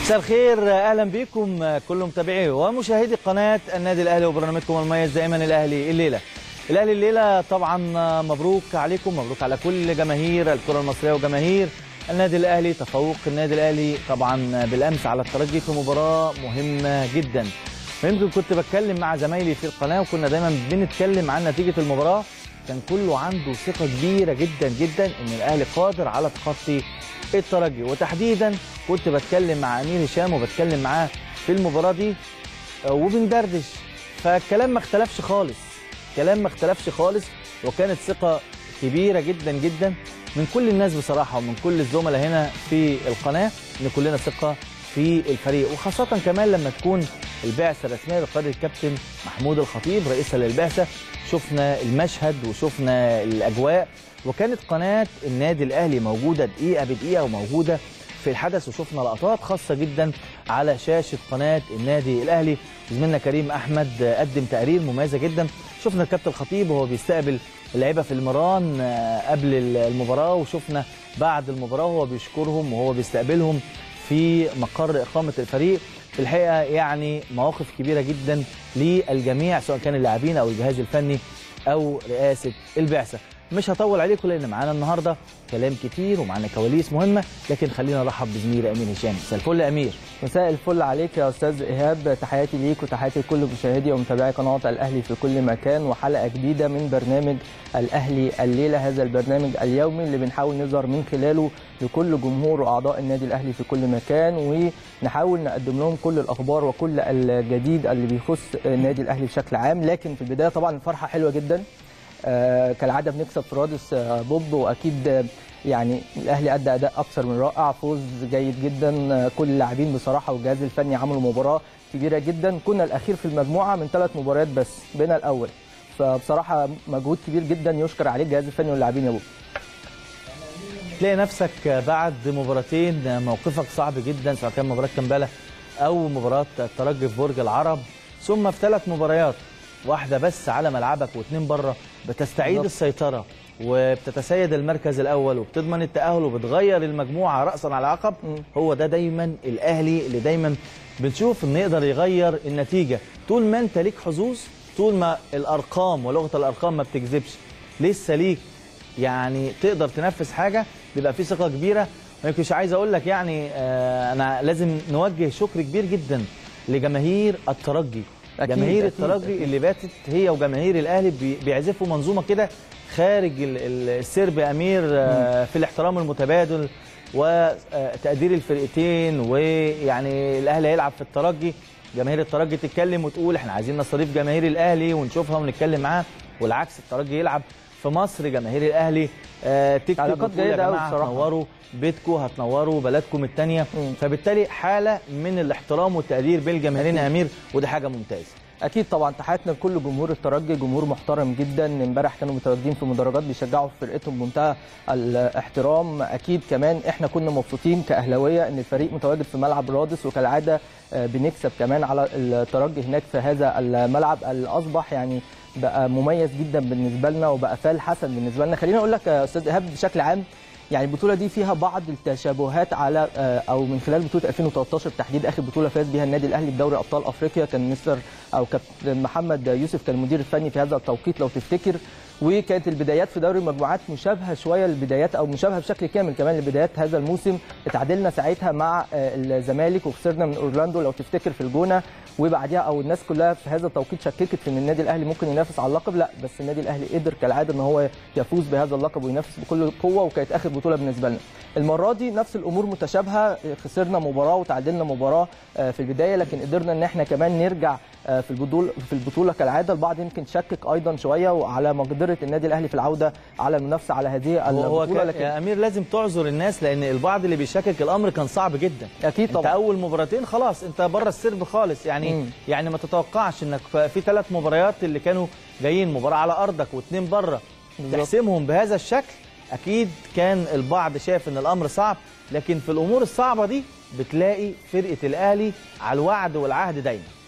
مساء الخير اهلا بكم كل متابعي ومشاهدي قناه النادي الاهلي وبرنامجكم المميز دائما الاهلي الليله. الاهلي الليله طبعا مبروك عليكم مبروك على كل جماهير الكره المصريه وجماهير النادي الاهلي تفوق النادي الاهلي طبعا بالامس على الترجي في مباراه مهمه جدا. ويمكن كنت بتكلم مع زمايلي في القناه وكنا دايما بنتكلم عن نتيجه المباراه كان كله عنده ثقه كبيره جدا جدا ان الاهلي قادر على تخطي الترجي وتحديدا كنت بتكلم مع امير هشام وبتكلم معاه في المباراه دي وبندردش فالكلام ما اختلفش خالص كلام ما اختلفش خالص وكانت ثقه كبيره جدا جدا من كل الناس بصراحه ومن كل الزملاء هنا في القناه ان كلنا ثقه في الفريق وخاصه كمان لما تكون البعثه الرسميه بقياده الكابتن محمود الخطيب رئيسا للبعثه شفنا المشهد وشفنا الاجواء وكانت قناه النادي الاهلي موجوده دقيقه بدقيقه وموجوده في الحدث وشفنا لقطات خاصه جدا على شاشه قناه النادي الاهلي زميلنا كريم احمد قدم تقرير مميزه جدا شفنا الكابتن الخطيب وهو بيستقبل اللعيبه في المران قبل المباراه وشفنا بعد المباراه وهو بيشكرهم وهو بيستقبلهم في مقر اقامه الفريق في الحقيقه يعني مواقف كبيره جدا للجميع سواء كان اللاعبين او الجهاز الفني او رئاسه البعثه مش هطول عليكم لان معانا النهارده كلام كتير ومعانا كواليس مهمه لكن خلينا نرحب بزميلي امير هشام مساء الفل يا امير مساء الفل عليك يا استاذ ايهاب تحياتي ليك وتحياتي لكل مشاهدي ومتابعي قناه الاهلي في كل مكان وحلقه جديده من برنامج الاهلي الليله هذا البرنامج اليومي اللي بنحاول نظهر من خلاله لكل جمهور واعضاء النادي الاهلي في كل مكان ونحاول نقدم لهم كل الاخبار وكل الجديد اللي بيخص النادي الاهلي بشكل عام لكن في البدايه طبعا الفرحه حلوه جدا آه كالعاده بنكسب في رادس آه بوب واكيد آه يعني الاهلي ادى اداء اكثر من رائع فوز جيد جدا آه كل اللاعبين بصراحه والجهاز الفني عملوا مباراه كبيره جدا كنا الاخير في المجموعه من ثلاث مباريات بس بين الاول فبصراحه مجهود كبير جدا يشكر عليه الجهاز الفني واللاعبين يا بوب تلاقي نفسك بعد مباراتين موقفك صعب جدا سواء كان مباراه كمبالا او مباراه الترجي في برج العرب ثم في ثلاث مباريات واحده بس على ملعبك واثنين بره بتستعيد بالضبط. السيطره وبتتسيد المركز الاول وبتضمن التاهل وبتغير المجموعه راسا على عقب هو ده دايما الاهلي اللي دايما بنشوف انه يقدر يغير النتيجه طول ما انت ليك حظوظ طول ما الارقام ولغه الارقام ما بتكذبش لسه ليك يعني تقدر تنفذ حاجه بيبقى في ثقه كبيره مش عايز اقول لك يعني آه انا لازم نوجه شكر كبير جدا لجماهير الترجي أكيد جماهير أكيد الترجي أكيد. اللي باتت هي وجماهير الاهلي بيعزفوا منظومه كده خارج السرب يا امير في الاحترام المتبادل وتقدير الفرقتين ويعني الاهلي هيلعب في الترجي جماهير الترجي تتكلم وتقول احنا عايزين نستضيف جماهير الاهلي ونشوفها ونتكلم معاها والعكس الترجي يلعب في مصر جماهير الاهلي آه تكتب علاقات جيده قوي بصراحه هتنوروا بيتكم هتنوروا بلدكم الثانيه فبالتالي حاله من الاحترام والتقدير بين الجماهيرين يا امير وده حاجه ممتازه اكيد طبعا تحياتنا لكل جمهور الترجي جمهور محترم جدا امبارح كانوا متواجدين في مدرجات بيشجعوا في فرقتهم بمنتهى الاحترام اكيد كمان احنا كنا مبسوطين كاهلاويه ان الفريق متواجد في ملعب رادس وكالعاده بنكسب كمان على الترجي هناك في هذا الملعب اللي اصبح يعني بقى مميز جدا بالنسبه لنا وبقى فال حسن بالنسبه لنا خليني اقول لك يا استاذ ايهاب بشكل عام يعني البطوله دي فيها بعض التشابهات على او من خلال بطوله 2013 بالتحديد اخر بطوله فاز بها النادي الاهلي بدوري ابطال افريقيا كان مستر او كابتن محمد يوسف كان المدير الفني في هذا التوقيت لو تفتكر وكانت البدايات في دوري المجموعات مشابهه شويه للبدايات او مشابهه بشكل كامل كمان لبدايات هذا الموسم اتعادلنا ساعتها مع الزمالك وخسرنا من اورلاندو لو تفتكر في الجونه وبعديها او الناس كلها في هذا التوقيت شككت في ان النادي الاهلي ممكن ينافس على اللقب لا بس النادي الاهلي قدر كالعاده ان هو يفوز بهذا اللقب وينافس بكل قوه وكانت اخر بطوله بالنسبه لنا المره دي نفس الامور متشابهه خسرنا مباراه وتعادلنا مباراه في البدايه لكن قدرنا ان احنا كمان نرجع في البطوله في البطوله كالعاده البعض يمكن شكك ايضا شويه وعلى مقدره النادي الاهلي في العوده على المنافسه على هذه البطوله لكن يا امير لازم تعذر الناس لان البعض اللي بيشكك الامر كان صعب جدا اكيد طبعا انت اول مباراتين خلاص انت بره السرب خالص يعني مم. يعني ما تتوقعش انك في ثلاث مباريات اللي كانوا جايين مباراه على ارضك واثنين بره تحسمهم بهذا الشكل اكيد كان البعض شايف ان الامر صعب لكن في الامور الصعبه دي بتلاقي فرقه الاهلي على الوعد والعهد دايما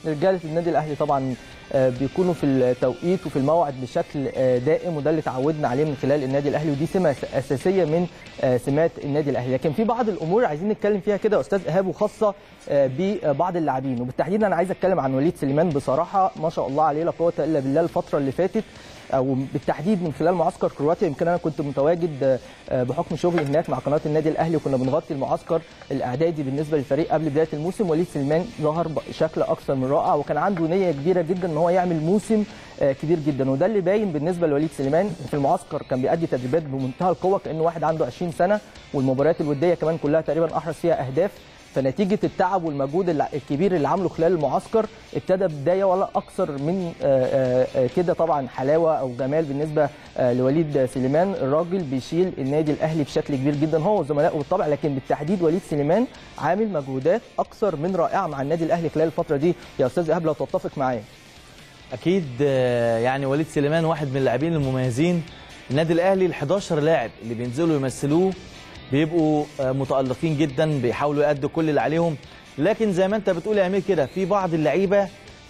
رجاله النادي الاهلي طبعا آه، بيكونوا في التوقيت وفي الموعد بشكل آه، دائم وده اللي اتعودنا عليه من خلال النادي الاهلي ودي سمه اساسيه من آه، سمات النادي الاهلي لكن في بعض الامور عايزين نتكلم فيها كده يا استاذ ايهاب وخاصه آه، ببعض اللاعبين وبالتحديد انا عايز اتكلم عن وليد سليمان بصراحه ما شاء الله عليه لا قوه الا بالله الفتره اللي فاتت او بالتحديد من خلال معسكر كرواتيا يمكن انا كنت متواجد آه، بحكم شغلي هناك مع قناه النادي الاهلي وكنا بنغطي المعسكر الاعدادي بالنسبه للفريق قبل بدايه الموسم وليد سليمان ظهر بشكل اكثر من رائع وكان عنده نيه كبيره جدا ان هو يعمل موسم آه، كبير جدا وده اللي باين بالنسبه لوليد سليمان في المعسكر كان بيأدي تدريبات بمنتهى القوه كانه واحد عنده 20 سنه والمباريات الوديه كمان كلها تقريبا احرز فيها اهداف فنتيجه التعب والمجهود الع- الكبير اللي عمله خلال المعسكر ابتدى بدايه ولا اكثر من آه، آه، آه، كده طبعا حلاوه او جمال بالنسبه آه، لوليد سليمان الراجل بيشيل النادي الاهلي بشكل كبير جدا هو وزملائه بالطبع لكن بالتحديد وليد سليمان عامل مجهودات اكثر من رائعه مع النادي الاهلي خلال الفتره دي يا استاذ ايهاب لو تتفق معايا اكيد آه، يعني وليد سليمان واحد من اللاعبين المميزين النادي الاهلي ال 11 لاعب اللي بينزلوا يمثلوه بيبقوا آه، متالقين جدا بيحاولوا يأدوا كل اللي عليهم لكن زي ما انت بتقول يا امير كده في بعض اللعيبه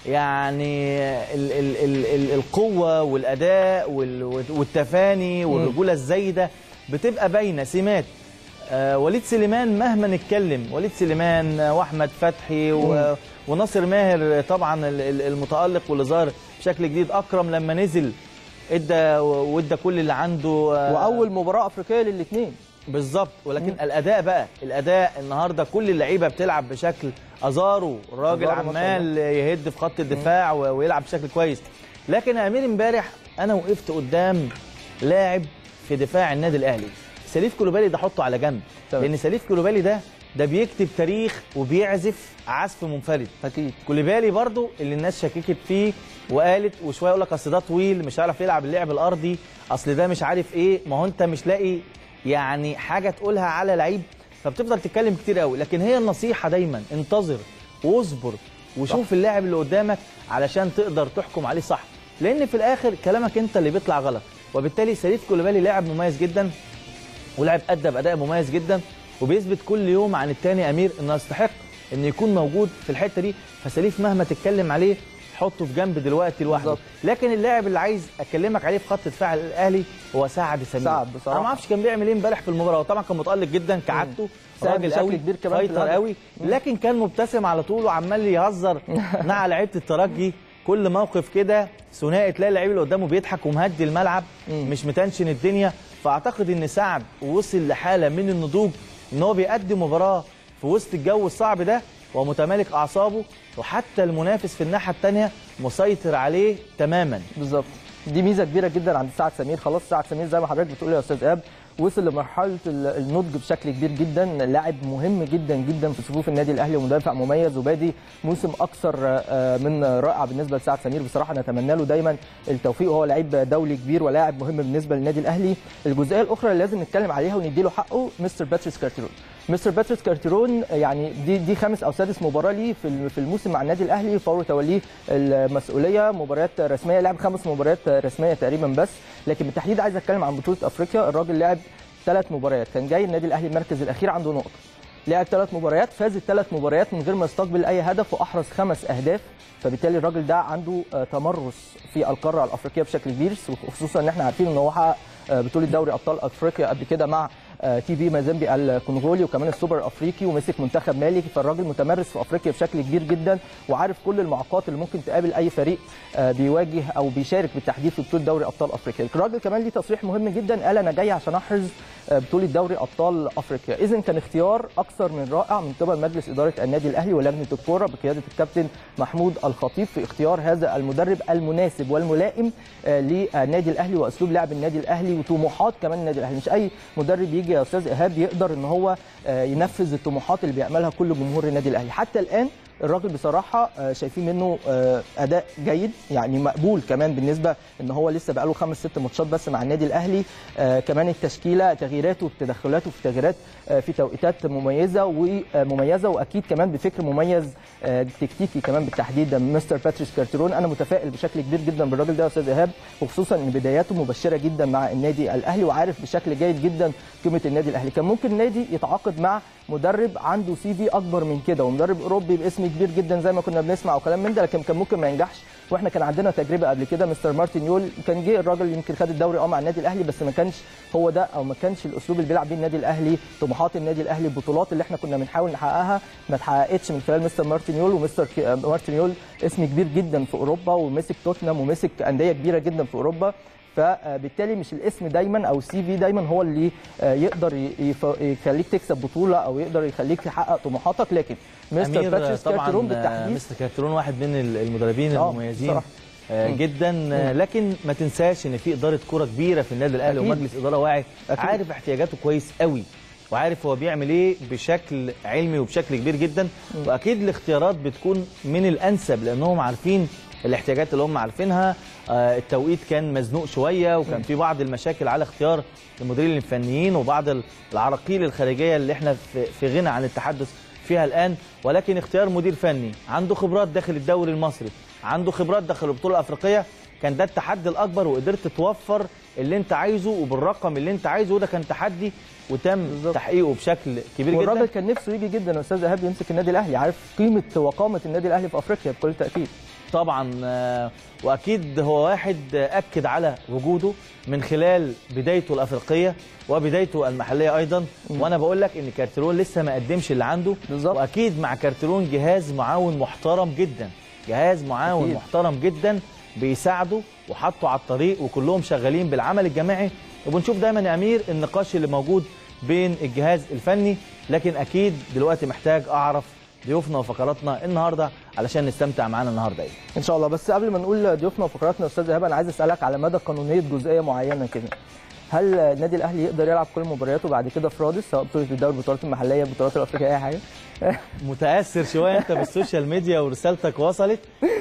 يعني ال ال ال ال القوه والاداء وال- والتفاني والرجوله الزايده بتبقى باينه سمات آه، وليد سليمان مهما نتكلم وليد سليمان آه، واحمد فتحي و... وناصر ماهر طبعا ال- ال- المتالق واللي ظهر بشكل جديد اكرم لما نزل ادى وادى كل اللي عنده آه، واول مباراه افريقيه للاثنين بالظبط ولكن الاداء بقى الاداء النهارده كل اللعيبه بتلعب بشكل ازارو الراجل أزارو ما شاء عمال يهد في خط الدفاع و- ويلعب بشكل كويس لكن يا امير امبارح انا وقفت قدام لاعب في دفاع النادي الاهلي سليف كولوبالي ده حطه على جنب تمام. لان سليف كولوبالي ده ده بيكتب تاريخ وبيعزف عزف منفرد اكيد كوليبالي برضو اللي الناس شككت فيه وقالت وشويه يقول لك اصل ده طويل مش هيعرف يلعب اللعب الارضي اصل ده مش عارف ايه ما هو انت مش لاقي يعني حاجه تقولها على لعيب فبتفضل تتكلم كتير قوي لكن هي النصيحه دايما انتظر واصبر وشوف اللاعب اللي قدامك علشان تقدر تحكم عليه صح لان في الاخر كلامك انت اللي بيطلع غلط وبالتالي سليف كوليبالي لاعب مميز جدا ولاعب ادى باداء مميز جدا وبيثبت كل يوم عن التاني امير انه يستحق ان يكون موجود في الحته دي فسليف مهما تتكلم عليه حطه في جنب دلوقتي لوحده بالظبط. لكن اللاعب اللي عايز اكلمك عليه في خط دفاع الاهلي هو سعد سمير سعد بصراحة. انا ما اعرفش كان بيعمل ايه امبارح في المباراه وطبعا كان متالق جدا كعادته ساعد راجل بشكل قوي كبير كمان في فايتر الهدف. قوي لكن كان مبتسم على طول وعمال يهزر مع لعيبه الترجي كل موقف كده ثنائي تلاقي اللعيب اللي قدامه بيضحك ومهدي الملعب مش متنشن الدنيا فاعتقد ان سعد وصل لحاله من النضوج ان هو بيقدم مباراه في وسط الجو الصعب ده ومتمالك اعصابه وحتى المنافس في الناحيه الثانيه مسيطر عليه تماما بالظبط دي ميزه كبيره جدا عند سعد سمير خلاص سعد سمير زي ما حضرتك بتقول يا استاذ ايهاب وصل لمرحله ال- النضج بشكل كبير جدا لاعب مهم جدا جدا في صفوف النادي الاهلي ومدافع مميز وبادي موسم اكثر آه، من رائع بالنسبه لسعد سمير بصراحه نتمنى له دايما التوفيق وهو لعيب دولي كبير ولاعب مهم بالنسبه للنادي الاهلي الجزئيه الاخرى اللي لازم نتكلم عليها ونديله حقه مستر باتريس كارتيرون مستر باتريس كارتيرون يعني دي دي خامس او سادس مباراه ليه في ال- في الموسم مع النادي الاهلي فور توليه المسؤوليه مباريات رسميه لعب خمس مباريات رسميه تقريبا بس لكن بالتحديد عايز اتكلم عن بطوله افريقيا الراجل لعب ثلاث مباريات كان جاي النادي الاهلي المركز الاخير عنده نقطه لعب ثلاث مباريات فاز الثلاث مباريات من غير ما يستقبل اي هدف واحرز خمس اهداف فبالتالي الراجل ده عنده آه، تمرس في القاره الافريقيه بشكل كبير وخصوصا ان احنا عارفين ان هو حقق آه، بطوله دوري ابطال افريقيا قبل كده مع آه، تي بي مازيمبي الكونغولي وكمان السوبر الافريقي ومسك منتخب مالي فالراجل متمرس في افريقيا بشكل كبير جدا وعارف كل المعوقات اللي ممكن تقابل اي فريق آه، بيواجه او بيشارك بالتحديد في بطوله دوري ابطال افريقيا الراجل كمان ليه تصريح مهم جدا قال انا جاي عشان احرز آه، بطوله دوري ابطال افريقيا اذا كان اختيار اكثر من رائع من قبل مجلس اداره النادي الاهلي ولجنه الكوره بقياده الكابتن محمود الخطيب في اختيار هذا المدرب المناسب والملائم آه، للنادي الاهلي واسلوب لعب النادي الاهلي وطموحات كمان النادي الاهلي مش اي مدرب يجي يا استاذ ايهاب يقدر ان هو آه، ينفذ الطموحات اللي بيعملها كل جمهور النادي الاهلي حتى الان الراجل بصراحه آه، شايفين منه آه، اداء جيد يعني مقبول كمان بالنسبه ان هو لسه بقاله خمس ست ماتشات بس مع النادي الاهلي آه، كمان التشكيله تغييراته وتدخلاته في تغييرات آه، في توقيتات مميزه ومميزه واكيد كمان بفكر مميز آه، تكتيكي كمان بالتحديد مستر باتريس كارتيرون انا متفائل بشكل كبير جدا بالراجل ده يا استاذ ايهاب وخصوصا ان بداياته مبشره جدا مع النادي الاهلي وعارف بشكل جيد جدا قيمه النادي الاهلي كان ممكن النادي يتعاقد مع مدرب عنده سي في اكبر من كده ومدرب اوروبي باسم كبير جدا زي ما كنا بنسمع وكلام من ده لكن كان ممكن ما ينجحش واحنا كان عندنا تجربه قبل كده مستر مارتن يول كان جه الراجل يمكن خد الدوري اه مع النادي الاهلي بس ما كانش هو ده او ما كانش الاسلوب اللي بيلعب بيه النادي الاهلي طموحات النادي الاهلي البطولات اللي احنا كنا بنحاول نحققها ما اتحققتش من خلال مستر مارتن يول ومستر كي- مارتن يول اسم كبير جدا في اوروبا ومسك توتنهام ومسك انديه كبيره جدا في اوروبا فبالتالي مش الاسم دايما او السي في دايما هو اللي آه، يقدر ي- يف- يخليك تكسب بطوله او يقدر يخليك تحقق طموحاتك لكن مستر امير باتريس طبعا كارتيرون آه، بالتحديد مستر كارترون واحد من المدربين آه، المميزين بصراحة. آه، مم. جدا آه، لكن ما تنساش ان في اداره كوره كبيره في النادي الاهلي أكيد. ومجلس اداره واعي أكيد. عارف احتياجاته كويس قوي وعارف هو بيعمل ايه بشكل علمي وبشكل كبير جدا واكيد الاختيارات بتكون من الانسب لانهم عارفين الاحتياجات اللي هم عارفينها آه، التوقيت كان مزنوق شويه وكان في بعض المشاكل على اختيار المديرين الفنيين وبعض العراقيل الخارجيه اللي احنا في في غنى عن التحدث فيها الان ولكن اختيار مدير فني عنده خبرات داخل الدوري المصري عنده خبرات داخل البطوله الافريقيه كان ده التحدي الاكبر وقدرت توفر اللي انت عايزه وبالرقم اللي انت عايزه وده كان تحدي وتم بالظبط. تحقيقه بشكل كبير والراجل جدا كان نفسه يجي جدا يا استاذ ايهاب يمسك النادي الاهلي عارف قيمه وقامه النادي الاهلي في افريقيا بكل تاكيد طبعا آه، واكيد هو واحد آه، اكد على وجوده من خلال بدايته الافريقيه وبدايته المحليه ايضا وانا بقول لك ان كارتيرون لسه ما قدمش اللي عنده بالظبط. واكيد مع كارتيرون جهاز معاون محترم جدا جهاز معاون أكيد. محترم جدا بيساعده وحطه على الطريق وكلهم شغالين بالعمل الجماعي وبنشوف دايما يا امير النقاش اللي موجود بين الجهاز الفني لكن اكيد دلوقتي محتاج اعرف ضيوفنا وفقراتنا النهارده علشان نستمتع معانا النهارده ايه ان شاء الله بس قبل ما نقول ضيوفنا وفقراتنا يا استاذ ايهاب انا عايز اسالك على مدى قانونيه جزئيه معينه كده هل النادي الاهلي يقدر يلعب كل مبارياته بعد كده في رادس سواء بطوله الدوري البطولات المحليه البطولات الافريقيه اي حاجه متاثر شويه انت بالسوشيال ميديا ورسالتك وصلت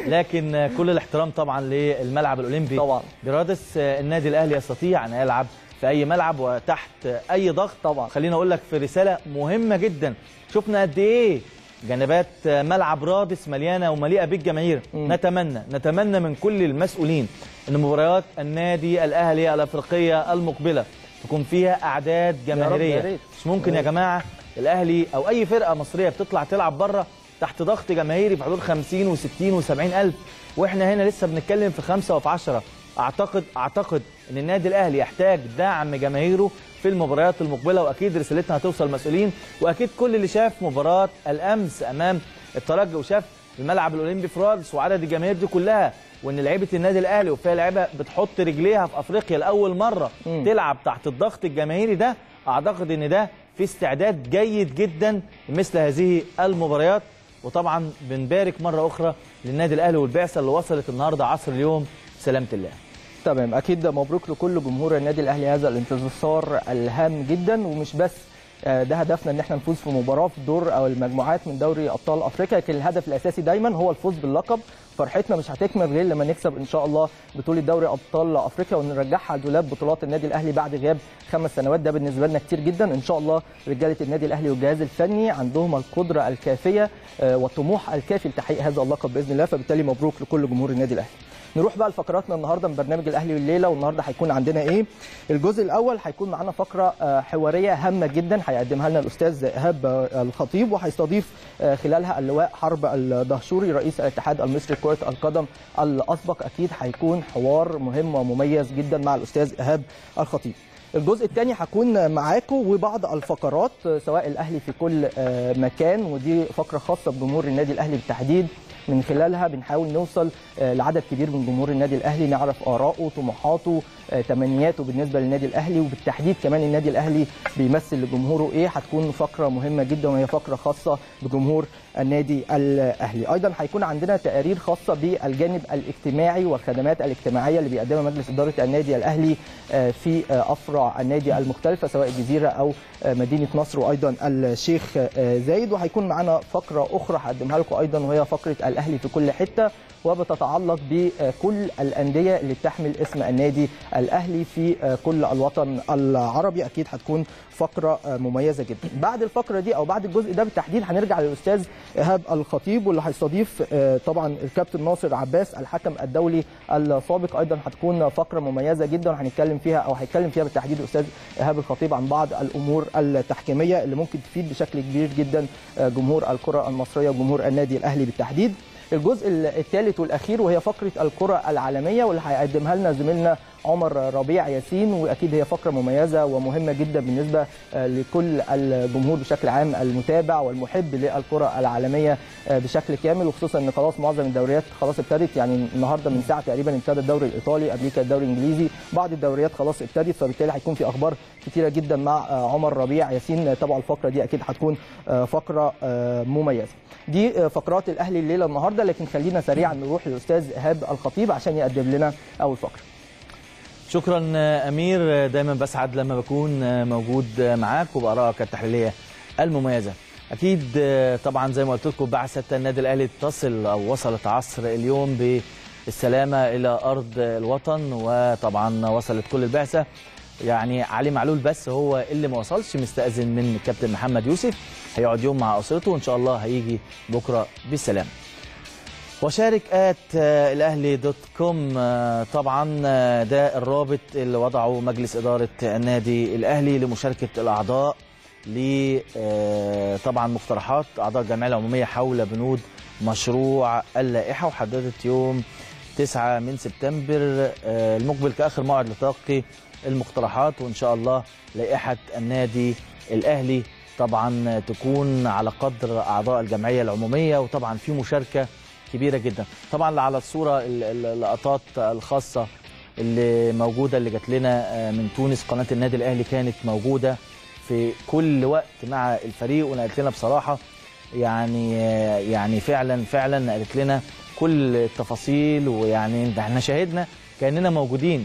لكن كل الاحترام طبعا للملعب الاولمبي طبعا. برادس النادي الاهلي يستطيع ان يلعب في اي ملعب وتحت اي ضغط طبعا. خليني اقول لك في رساله مهمه جدا شفنا قد ايه جنبات ملعب رادس مليانه ومليئه بالجماهير مم. نتمنى نتمنى من كل المسؤولين ان مباريات النادي الاهلي الافريقيه المقبله تكون فيها اعداد يا جماهيريه ريت. مش ممكن يا جماعه الاهلي او اي فرقه مصريه بتطلع تلعب بره تحت ضغط جماهيري في حدود 50 و60 و70 الف واحنا هنا لسه بنتكلم في خمسة وفي 10 اعتقد اعتقد ان النادي الاهلي يحتاج دعم جماهيره في المباريات المقبله واكيد رسالتنا هتوصل المسؤولين واكيد كل اللي شاف مباراه الامس امام الترجي وشاف الملعب الاولمبي في رادس وعدد الجماهير دي كلها وان لعيبه النادي الاهلي وفيها لعيبه بتحط رجليها في افريقيا لاول مره مم. تلعب تحت الضغط الجماهيري ده اعتقد ان ده في استعداد جيد جدا لمثل هذه المباريات وطبعا بنبارك مره اخرى للنادي الاهلي والبعثه اللي وصلت النهارده عصر اليوم سلامه الله تمام اكيد مبروك لكل جمهور النادي الاهلي هذا الانتصار الهام جدا ومش بس آه، ده هدفنا ان احنا نفوز في مباراه في دور او المجموعات من دوري ابطال افريقيا لكن الهدف الاساسي دايما هو الفوز باللقب فرحتنا مش هتكمل غير لما نكسب ان شاء الله بطوله دوري ابطال افريقيا ونرجعها لدولاب بطولات النادي الاهلي بعد غياب خمس سنوات ده بالنسبه لنا كتير جدا ان شاء الله رجاله النادي الاهلي والجهاز الفني عندهم القدره الكافيه آه، والطموح الكافي لتحقيق هذا اللقب باذن الله فبالتالي مبروك لكل جمهور النادي الاهلي نروح بقى لفقراتنا النهارده من برنامج الاهلي والليله والنهارده هيكون عندنا ايه الجزء الاول هيكون معانا فقره آه، حواريه هامه جدا هيقدمها لنا الاستاذ ايهاب آه، الخطيب وهيستضيف آه، خلالها اللواء حرب الدهشوري رئيس الاتحاد المصري لكره القدم الاسبق اكيد هيكون حوار مهم ومميز جدا مع الاستاذ ايهاب الخطيب الجزء الثاني هكون معاكم وبعض الفقرات آه، سواء الاهلي في كل آه، مكان ودي فقره خاصه بجمهور النادي الاهلي بالتحديد من خلالها بنحاول نوصل آه، لعدد كبير من جمهور النادي الاهلي نعرف اراءه طموحاته آه، تمنياته بالنسبه للنادي الاهلي وبالتحديد كمان النادي الاهلي بيمثل لجمهوره ايه هتكون فقره مهمه جدا وهي فقره خاصه بجمهور النادي الاهلي ايضا هيكون عندنا تقارير خاصه بالجانب الاجتماعي والخدمات الاجتماعيه اللي بيقدمها مجلس اداره النادي الاهلي آه، في آه، افرع النادي المختلفه سواء الجزيره او آه، مدينه نصر وايضا الشيخ آه، زايد وهيكون معانا فقره اخرى هقدمها لكم ايضا وهي فقره الاهلي في كل حته وبتتعلق بكل الانديه اللي بتحمل اسم النادي الاهلي في آه، كل الوطن العربي اكيد هتكون فقره آه، مميزه جدا بعد الفقره دي او بعد الجزء ده بالتحديد هنرجع للاستاذ ايهاب الخطيب واللي هيستضيف آه، طبعا الكابتن ناصر عباس الحكم الدولي السابق ايضا هتكون فقره مميزه جدا وهنتكلم فيها او هيتكلم فيها بالتحديد الاستاذ ايهاب الخطيب عن بعض الامور التحكيميه اللي ممكن تفيد بشكل كبير جدا آه، جمهور الكره المصريه وجمهور النادي الاهلي بالتحديد الجزء الثالث والاخير وهي فقره الكره العالميه واللي هيقدمها لنا زميلنا عمر ربيع ياسين واكيد هي فقره مميزه ومهمه جدا بالنسبه آه، لكل الجمهور بشكل عام المتابع والمحب للكره العالميه آه، بشكل كامل وخصوصا ان خلاص معظم الدوريات خلاص ابتدت يعني النهارده من ساعه تقريبا ابتدى الدوري الايطالي قبل كده الدوري الانجليزي بعض الدوريات خلاص ابتدت فبالتالي هيكون في اخبار كتيره جدا مع آه، عمر ربيع ياسين طبعا الفقره دي اكيد هتكون آه، فقره آه، مميزه دي آه، فقرات الاهلي الليله النهارده لكن خلينا سريعا نروح للاستاذ ايهاب الخطيب عشان يقدم لنا اول فقره شكرا آه، امير آه، دايما بسعد لما بكون آه، موجود آه، معاك وبارائك التحليليه المميزه اكيد آه، طبعا زي ما قلت لكم بعثه النادي الاهلي تصل او وصلت عصر اليوم بالسلامه الى ارض الوطن وطبعا وصلت كل البعثه يعني علي معلول بس هو اللي ما وصلش مستأذن من الكابتن محمد يوسف هيقعد يوم مع اسرته وان شاء الله هيجي بكره بالسلامه وشارك ات آه، الاهلي دوت كوم آه، طبعا آه، ده الرابط اللي وضعه مجلس اداره النادي الاهلي لمشاركه الاعضاء ل آه، طبعا مقترحات اعضاء الجمعيه العموميه حول بنود مشروع اللائحه وحددت يوم 9 من سبتمبر آه، المقبل كاخر موعد لتلقي المقترحات وان شاء الله لائحه النادي الاهلي طبعا تكون على قدر اعضاء الجمعيه العموميه وطبعا في مشاركه كبيره جدا طبعا على الصوره ال- ال- اللقطات الخاصه اللي موجوده اللي جات لنا آه، من تونس قناه النادي الاهلي كانت موجوده في كل وقت مع الفريق ونقلت لنا بصراحه يعني آه، يعني فعلا فعلا نقلت لنا كل التفاصيل ويعني احنا شاهدنا كاننا موجودين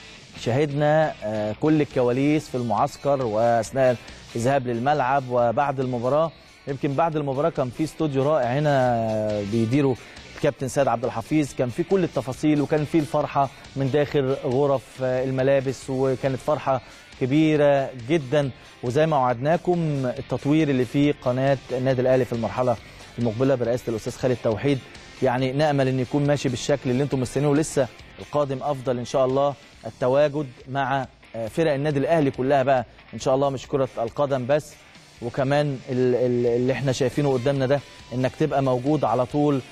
شاهدنا آه، كل الكواليس في المعسكر واثناء الذهاب للملعب وبعد المباراه يمكن بعد المباراه كان في استوديو رائع هنا بيديره الكابتن سيد عبد الحفيظ كان في كل التفاصيل وكان في الفرحه من داخل غرف آه، الملابس وكانت فرحه كبيره جدا وزي ما وعدناكم التطوير اللي في قناه النادي الاهلي في المرحله المقبله برئاسه الاستاذ خالد توحيد يعني نامل ان يكون ماشي بالشكل اللي انتم مستنينه لسه القادم افضل ان شاء الله التواجد مع آه، فرق النادي الاهلي كلها بقى ان شاء الله مش كره القدم بس وكمان ال- ال- اللي احنا شايفينه قدامنا ده انك تبقى موجود على طول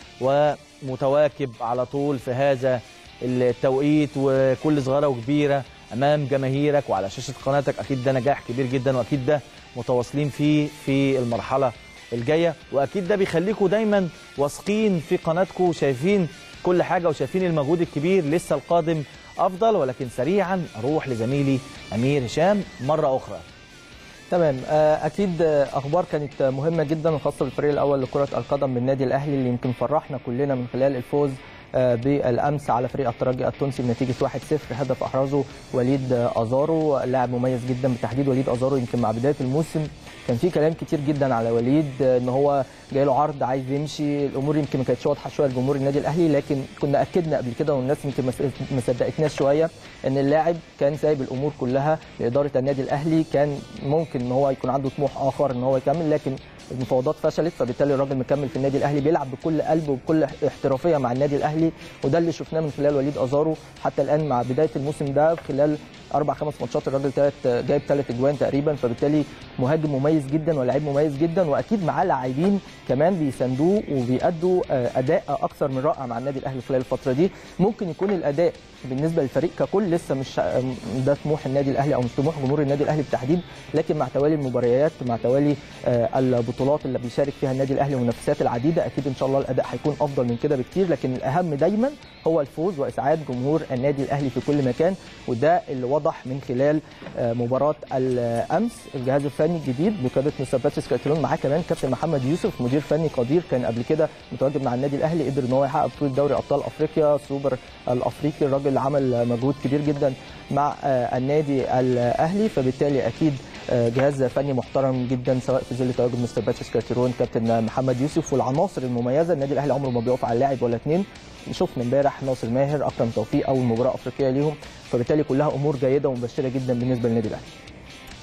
ومتواكب على طول في هذا التوقيت وكل صغيره وكبيره امام جماهيرك وعلى شاشه قناتك اكيد ده نجاح كبير جدا واكيد ده متواصلين فيه في المرحله الجايه واكيد ده بيخليكم دايما واثقين في قناتكم وشايفين كل حاجه وشايفين المجهود الكبير لسه القادم افضل ولكن سريعا اروح لزميلي امير هشام مره اخرى تمام آه، اكيد آه، اخبار كانت آه، مهمه جدا وخاصه بالفريق الاول لكره القدم بالنادي الاهلي اللي يمكن فرحنا كلنا من خلال الفوز آه، بالامس على فريق الترجي التونسي بنتيجه 1-0 هدف احرزه وليد آه، ازارو لاعب مميز جدا بالتحديد وليد ازارو يمكن مع بدايه الموسم كان في كلام كتير جدا على وليد آه، ان هو جاي له عرض عايز يمشي الامور يمكن ما كانتش واضحه شويه لجمهور النادي الاهلي لكن كنا اكدنا قبل كده والناس يمكن ما صدقت- ما صدقتناش شويه ان اللاعب كان سايب الامور كلها لاداره النادي الاهلي كان ممكن ان هو يكون عنده طموح اخر ان هو يكمل لكن المفاوضات فشلت فبالتالي الراجل مكمل في النادي الاهلي بيلعب بكل قلب وبكل احترافيه مع النادي الاهلي وده اللي شفناه من خلال وليد ازارو حتى الان مع بدايه الموسم ده خلال اربع خمس ماتشات الراجل تلات جايب ثلاث اجوان تقريبا فبالتالي مهاجم مميز جدا ولاعيب مميز جدا واكيد معاه لاعبين كمان بيساندوه وبيأدوا آه، اداء اكثر من رائع مع النادي الاهلي خلال الفتره دي ممكن يكون الاداء بالنسبه للفريق ككل لسه مش آه، ده طموح النادي الاهلي او مش طموح جمهور النادي الاهلي بالتحديد لكن مع توالي المباريات مع توالي آه، البطولات اللي بيشارك فيها النادي الاهلي والمنافسات العديده اكيد ان شاء الله الاداء هيكون افضل من كده بكتير لكن الاهم دايما هو الفوز واسعاد جمهور النادي الاهلي في كل مكان وده اللي وضح من خلال آه، مباراه الامس الجهاز الفني الجديد بقياده مستر باتريس كارتيرون معاه كمان كابتن محمد يوسف مدير فني قدير كان قبل كده متواجد مع النادي الاهلي قدر ان هو يحقق بطوله دوري ابطال افريقيا سوبر الافريقي الراجل عمل مجهود كبير جدا مع آه، النادي الاهلي فبالتالي اكيد آه، جهاز فني محترم جدا سواء في ظل تواجد مستر باتريس كارتيرون كابتن محمد يوسف والعناصر المميزه النادي الاهلي عمره ما بيقف على لاعب ولا اثنين شفنا امبارح ناصر ماهر اكرم توفيق اول مباراه افريقيه ليهم فبالتالي كلها امور جيده ومبشره جدا بالنسبه للنادي الاهلي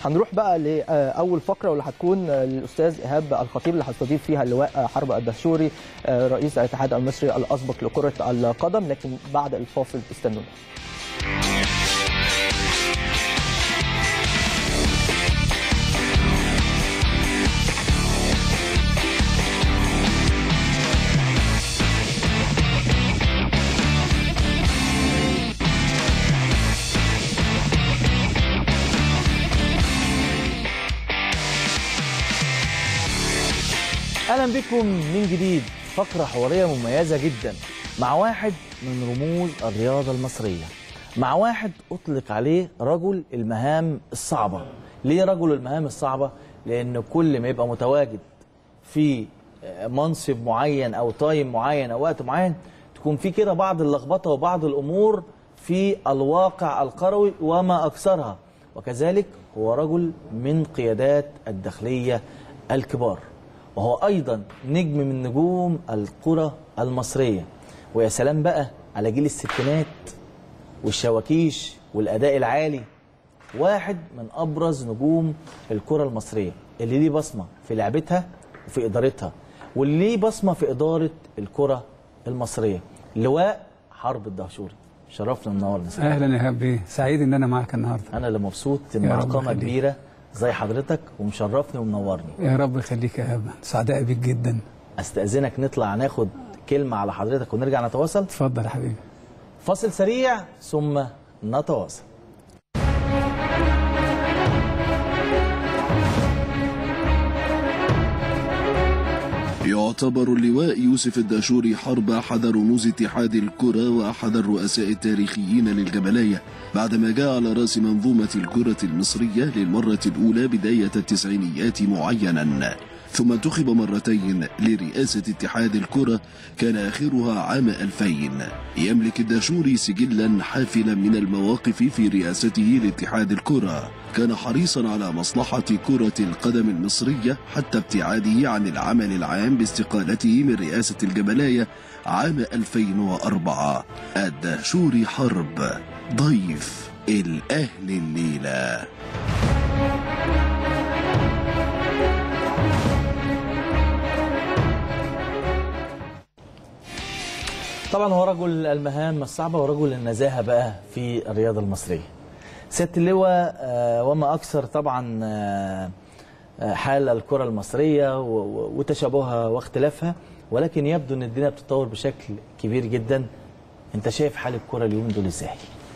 هنروح بقى لاول فقره واللي هتكون للاستاذ ايهاب الخطيب اللي هيستضيف فيها اللواء حرب الدهشوري رئيس الاتحاد المصري الاسبق لكره القدم لكن بعد الفاصل استنونا اهلا بكم من جديد فقره حواريه مميزه جدا مع واحد من رموز الرياضه المصريه مع واحد اطلق عليه رجل المهام الصعبه ليه رجل المهام الصعبه لان كل ما يبقى متواجد في منصب معين او تايم معين او وقت معين تكون في كده بعض اللخبطه وبعض الامور في الواقع القروي وما اكثرها وكذلك هو رجل من قيادات الداخليه الكبار وهو ايضا نجم من نجوم الكره المصريه ويا سلام بقى على جيل الستينات والشواكيش والاداء العالي واحد من ابرز نجوم الكره المصريه اللي ليه بصمه في لعبتها وفي ادارتها واللي ليه بصمه في اداره الكره المصريه لواء حرب الدهشوري شرفنا منورنا اهلا يا هبي سعيد ان انا معاك النهارده انا اللي مبسوط ان يا رب مقامه يخليك. كبيره زي حضرتك ومشرفني ومنورني يا رب يخليك يا هبه سعداء بيك جدا استاذنك نطلع ناخد كلمه على حضرتك ونرجع نتواصل اتفضل يا حبيبي فاصل سريع ثم نتواصل يعتبر اللواء يوسف الداشوري حرب أحد رموز اتحاد الكرة وأحد الرؤساء التاريخيين للجبلية بعدما جاء على رأس منظومة الكرة المصرية للمرة الأولى بداية التسعينيات معينا ثم انتخب مرتين لرئاسة اتحاد الكرة كان آخرها عام 2000 يملك الداشوري سجلا حافلا من المواقف في رئاسته لاتحاد الكرة كان حريصا على مصلحة كرة القدم المصرية حتى ابتعاده عن العمل العام باستقالته من رئاسة الجبلاية عام 2004 الدهشوري حرب ضيف الأهل الليلة طبعا هو رجل المهام الصعبه ورجل النزاهه بقى في الرياضه المصريه سياده اللواء آه، وما اكثر طبعا آه، آه، حال الكره المصريه و- و- وتشابهها واختلافها ولكن يبدو ان الدنيا بتتطور بشكل كبير جدا انت شايف حال الكره اليوم دول ازاي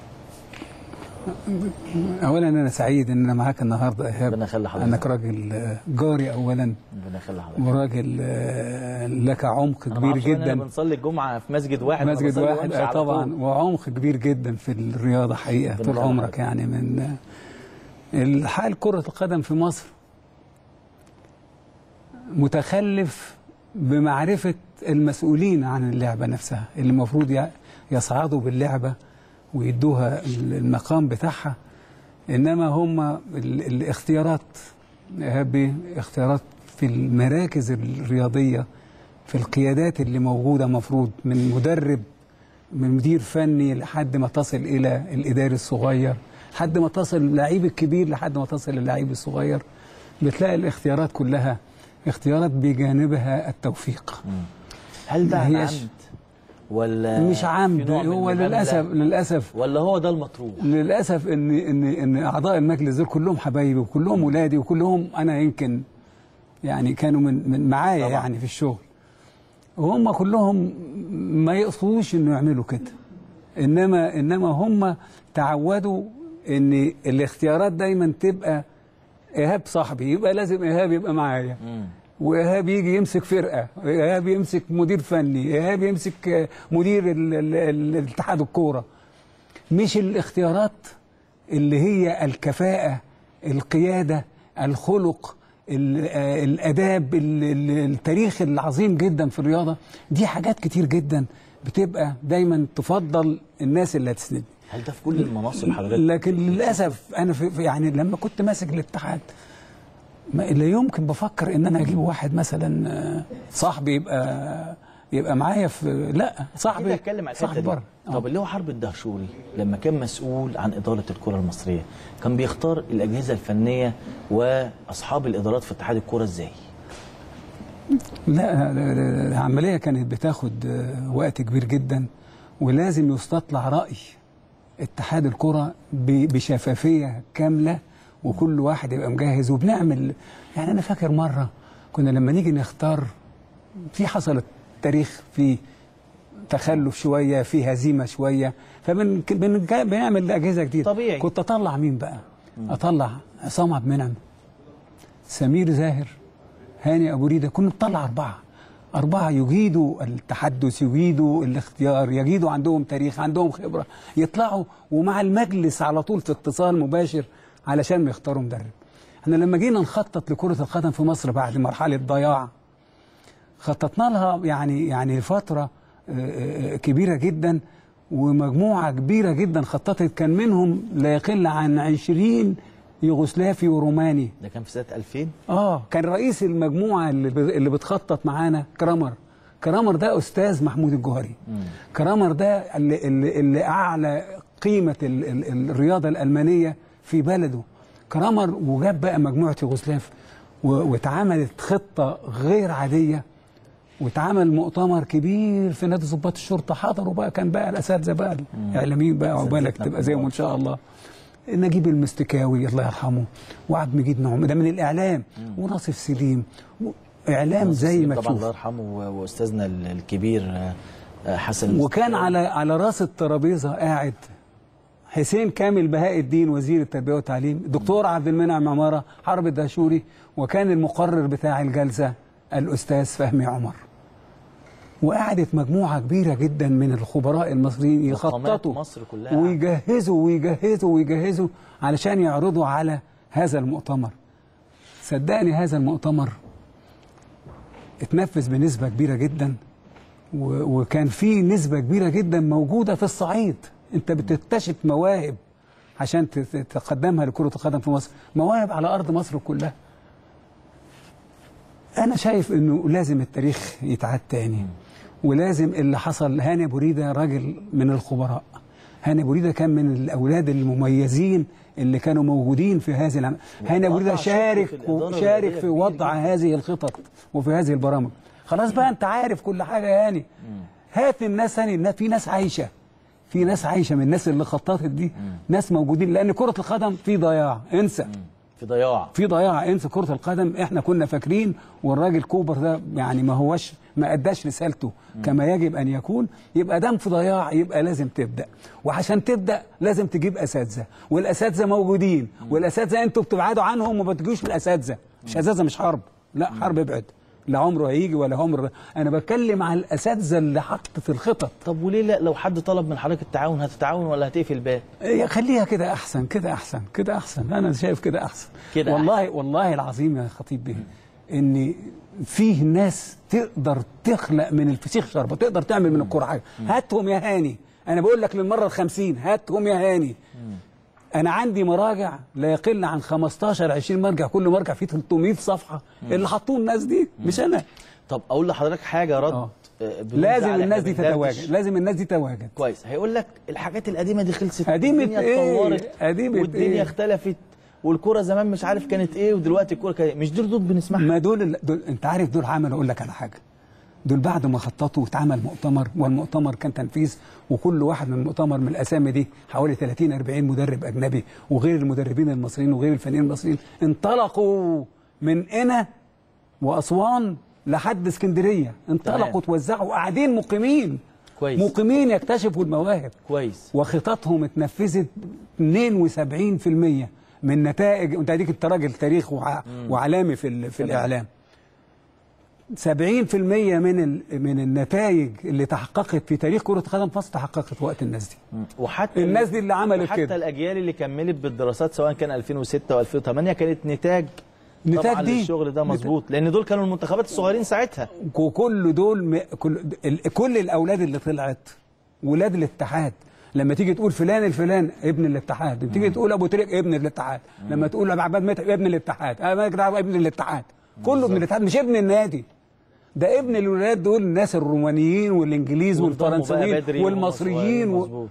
اولا انا سعيد ان انا معاك النهارده يا ايهاب ربنا يخلي حضرتك. انك راجل آه، جاري اولا ربنا يخلي حضرتك وراجل آه، لك عمق أنا كبير معرفش إننا جدا بنصلي الجمعه في مسجد واحد أنا مسجد بصلي واحد وأمشي آه، على طبعا طول. وعمق كبير جدا في الرياضه حقيقه ربنا طول يخلي عمرك حضرتك. يعني من آه، الحال كره القدم في مصر متخلف بمعرفه المسؤولين عن اللعبه نفسها اللي المفروض يع- يصعدوا باللعبه ويدوها المقام بتاعها انما هم ال- الاختيارات هبي اختيارات في المراكز الرياضيه في القيادات اللي موجوده مفروض من مدرب من مدير فني لحد ما تصل الى الاداري الصغير لحد ما تصل اللعيب الكبير لحد ما تصل للعيب الصغير بتلاقي الاختيارات كلها اختيارات بجانبها التوفيق هل ده ما عن هياش- عمد ولا مش في عمد نوع من هو المبالغة؟ للاسف للاسف ولا هو ده المطروح للاسف ان ان ان اعضاء المجلس دول كلهم حبايبي وكلهم ولادي وكلهم انا يمكن يعني كانوا من من معايا طبعا. يعني في الشغل وهم كلهم ما يقصدوش انه يعملوا كده انما انما هم تعودوا ان الاختيارات دايما تبقى ايهاب صاحبي يبقى لازم ايهاب يبقى معايا وايهاب يجي يمسك فرقه ايهاب يمسك مدير فني ايهاب يمسك آه، مدير ال- ال- ال- الاتحاد الكوره مش الاختيارات اللي هي الكفاءة القيادة الخلق ال- آه، الآداب ال- ال- التاريخ العظيم جدا في الرياضة دي حاجات كتير جدا بتبقى دايما تفضل الناس اللي هتسندني هل ده في كل المناصب حضرتك لكن للأسف أنا في في- يعني لما كنت ماسك الاتحاد ما لا يمكن بفكر ان انا اجيب واحد مثلا آه، صاحبي يبقى يبقى معايا في لا كده صاحبي اتكلم على صاحبي الحته دي بره آه. طب اللي هو حرب الدهشوري لما كان مسؤول عن اداره الكره المصريه كان بيختار الاجهزه الفنيه واصحاب الادارات في اتحاد الكره ازاي لا لا- لا- العملية كانت بتاخد آه، وقت كبير جدا ولازم يستطلع رأي اتحاد الكرة ب- بشفافية كاملة وكل واحد يبقى مجهز وبنعمل يعني أنا فاكر مرة كنا لما نيجي نختار في حصلت تاريخ في تخلف شوية في هزيمة شوية فبنعمل أجهزة جديدة طبيعي. كنت أطلع مين بقى أطلع عصام عبد المنعم سمير زاهر هاني ابو ريده كنا بنطلع اربعه اربعه يجيدوا التحدث يجيدوا الاختيار يجيدوا عندهم تاريخ عندهم خبره يطلعوا ومع المجلس على طول في اتصال مباشر علشان ما يختاروا مدرب احنا لما جينا نخطط لكره القدم في مصر بعد مرحله ضياع خططنا لها يعني يعني فتره آه، آه، كبيره جدا ومجموعه كبيره جدا خططت كان منهم لا يقل عن 20 يوغوسلافي وروماني ده كان في سنه 2000 اه كان رئيس المجموعه اللي ب- اللي بتخطط معانا كرامر كرامر ده استاذ محمود الجوهري كرامر ده اللي, اللي, اللي اعلى قيمه ال ال الرياضه الالمانيه في بلده كرامر وجاب بقى مجموعه يوغوسلاف و- واتعملت خطه غير عاديه واتعمل مؤتمر كبير في نادي ضباط الشرطه حضروا بقى كان بقى الاساتذه بقى الاعلاميين بقى عقبالك أساتذتنا تبقى زيهم ان الكبار. شاء الله نجيب المستكاوي الله يرحمه وعبد المجيد نعم ده من الاعلام وناصف سليم و- اعلام زي ما طبعا الله تشوف يرحمه و- واستاذنا ال- الكبير آه، آه، حسن وكان على على راس الترابيزه قاعد حسين كامل بهاء الدين وزير التربيه والتعليم دكتور عبد المنعم عماره حرب الدهشوري وكان المقرر بتاع الجلسه الاستاذ فهمي عمر وقعدت مجموعه كبيره جدا من الخبراء المصريين مقامات يخططوا مصر كلها ويجهزوا ويجهزوا ويجهزوا علشان يعرضوا على هذا المؤتمر صدقني هذا المؤتمر اتنفذ بنسبة كبيرة جدا و- وكان في نسبة كبيرة جدا موجودة في الصعيد انت بتكتشف مواهب عشان ت- ت- تقدمها لكرة القدم في مصر مواهب على أرض مصر كلها أنا شايف إنه لازم التاريخ يتعاد تاني ولازم اللي حصل هاني أبو ريدة راجل من الخبراء هاني أبو ريدة كان من الأولاد المميزين اللي كانوا موجودين في هذه العم... هاني أبو ريدة وقطع شكل شارك في الإدارة شارك الرياضية في كبير وضع هذه الخطط وفي هذه البرامج خلاص بقى أنت عارف كل حاجة يا هاني هات الناس هاني الناس- في ناس عايشة في ناس عايشة من الناس اللي خططت دي ناس موجودين لأن كرة القدم في ضياع انسى في ضياع في ضياع انسى كره القدم احنا كنا فاكرين والراجل كوبر ده يعني ما هوش ما اداش رسالته كما يجب ان يكون يبقى دام في ضياع يبقى لازم تبدا وعشان تبدا لازم تجيب اساتذه والاساتذه موجودين والاساتذه انتوا بتبعدوا عنهم وما بتجوش للاساتذه مش اساتذه مش حرب لا حرب ابعد لا عمره هيجي ولا عمره انا بتكلم على الاساتذه اللي حطت الخطط طب وليه لا لو حد طلب من حضرتك التعاون هتتعاون ولا هتقفل الباب إيه، خليها كده احسن كده احسن كده احسن انا شايف كده احسن كده والله والله العظيم يا خطيب به ان فيه ناس تقدر تخلق من الفسيخ شربة تقدر تعمل من الكرة حاجة هاتهم يا هاني انا بقول لك للمرة الخمسين هاتهم يا هاني انا عندي مراجع لا يقل عن 15 20 مرجع كل مرجع فيه 300 صفحة اللي حطوه الناس دي مش انا طب اقول لحضرتك حاجه رد آه. آه، بدون لازم زعل، الناس إحنا دي بندردش. تتواجد لازم الناس دي تتواجد كويس هيقول لك الحاجات القديمه دي خلصت قديمة الدنيا إيه؟ اتطورت قديمة والدنيا إيه؟ اختلفت والكره زمان مش عارف كانت ايه ودلوقتي الكره كانت مش دي ردود بنسمعها ما دول, دول انت عارف دول عملوا اقول لك على حاجه دول بعد ما خططوا واتعمل مؤتمر والمؤتمر كان تنفيذ وكل واحد من المؤتمر من الاسامي دي حوالي 30 40 مدرب اجنبي وغير المدربين المصريين وغير الفنانين المصريين انطلقوا من قنا واسوان لحد اسكندريه انطلقوا تمام. توزعوا قاعدين مقيمين كويس. مقيمين يكتشفوا المواهب كويس وخططهم اتنفذت 72% من نتائج انت اديك انت راجل تاريخ وع... وعلامي في ال... في الاعلام 70% من ال... من النتائج اللي تحققت في تاريخ كرة القدم في مصر تحققت وقت الناس دي وحتى الناس دي اللي عملت وحتى كده. الاجيال اللي كملت بالدراسات سواء كان 2006 و2008 كانت نتاج نتاج طبعا دي. للشغل ده نتاج. مظبوط لان دول كانوا المنتخبات الصغيرين ساعتها وكل دول م... كل ال... كل الاولاد اللي طلعت ولاد الاتحاد لما تيجي تقول فلان الفلان ابن الاتحاد لما تيجي تقول ابو تريك ابن الاتحاد لما تقول ابو عباد متعب ابن الاتحاد ابن ابن الاتحاد كله ابن الاتحاد مش ابن النادي ده ابن الولاد دول الناس الرومانيين والانجليز وانضموا بقى والفرنسيين بدري وهم والمصريين صغيرين. و... مظبوط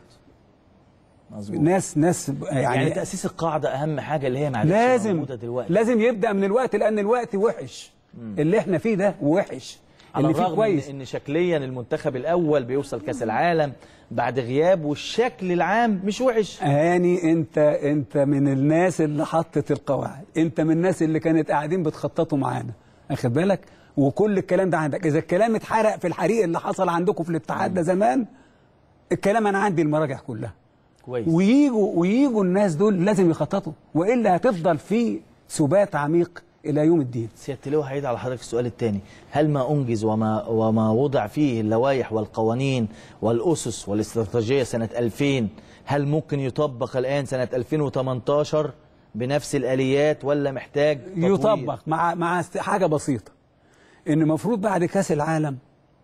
مظبوط ناس ناس يعني, يعني, تاسيس القاعده اهم حاجه اللي هي معلش لازم موجوده دلوقتي لازم يبدا من الوقت لان الوقت وحش اللي احنا فيه ده وحش على اللي فيه الرغم كويس ان, إن شكليا المنتخب الاول بيوصل كاس العالم بعد غياب والشكل العام مش وحش هاني انت انت من الناس اللي حطت القواعد انت من الناس اللي كانت قاعدين بتخططوا معانا اخد بالك وكل الكلام ده عندك اذا الكلام اتحرق في الحريق اللي حصل عندكم في الاتحاد ده زمان الكلام انا عندي المراجع كلها كويس ويجوا ويجوا الناس دول لازم يخططوا والا هتفضل في سبات عميق الى يوم الدين سياده اللواء هعيد على حضرتك السؤال الثاني هل ما انجز وما وما وضع فيه اللوائح والقوانين والاسس والاستراتيجيه سنه 2000 هل ممكن يطبق الان سنه 2018 بنفس الاليات ولا محتاج تطوير؟ يطبق مع مع است- حاجه بسيطه ان المفروض بعد كاس العالم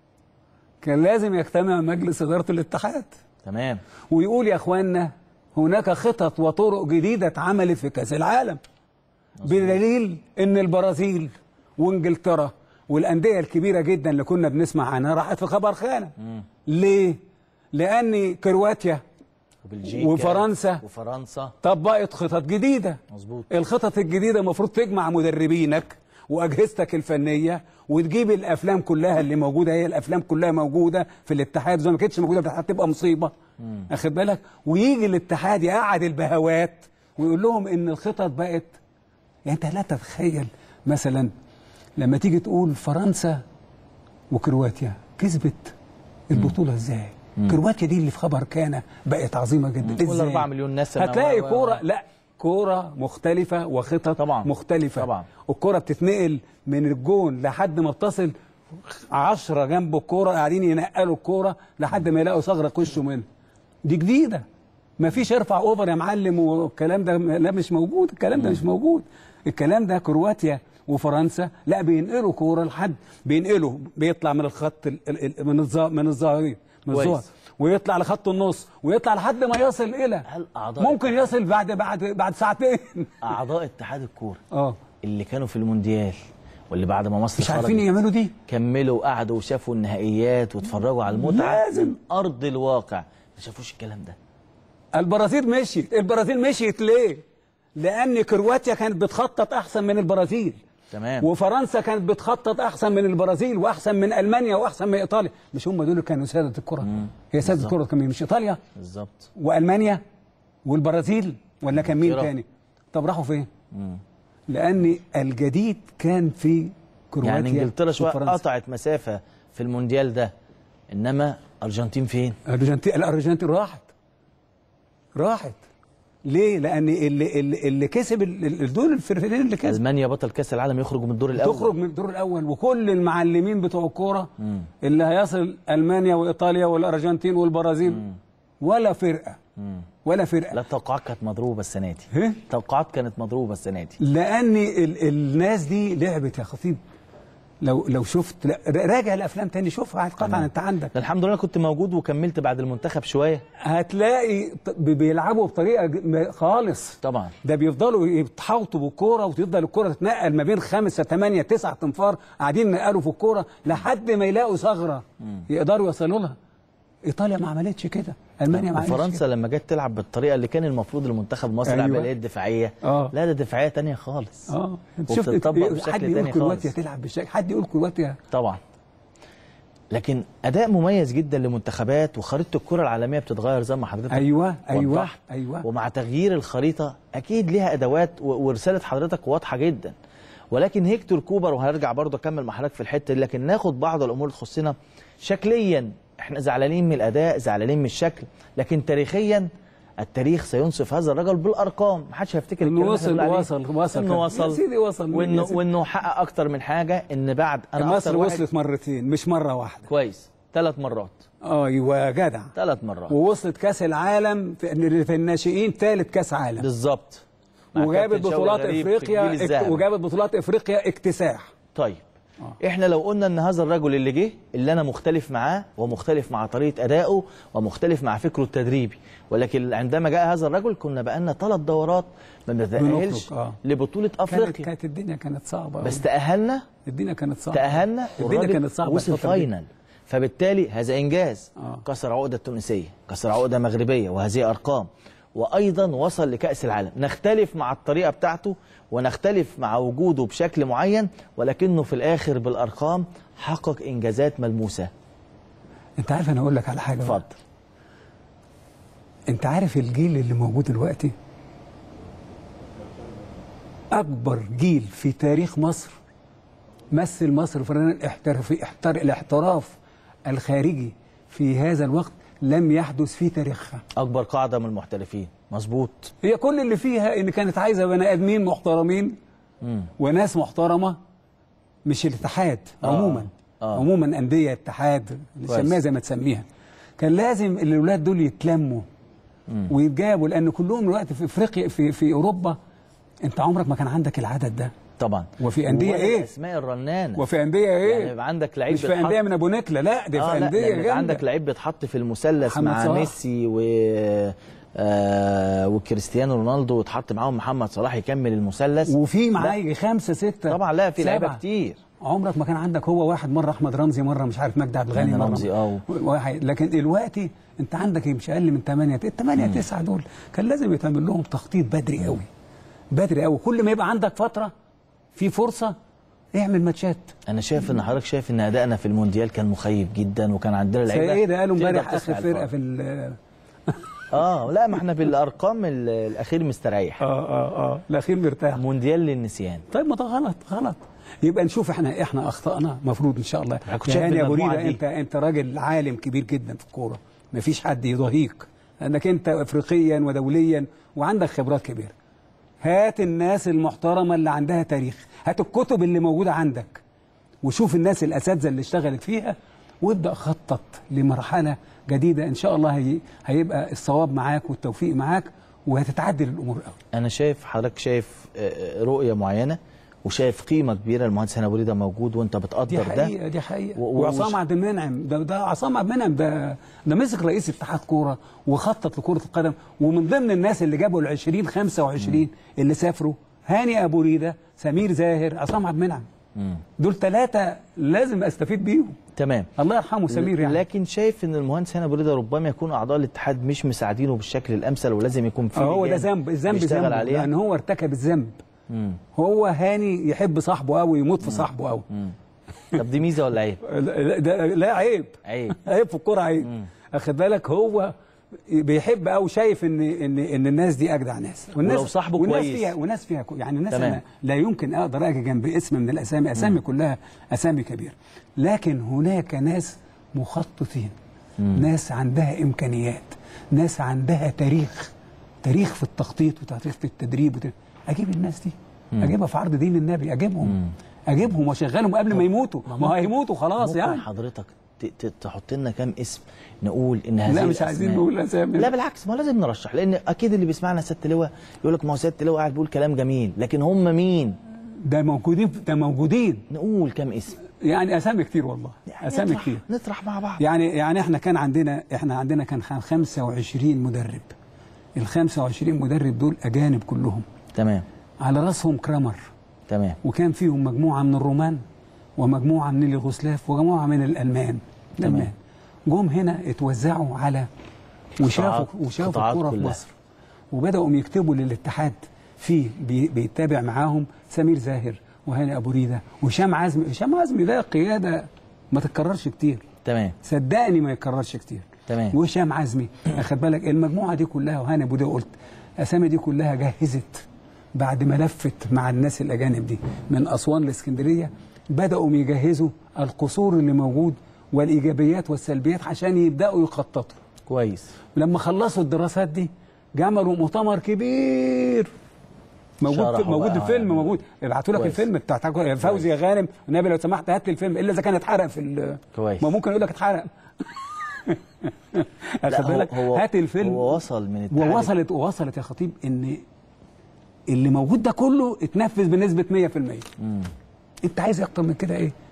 كان لازم يجتمع مجلس اداره الاتحاد تمام ويقول يا اخوانا هناك خطط وطرق جديده اتعملت في كاس العالم بدليل ان البرازيل وانجلترا والانديه الكبيره جدا اللي كنا بنسمع عنها راحت في خبر خانه ليه لان كرواتيا وبلجيكا وفرنسا. وفرنسا طبقت خطط جديده مظبوط الخطط الجديده المفروض تجمع مدربينك واجهزتك الفنيه وتجيب الافلام كلها اللي موجوده هي الافلام كلها موجوده في الاتحاد زي ما كانتش موجوده في الاتحاد تبقى مصيبه اخد بالك ويجي الاتحاد يقعد البهوات ويقول لهم ان الخطط بقت يعني انت لا تتخيل مثلا لما تيجي تقول فرنسا وكرواتيا كسبت البطوله ازاي كرواتيا دي اللي في خبر كان بقت عظيمه جدا ولا 4 مليون نسمة هتلاقي و- و- كوره لا كوره مختلفه وخطط طبعاً. مختلفه طبعاً. والكوره بتتنقل من الجون لحد ما بتصل عشرة جنب الكوره قاعدين ينقلوا الكوره لحد ما يلاقوا ثغره يخشوا منها دي جديده ما فيش ارفع اوفر يا معلم والكلام ده لا مش موجود الكلام ده مش موجود الكلام ده كرواتيا وفرنسا لا بينقلوا كوره لحد بينقلوا بيطلع من الخط ال- ال- ال- من الظا- من الظاهرين من كويس. الظهر ويطلع لخط النص ويطلع لحد ما يصل الى هل اعضاء ممكن يصل بعد بعد بعد ساعتين اعضاء اتحاد الكوره اه اللي كانوا في المونديال واللي بعد ما مصر مش عارفين خرجت يعملوا دي كملوا وقعدوا وشافوا النهائيات واتفرجوا على المتعه لازم. من ارض الواقع ما شافوش الكلام ده البرازيل مشيت البرازيل مشيت ليه لان كرواتيا كانت بتخطط احسن من البرازيل تمام وفرنسا كانت بتخطط احسن من البرازيل واحسن من المانيا واحسن من ايطاليا مش هم دول اللي كانوا ساده الكره هي ساده بالظبط. الكره كان مين؟ مش ايطاليا بالظبط والمانيا والبرازيل ولا كان مين إنجلترا. تاني طب راحوا فين لان الجديد كان في كرواتيا يعني انجلترا شويه وفرنسا. قطعت مسافه في المونديال ده انما ارجنتين فين الارجنتين الارجنتين راحت راحت ليه؟ لان اللي اللي, اللي كسب ال- ال- دول الفرقتين اللي كسبوا المانيا بطل كاس العالم يخرجوا من الدور الاول تخرج من الدور الاول وكل المعلمين بتوع الكوره اللي هيصل المانيا وايطاليا والارجنتين والبرازيل ولا فرقه ولا فرقه لا التوقعات كانت مضروبه السنه دي إيه؟ التوقعات كانت مضروبه السنه دي لان ال الناس دي لعبت يا خطيب لو لو شفت لا راجع الافلام تاني شوفها قطعا انت عندك ده الحمد لله كنت موجود وكملت بعد المنتخب شويه هتلاقي ط- بيلعبوا بطريقه ج- م- خالص طبعا ده بيفضلوا يتحوطوا بالكوره وتفضل الكوره تتنقل ما بين خمسه ثمانيه تسعه تنفار قاعدين ينقلوا في الكوره لحد ما يلاقوا ثغره يقدروا يوصلوا لها ايطاليا ما عملتش كده المانيا ما عملتش وفرنسا كده. لما جت تلعب بالطريقه اللي كان المفروض المنتخب مصر يلعب أيوة. باليه الدفاعيه آه. لا ده دفاعيه تانية خالص اه انت شفت وبتطبق حد بشكل يقول تاني كرواتيا خالص تلعب بالشكل حد يقول كرواتيا طبعا لكن اداء مميز جدا لمنتخبات وخريطه الكره العالميه بتتغير زي ما حضرتك ايوه ايوه وضحت. ايوه ومع تغيير الخريطه اكيد ليها ادوات و- ورساله حضرتك واضحه جدا ولكن هيكتور كوبر وهرجع برضه اكمل مع حضرتك في الحته دي لكن ناخد بعض الامور اللي تخصنا شكليا احنا زعلانين من الاداء زعلانين من الشكل لكن تاريخيا التاريخ سينصف هذا الرجل بالارقام محدش هيفتكر إنه الكلام اللي وصل- إحنا بنقول عليه. وصل- وصل انه كان. وصل يا سيدي وصل. يا وانه سيدي. وانه حقق اكتر من حاجه ان بعد انا مصر أكتر واحد- وصلت مرتين مش مره واحده كويس ثلاث مرات ايوه جدع ثلاث مرات ووصلت كاس العالم في في الناشئين ثالث كاس عالم بالظبط مع وجابت كابتن شوقي بطولات غريب في افريقيا الجيل اك- الذهبي. وجابت بطولات افريقيا اكتساح طيب احنا لو قلنا ان هذا الرجل اللي جه اللي انا مختلف معاه ومختلف مع طريقه ادائه ومختلف مع فكره التدريبي ولكن عندما جاء هذا الرجل كنا بقالنا ثلاث دورات ما بنتاهلش بنخرج، آه. لبطوله كانت افريقيا كانت الدنيا كانت صعبه بس أوي. تاهلنا الدنيا كانت صعبه تأهلنا الدنيا والراجل كانت صعبه وصل الفترة دي. فاينل فبالتالي هذا انجاز آه. كسر عقده التونسيه كسر عقده مغربيه وهذه ارقام وايضا وصل لكاس العالم نختلف مع الطريقه بتاعته ونختلف مع وجوده بشكل معين ولكنه في الاخر بالارقام حقق انجازات ملموسه انت عارف انا اقول لك على حاجه بقى. اتفضل انت عارف الجيل اللي موجود دلوقتي اكبر جيل في تاريخ مصر مثل مصر في الاحتراف احتر الاحتراف الخارجي في هذا الوقت لم يحدث في تاريخها اكبر قاعده من المحترفين مظبوط هي كل اللي فيها ان كانت عايزه بني ادمين محترمين وناس محترمه مش الاتحاد آه. عموما آه. عموما انديه اتحاد كويس. سميها زي ما تسميها كان لازم الاولاد دول يتلموا ويتجابوا لان كلهم دلوقتي في افريقيا في في اوروبا انت عمرك ما كان عندك العدد ده طبعا وفي أندية ولا إيه؟ الاسماء الرنانه وفي انديه ايه يعني يبقى عندك لعيب مش في بيتحط- انديه من ابو نكله لا دي آه في لا انديه لأن يبقى جامدة. عندك لعيب بيتحط في المثلث محمد مع صلاح. ميسي و آه وكريستيانو رونالدو وتحط معاهم محمد صلاح يكمل المثلث وفي لا، معاه يجي خمسه سته طبعا لا في لعيبه سبعة. كتير عمرك ما كان عندك هو واحد مره احمد رمزي مره مش عارف مجدي عبد الغني يعني مره رمزي، آه. واحد لكن دلوقتي انت عندك مش اقل من 8 الثمانيه تسعه دول كان لازم يتعمل لهم تخطيط بدري قوي بدري قوي كل ما يبقى عندك فتره في فرصه اعمل ماتشات انا شايف ان حضرتك شايف ان ادائنا في المونديال كان مخيب جدا وكان عندنا زي لعيبه ايه ده قالوا تقدر امبارح تسمع اخر فرقه الفرق. في ال- اه لا ما احنا بالارقام ال- الاخير مستريح اه اه اه الاخير مرتاح مونديال للنسيان طيب ما ده غلط غلط يبقى نشوف احنا احنا اخطانا مفروض ان شاء الله أنا كنت شايف يعني يا ابو المجموعة ريده دي. انت انت راجل عالم كبير جدا في الكوره مفيش حد يضاهيك لانك انت افريقيا ودوليا وعندك خبرات كبيره هات الناس المحترمه اللي عندها تاريخ هات الكتب اللي موجوده عندك وشوف الناس الاساتذه اللي اشتغلت فيها وابدا خطط لمرحله جديده ان شاء الله هي هيبقى الصواب معاك والتوفيق معاك وهتتعدل الامور قوي انا شايف حضرتك شايف آه، آه، رؤيه معينه وشايف قيمه كبيره المهندس هنا بريده موجود وانت دي بتقدر حقيقه ده دي حقيقه و- و- وعصام وش- عبد المنعم ده ده عصام عبد المنعم ده ده مسك رئيس اتحاد كوره وخطط لكره القدم ومن ضمن الناس اللي جابوا ال 20 25 اللي سافروا هاني ابو ريده سمير زاهر عصام عبد المنعم دول ثلاثه لازم استفيد بيهم تمام الله يرحمه سمير يعني لكن شايف ان المهندس هنا بريده ربما يكون اعضاء الاتحاد مش مساعدينه بالشكل الامثل ولازم يكون في آه، هو ده لجان ذنب الذنب بيشتغل ذنبه عليها لان هو ارتكب الذنب مم. هو هاني يحب صاحبه قوي يموت في صاحبه قوي طب دي ميزه ولا عيب؟ لا, ده- لا عيب عيب عيب في الكوره عيب اخد بالك هو بيحب او شايف ان ان ان الناس دي اجدع ناس والناس ولو صاحبه والناس كويس. فيها وناس فيها كو- يعني الناس تمام. أنا لا يمكن اقدر اجي جنب اسم من الاسامي اسامي كلها اسامي كبيره لكن هناك ناس مخططين ناس عندها امكانيات ناس عندها تاريخ تاريخ في التخطيط وتاريخ في التدريب وت... اجيب الناس دي اجيبها في عرض دين النبي اجيبهم اجيبهم واشغلهم قبل ما يموتوا ما هو هيموتوا خلاص ممكن يعني حضرتك ت- ت- تحط لنا كام اسم نقول ان هذه لا مش عايزين الأسماء- نقول اسامي لا بالعكس ما لازم نرشح لان اكيد اللي بيسمعنا سياده اللواء يقول لك ما هو سياده اللواء قاعد بيقول كلام جميل لكن هم مين؟ ده موجودين ده موجودين نقول كام اسم يعني اسامي كتير والله يعني اسامي نطرح كتير نطرح مع بعض يعني يعني احنا كان عندنا احنا عندنا كان خ- 25 مدرب ال 25 مدرب دول اجانب كلهم تمام على راسهم كرامر تمام وكان فيهم مجموعه من الرومان ومجموعه من اليوغوسلاف ومجموعه من الالمان تمام. الالمان جم هنا اتوزعوا على وشافوا قطاعات- وشافوا قطاعات الكوره في كلها. مصر وبداوا يكتبوا للاتحاد فيه بي- بيتابع معاهم سمير زاهر وهاني ابو ريده وهشام عزمي هشام عزمي ده قياده ما تتكررش كتير تمام صدقني ما يتكررش كتير تمام. وهشام عزمي اخد بالك المجموعه دي كلها وهاني ابو ده قلت اسامي دي كلها جهزت بعد ما لفت مع الناس الاجانب دي من اسوان لاسكندريه بداوا يجهزوا القصور اللي موجود والايجابيات والسلبيات عشان يبداوا يخططوا كويس لما خلصوا الدراسات دي عملوا مؤتمر كبير موجود شرحوا موجود بقى الفيلم يعني. موجود ابعتوا لك كويس. الفيلم بتاع بتاع فوزي يا غانم النبي لو سمحت هات لي الفيلم الا اذا كان اتحرق في ال- كويس. ما ممكن يقول لك اتحرق لا اخد هو, بالك هو هات الفيلم هو وصل من التعب ووصلت ووصلت يا خطيب ان اللي موجود ده كله اتنفذ بنسبه 100% انت عايز اكتر من كده ايه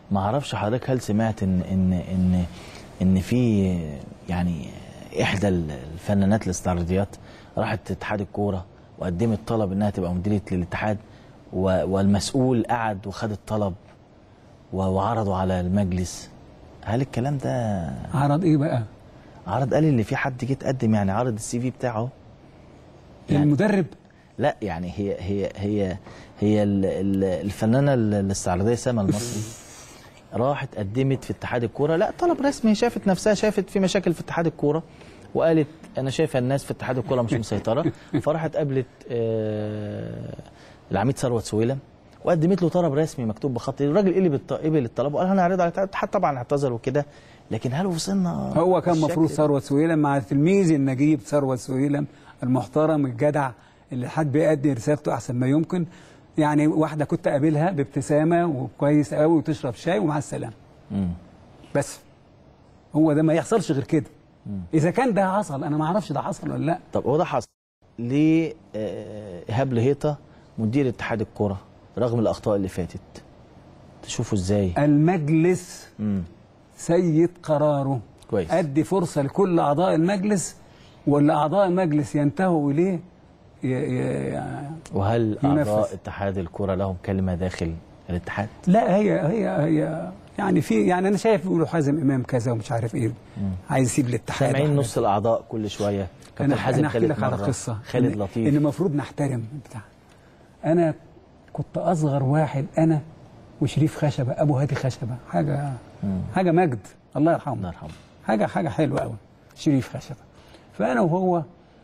ما اعرفش حضرتك هل سمعت ان ان ان ان في يعني احدى الفنانات الاستعراضيات راحت اتحاد الكوره وقدمت طلب انها تبقى مديره للاتحاد و- والمسؤول قعد وخد الطلب و- وعرضه على المجلس هل الكلام ده عرض ايه بقى عرض قال ان في حد جه اتقدم يعني عرض السي في بتاعه يعني- المدرب لا يعني هي هي هي هي ال- ال- الفنانه ال- الاستعراضيه سما المصري راحت قدمت في اتحاد الكوره لا طلب رسمي شافت نفسها شافت في مشاكل في اتحاد الكوره وقالت انا شايفه الناس في اتحاد الكوره مش مسيطره فراحت قابلت آه، العميد ثروت سويلم وقدمت له طلب رسمي مكتوب بخط إيده. الراجل قبل الط- قبل الطلب وقال انا هعرضه على الاتحاد طبعا اعتذر وكده لكن هل وصلنا هو كان بالشكل مفروض ده؟ ثروت سويلم مع تلميذ النجيب ثروت سويلم المحترم الجدع اللي حد بيأدي رسالته احسن ما يمكن يعني واحده كنت قابلها بابتسامه وكويس قوي وتشرب شاي ومع السلامه مم. بس هو ده ما يحصلش غير كده اذا كان ده حصل انا ما اعرفش ده حصل ولا لا طب هو ده حصل ليه آه، ايهاب لهيطه مدير اتحاد الكره رغم الاخطاء اللي فاتت تشوفوا ازاي المجلس امم سيد قراره كويس ادي فرصه لكل اعضاء المجلس واللي اعضاء المجلس ينتهوا اليه ي- ي- وهل ينفذ. اعضاء اتحاد الكره لهم كلمه داخل الاتحاد لا هي هي هي يعني في يعني انا شايف بيقولوا حازم امام كذا ومش عارف ايه عايز يسيب الاتحاد سامعين وحاجات. نص الاعضاء كل شويه كابتن انا حازم انا احكي ثالث لك على مرة، قصه خالد إن- لطيف ان المفروض نحترم بتاع انا كنت اصغر واحد انا وشريف خشبه ابو هادي خشبه حاجه حاجه مجد الله يرحمه الله يرحمه حاجه حاجه حلوه قوي شريف خشبه فانا وهو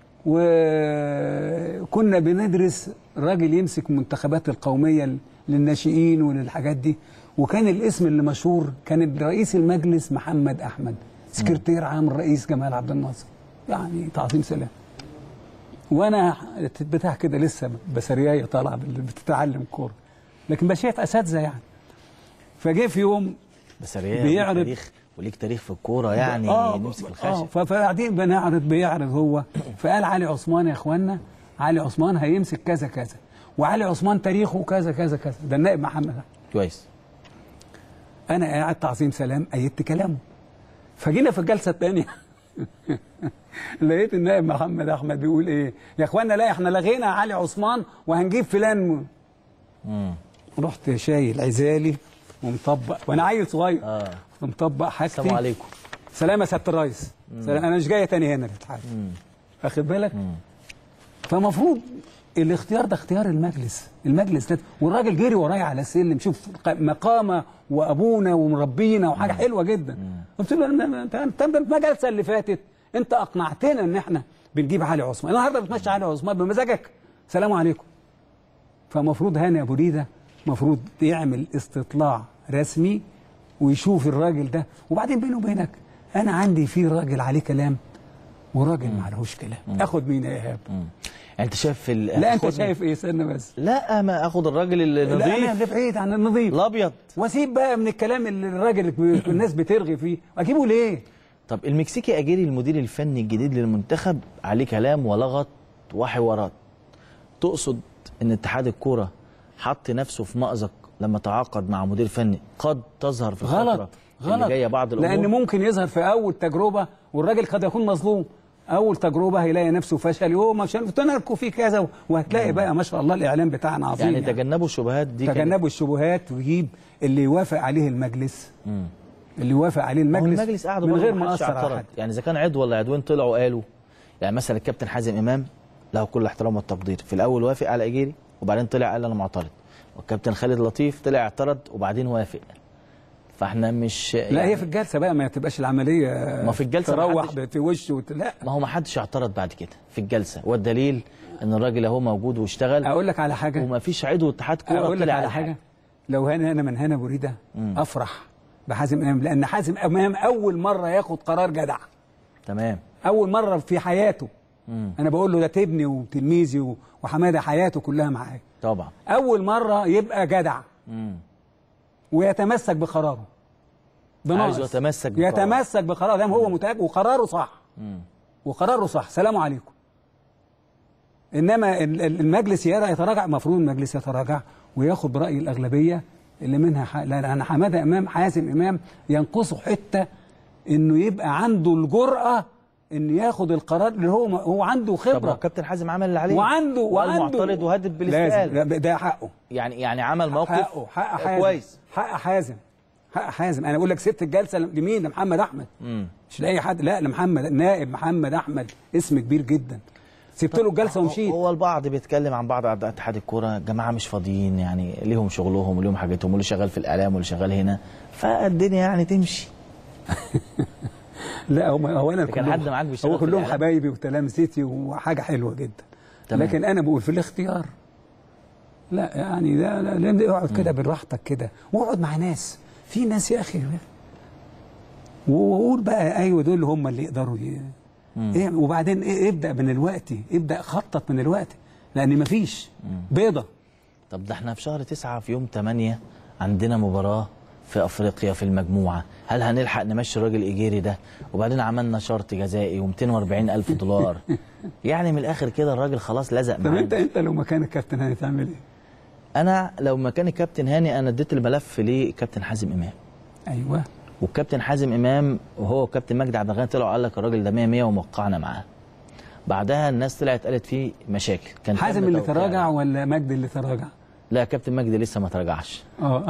وكنا بندرس راجل يمسك المنتخبات القوميه للناشئين وللحاجات دي وكان الاسم اللي مشهور كان رئيس المجلس محمد احمد سكرتير عام الرئيس جمال عبد الناصر يعني تعظيم سلام وانا بتاع كده لسه بسريايه طالعه بال- بتتعلم كوره لكن بشايف اساتذه يعني فجه في يوم بس رياض بيعرض- وليك تاريخ وليك تاريخ في الكوره يعني آه، نمسك اه الخشب ف- فقاعدين بنعرض بيعرض هو فقال علي عثمان يا اخوانا علي عثمان هيمسك كذا كذا وعلي عثمان تاريخه كذا كذا كذا ده النائب محمد كويس انا قاعد تعظيم سلام ايدت كلامه فجينا في الجلسه الثانيه لقيت النائب محمد احمد بيقول ايه يا اخوانا لا احنا لغينا علي عثمان وهنجيب فلان امم رحت شايل عزالي ومطبق وانا عيل صغير اه ومطبق حاجتي السلام عليكم سلام يا سياده الريس سلام انا مش جايه تاني هنا الاتحاد واخد بالك فمفروض الاختيار ده اختيار المجلس المجلس ده والراجل جري ورايا على السلم شوف ق- مقامه وابونا ومربينا وحاجه حلوه جدا قلت له أنا- انت انت في الجلسه اللي فاتت انت اقنعتنا ان احنا بنجيب علي عثمان النهارده بتمشي علي عثمان بمزاجك سلام عليكم فمفروض هاني ابو ريده مفروض يعمل استطلاع رسمي ويشوف الراجل ده وبعدين بينه وبينك انا عندي في راجل عليه كلام وراجل ما عليهوش كلام اخد مين يا ايهاب يعني انت شايف ال... لا انت هتاخدني- شايف ايه استنى بس لا ما اخد الراجل لا انا النظيف اللي بعيد عن النظيف الابيض واسيب بقى من الكلام اللي الراجل اللي الناس بترغي فيه اجيبه ليه طب المكسيكي اجيري المدير الفني الجديد للمنتخب عليه كلام ولغط وحوارات تقصد ان اتحاد الكوره حط نفسه في مأزق لما تعاقد مع مدير فني قد تظهر في الفتره غلط اللي غلط جايه بعض الامور لان ممكن يظهر في اول تجربه والراجل قد يكون مظلوم اول تجربه هيلاقي نفسه فشل يوم مش تنركوا فيه كذا وهتلاقي بقى ما شاء الله الاعلام بتاعنا عظيم يعني تجنبوا الشبهات دي كانت- تجنبوا الشبهات ويجيب اللي يوافق عليه المجلس مم. اللي يوافق عليه ما هو المجلس المجلس قاعد من برضه غير ما ما حدش اثر على اعترض حد يعني اذا كان عضو ولا عضوين طلعوا قالوا يعني مثلا الكابتن حازم امام له كل الاحترام والتقدير في الاول وافق على اجيري وبعدين طلع قال انا معترض والكابتن خالد لطيف طلع اعترض وبعدين وافق فاحنا مش لا هي في الجلسه بقى ما تبقاش العمليه ما في الجلسة ما تروح حدش- في وشه وت... لا ما هو ما حدش اعترض بعد كده في الجلسه والدليل ان الراجل اهو موجود واشتغل اقول لك على حاجه وما فيش عضو اتحاد كوره اقول لك طلع على قال حاجه لو انا انا من هنا بريده افرح بحازم امام لان حازم امام اول مره ياخد قرار جدع تمام اول مره في حياته مم. انا بقول له ده ابني وتلميذي و- وحماده حياته كلها معايا طبعا اول مره يبقى جدع مم. ويتمسك بقراره بناقص. عايز يتمسك بقراره. يتمسك بقراره دام هو متاكد وقراره صح مم. وقراره صح سلام عليكم انما ال- ال- المجلس يرى يتراجع المفروض المجلس يتراجع وياخد براي الاغلبيه اللي منها ح... لا لا انا حماده امام حازم امام ينقصه حته انه يبقى عنده الجرأه انه ياخد القرار اللي هو هو عنده طب ما هو خبره كابتن حازم عمل اللي عليه وعنده وقال وعنده معترض وهدد لازم بالاستقال لا، ده حقه يعني يعني عمل موقف حقه حق حازم كويس حق حازم حق حازم انا بقول لك سبت الجلسه لمين لمحمد احمد مم. مش لاي حد لا لمحمد نائب محمد احمد اسم كبير جدا سبت له الجلسه ومشيت هو البعض بيتكلم عن بعض اعضاء اتحاد الكوره جماعه مش فاضيين يعني ليهم شغلهم وليهم حاجتهم واللي شغال في الاعلام واللي شغال هنا فالدنيا يعني تمشي لا هو هو انا كان كلهم- حد معاك بيشتغل هو في كلهم الإعلام؟ حبايبي وتلامذتي وحاجه حلوه جدا تمام. لكن انا بقول في الاختيار لا يعني ده لا لا اقعد كده براحتك كده واقعد مع ناس في ناس يا اخي وقول بقى ايوه دول هم اللي يقدروا ي... إيه وبعدين إيه ابدا من الوقت ابدا خطط من الوقت لان مفيش بيضه طب ده احنا في شهر تسعة في يوم 8 عندنا مباراة في افريقيا في المجموعة هل هنلحق نمشي الراجل ايجيري ده وبعدين عملنا شرط جزائي و240 الف دولار يعني من الاخر كده الراجل خلاص لزق طب انت معانا انت لو مكان الكابتن هتعمل ايه؟ انا لو مكان الكابتن هاني انا اديت الملف لكابتن حازم امام ايوه والكابتن حازم امام وهو وكابتن مجدي عبد الغني طلعوا قال لك الراجل ده 100 100 وموقعنا معاه بعدها الناس طلعت قالت فيه مشاكل كان حازم تم اللي توقيع تراجع عليه. ولا مجدي اللي تراجع؟ لا كابتن مجدي لسه ما تراجعش اه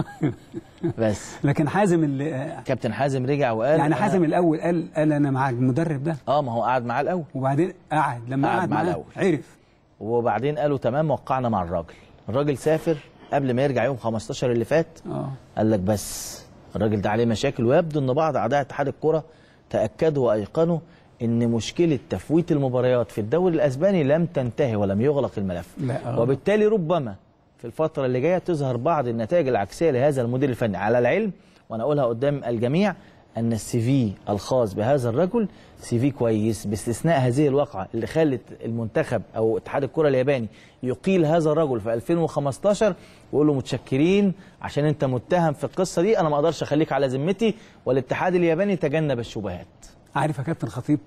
بس لكن حازم اللي كابتن حازم رجع وقال يعني أنا- حازم الاول قال قال انا مع المدرب ده اه ما هو قعد معاه الاول وبعدين قعد لما قعد قعد معاه معاه الأول. عرف وبعدين قالوا تمام وقعنا مع الراجل الراجل سافر قبل ما يرجع يوم 15 اللي فات اه قال لك بس الراجل ده عليه مشاكل ويبدو ان بعض اعضاء اتحاد الكره تاكدوا وايقنوا ان مشكله تفويت المباريات في الدوري الاسباني لم تنتهي ولم يغلق الملف لا، آه. وبالتالي ربما في الفتره اللي جايه تظهر بعض النتائج العكسيه لهذا المدير الفني على العلم وانا اقولها قدام الجميع ان السي في الخاص بهذا الرجل سي في كويس باستثناء هذه الواقعه اللي خلت المنتخب او اتحاد الكره الياباني يقيل هذا الرجل في 2015 ويقول له متشكرين عشان انت متهم في القصه دي انا ما اقدرش اخليك على ذمتي والاتحاد الياباني تجنب الشبهات عارف يا كابتن خطيب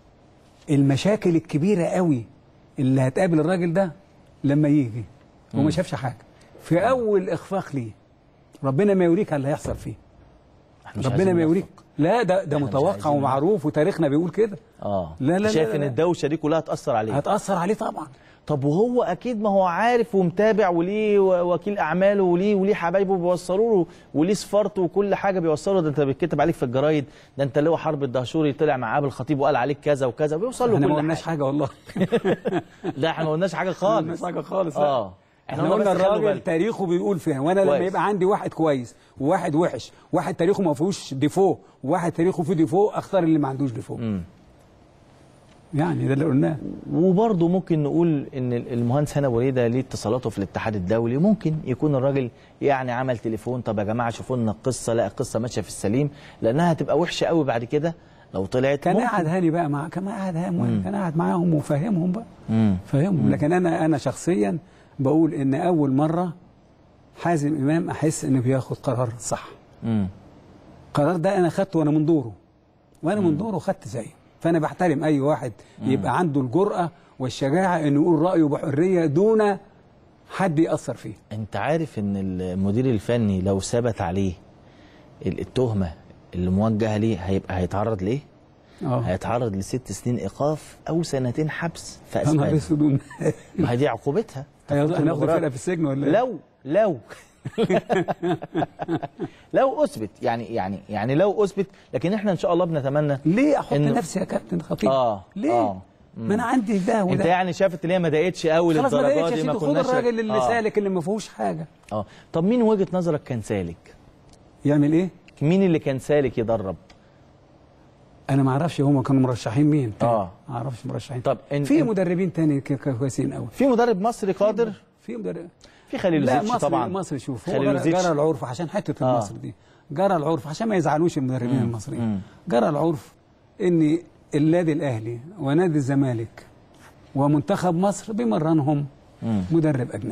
المشاكل الكبيره قوي اللي هتقابل الراجل ده لما يجي وما شافش حاجه في اول اخفاق ليه ربنا ما يوريك اللي هيحصل فيه احنا مش ربنا عايزين ما نوفق. يوريك لا ده ده إحنا مش متوقع عايزين ومعروف وتاريخنا بيقول كده اه لا، لا، لا، شايف لا، ان لا. الدوشه دي كلها هتاثر عليه هتاثر عليه طبعا طب وهو اكيد ما هو عارف ومتابع وليه و- وكيل اعماله وليه وليه حبايبه بيوصلوا له وليه سفارته وكل حاجه بيوصلوا ده انت بيتكتب عليك في الجرايد ده انت اللي هو حرب الدهشوري طلع مع ابو الخطيب وقال عليك كذا وكذا بيوصل له احنا ما كل قلناش حاجه حاجه والله لا احنا ما قلناش حاجه ما خالص قلناش حاجه خالص لا. اه احنا قلنا بس خلوا الراجل بالك. تاريخه بيقول فيها وانا لما كويس. يبقى عندي واحد كويس وواحد وحش واحد تاريخه ما فيهوش ديفو وواحد تاريخه فيه ديفو اختار اللي ما عندوش ديفو مم. يعني ده اللي قلناه وبرضه ممكن نقول ان المهندس هنا وريده ليه اتصالاته في الاتحاد الدولي ممكن يكون الراجل يعني عمل تليفون طب يا جماعه شوفوا لنا القصه لا القصه ماشيه في السليم لانها هتبقى وحشه قوي بعد كده لو طلعت كان ممكن. قاعد هاني بقى مع كان قاعد هاني كان قاعد معاهم وفاهمهم بقى مم. فاهمهم لكن انا انا شخصيا بقول ان اول مره حازم امام احس انه بياخد قرار صح مم. القرار ده انا خدته وانا من دوره وانا من دوره خدت زيه فانا بحترم اي واحد يبقى عنده الجرأه والشجاعه انه يقول رايه بحريه دون حد ياثر فيه انت عارف ان المدير الفني لو ثبت عليه ال- التهمه اللي موجهه ليه هيبقى هيتعرض ليه؟ اه هيتعرض لست سنين ايقاف او سنتين حبس في يا نهار اسبانيا اسود ما هي دي عقوبتها هناخد المباراة. الفرقه في السجن ولا إيه؟ لو لو لو اثبت يعني يعني يعني لو اثبت لكن احنا ان شاء الله بنتمنى ليه احط إنه- نفسي يا كابتن خطيب آه، ليه آه. ما انا عندي ده انت وده يعني شافت اللي هي ما ضايقتش قوي خلاص ما للدرجه بقتش دي ما خد كناش الراجل اللي آه. سالك اللي ما فيهوش حاجه اه طب مين وجهه نظرك كان سالك؟ يعمل ايه مين اللي كان سالك يدرب؟ انا ما اعرفش هم كانوا مرشحين مين تاني. آه. ما اعرفش مرشحين طب إن- في إن- مدربين تاني ك- ك- كويسين قوي في مدرب مصري قادر في مدرب في خليل لا زيتش مصر طبعا مصر شوف هو خليل جرى, زيتش. جرى العرف عشان حته آه. مصر دي جرى العرف عشان ما يزعلوش المدربين مم. المصريين جرى العرف ان النادي الاهلي ونادي الزمالك ومنتخب مصر بيمرنهم مم. مدرب اجنبي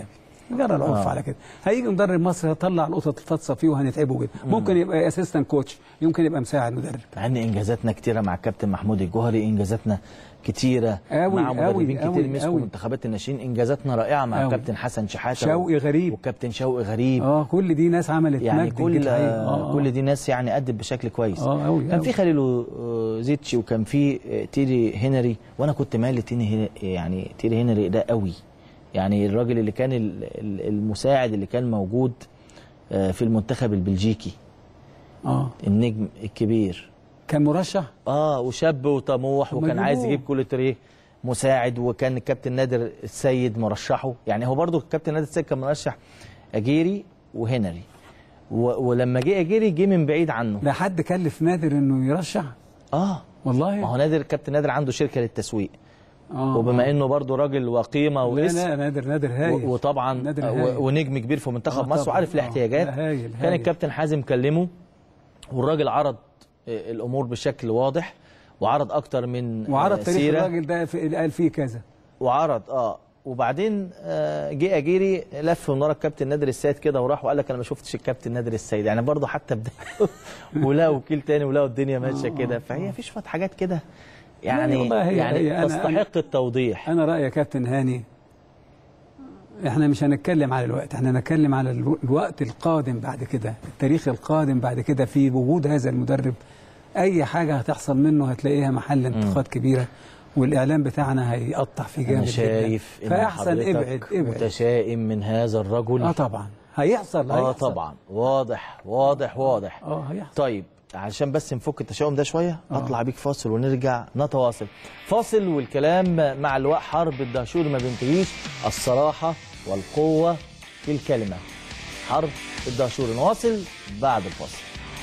جرى العرف على كده هيجي مدرب مصر هيطلع القطط الفاطسه فيه وهنتعبه جدا ممكن يبقى اسيستنت كوتش يمكن يبقى مساعد مدرب مع ان انجازاتنا كتيره مع الكابتن محمود الجوهري انجازاتنا كتيره أوي، مع مدربين أوي، كتير أوي، مسكوا أوي. منتخبات الناشئين انجازاتنا رائعه مع أوي. الكابتن حسن شحاته شوقي غريب. والكابتن شوقي غريب اه كل دي ناس عملت يعني مجد كل كده حقيقي. آه، آه. كل دي ناس يعني أدت بشكل كويس آه، أوي، كان أوي. في خليل آه، زيتشي وكان في آه، تيري هنري وانا كنت مال لتيري هن- يعني تيري هنري ده قوي يعني الراجل اللي كان ال- ال- المساعد اللي كان موجود آه، في المنتخب البلجيكي اه النجم الكبير كان مرشح اه وشاب وطموح هما وكان عايز جابوه. يجيب كل تريه مساعد وكان الكابتن نادر السيد مرشحه يعني هو برضو الكابتن نادر السيد كان مرشح اجيري وهنري و- ولما جه اجيري جه من بعيد عنه لا حد كلف نادر انه يرشح اه والله ما هو نادر الكابتن نادر عنده شركه للتسويق اه وبما انه برضه راجل وقيمه لا واسم لا نادر نادر هايل و- وطبعا نادر و- هايل. ونجم كبير في منتخب آه مصر طبعاً. وعارف آه. الاحتياجات لا، هايل، كان هايل. الكابتن حازم كلمه والراجل عرض آه، الامور بشكل واضح وعرض اكتر من وعرض آه، تاريخ سيرة. الراجل ده في قال فيه كذا وعرض اه وبعدين آه، جه اجيري لف من ورا الكابتن نادر السيد كده وراح وقال لك انا ما شفتش الكابتن نادر السيد يعني برضه حتى بدايه ولا وكيل تاني ولا الدنيا ماشيه كده فهي في شويه حاجات كده يعني والله هي- يعني هي أنا- تستحق التوضيح انا رايي يا كابتن هاني احنا مش هنتكلم على الوقت احنا هنتكلم على الو- الوقت القادم بعد كده التاريخ القادم بعد كده في وجود هذا المدرب اي حاجه هتحصل منه هتلاقيها محل انتقاد كبيره والاعلام بتاعنا هيقطع فيه جامد انا شايف جدا ان فاحسن ابعد حضرتك ابعد متشائم من هذا الرجل اه طبعا هيحصل اه هيحصل. طبعا واضح واضح واضح اه هيحصل طيب عشان بس نفك التشاؤم ده شويه اطلع بيك فاصل ونرجع نتواصل فاصل والكلام مع اللواء حرب الدهشوري ما بينتهيش الصراحه والقوه في الكلمه حرب الدهشوري نواصل بعد الفاصل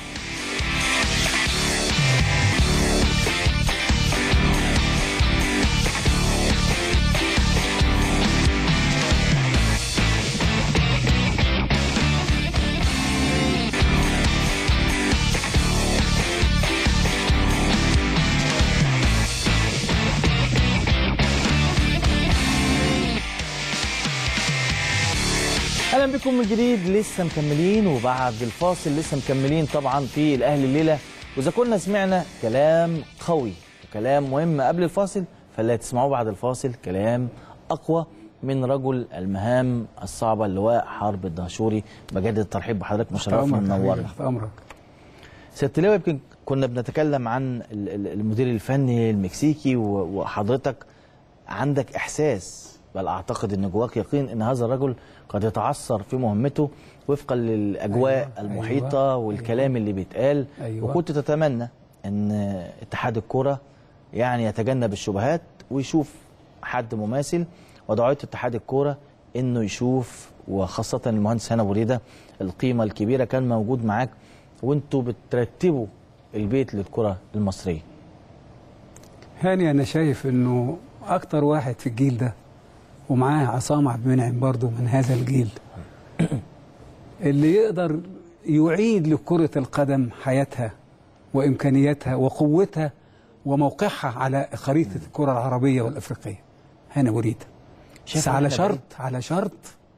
اهلا بكم من جديد لسه مكملين وبعد الفاصل لسه مكملين طبعا في الاهلي الليله واذا كنا سمعنا كلام قوي وكلام مهم قبل الفاصل فاللي هتسمعوه بعد الفاصل كلام اقوى من رجل المهام الصعبه اللواء حرب الدهشوري بجدد الترحيب بحضرتك تحت مشرفنا امرك يا حبيبي، منورنا تحت امرك سياده اللواء يمكن كنا بنتكلم عن ال- ال- المدير الفني المكسيكي و- وحضرتك عندك احساس بل اعتقد ان جواك يقين ان هذا الرجل قد يتعثر في مهمته وفقا للاجواء أيوة، المحيطه أيوة، والكلام اللي بيتقال أيوة. وكنت تتمنى ان اتحاد الكره يعني يتجنب الشبهات ويشوف حد مماثل ودعوت اتحاد الكوره انه يشوف وخاصه المهندس هنا بريده القيمه الكبيره كان موجود معاك وانتوا بترتبوا البيت للكره المصريه هاني انا شايف انه اكتر واحد في الجيل ده ومعاه عصام عبد المنعم برضه من هذا الجيل اللي يقدر يعيد لكرة القدم حياتها وإمكانياتها وقوتها وموقعها على خريطة الكرة العربية والأفريقية هنا أريد شايف بس إن على إحنا شرط على شرط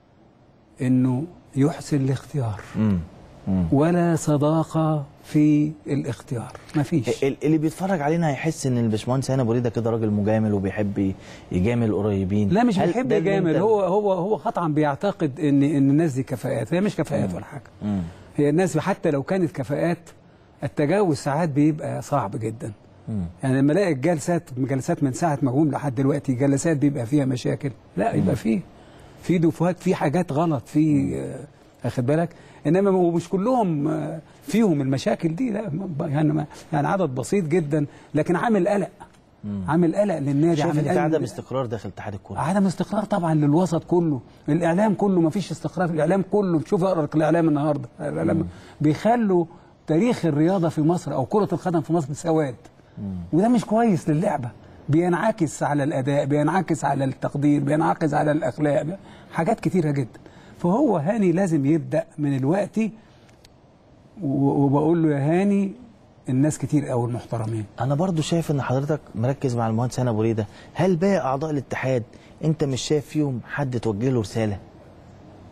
إنه يحسن الاختيار امم ولا صداقة في الاختيار مفيش ال- اللي بيتفرج علينا هيحس ان الباشمهندس هنا بريده كده راجل مجامل وبيحب يجامل قريبين لا مش هل بيحب ده اللي يجامل أنت- هو هو هو قطعا بيعتقد ان ان الناس دي كفاءات هي مش كفاءات ولا حاجه مم. هي الناس حتى لو كانت كفاءات التجاوز ساعات بيبقى صعب جدا مم. يعني لما الاقي الجلسات جلسات من ساعه ما جم لحد دلوقتي جلسات بيبقى فيها مشاكل لا يبقى فيه في دفوات في حاجات غلط في آه، واخد بالك انما ومش كلهم آه، فيهم المشاكل دي لا ب- يعني ما- يعني عدد بسيط جدا لكن عامل قلق عامل قلق للنادي شايف عامل ان في قلق- عدم استقرار داخل اتحاد الكوره عدم استقرار طبعا للوسط كله الاعلام كله ما فيش استقرار في الاعلام كله شوف اقرا الاعلام النهارده الاعلام بيخلوا تاريخ الرياضه في مصر او كره القدم في مصر سواد وده مش كويس للعبه بينعكس على الاداء بينعكس على التقدير بينعكس على الاخلاق حاجات كتيره جدا فهو هاني لازم يبدا من الوقت و- وبقول له يا هاني الناس كتير قوي المحترمين انا برضو شايف ان حضرتك مركز مع المهندس هنا بريده هل باقي اعضاء الاتحاد انت مش شايف فيهم حد توجه له رساله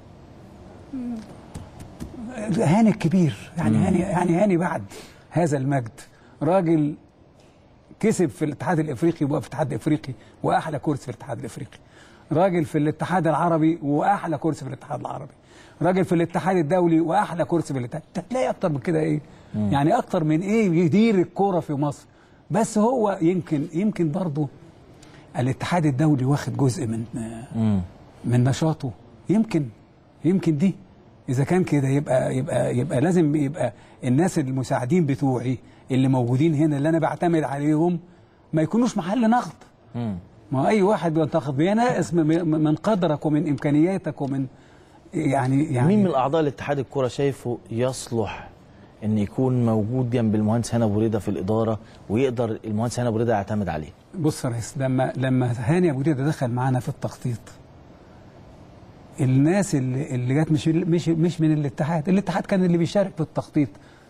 هاني الكبير يعني هاني يعني هاني بعد هذا المجد راجل كسب في الاتحاد الافريقي وبقى في الاتحاد الافريقي واحلى كرسي في الاتحاد الافريقي راجل في الاتحاد العربي واحلى كرسي في الاتحاد العربي راجل في الاتحاد الدولي واحلى كرسي في الاتحاد تلاقي اكتر من كده ايه يعني اكتر من ايه يدير الكوره في مصر بس هو يمكن يمكن برضه الاتحاد الدولي واخد جزء من من نشاطه يمكن يمكن دي اذا كان كده يبقى يبقى يبقى لازم يبقى الناس المساعدين بتوعي اللي موجودين هنا اللي انا بعتمد عليهم ما يكونوش محل نقد ما هو اي واحد بينتقد بينقص من من قدرك ومن امكانياتك ومن يعني يعني مين من الاعضاء الاتحاد الكره شايفه يصلح ان يكون موجود جنب المهندس هنا ابو رضا في الاداره ويقدر المهندس هنا ابو رضا يعتمد عليه بص يا ريس لما لما هاني ابو ريده دخل معانا في التخطيط الناس اللي اللي جت مش مش مش من الاتحاد الاتحاد كان اللي بيشارك في التخطيط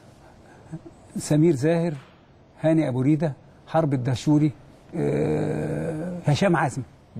سمير زاهر هاني ابو ريده حرب الدهشوري آه، هشام عزمي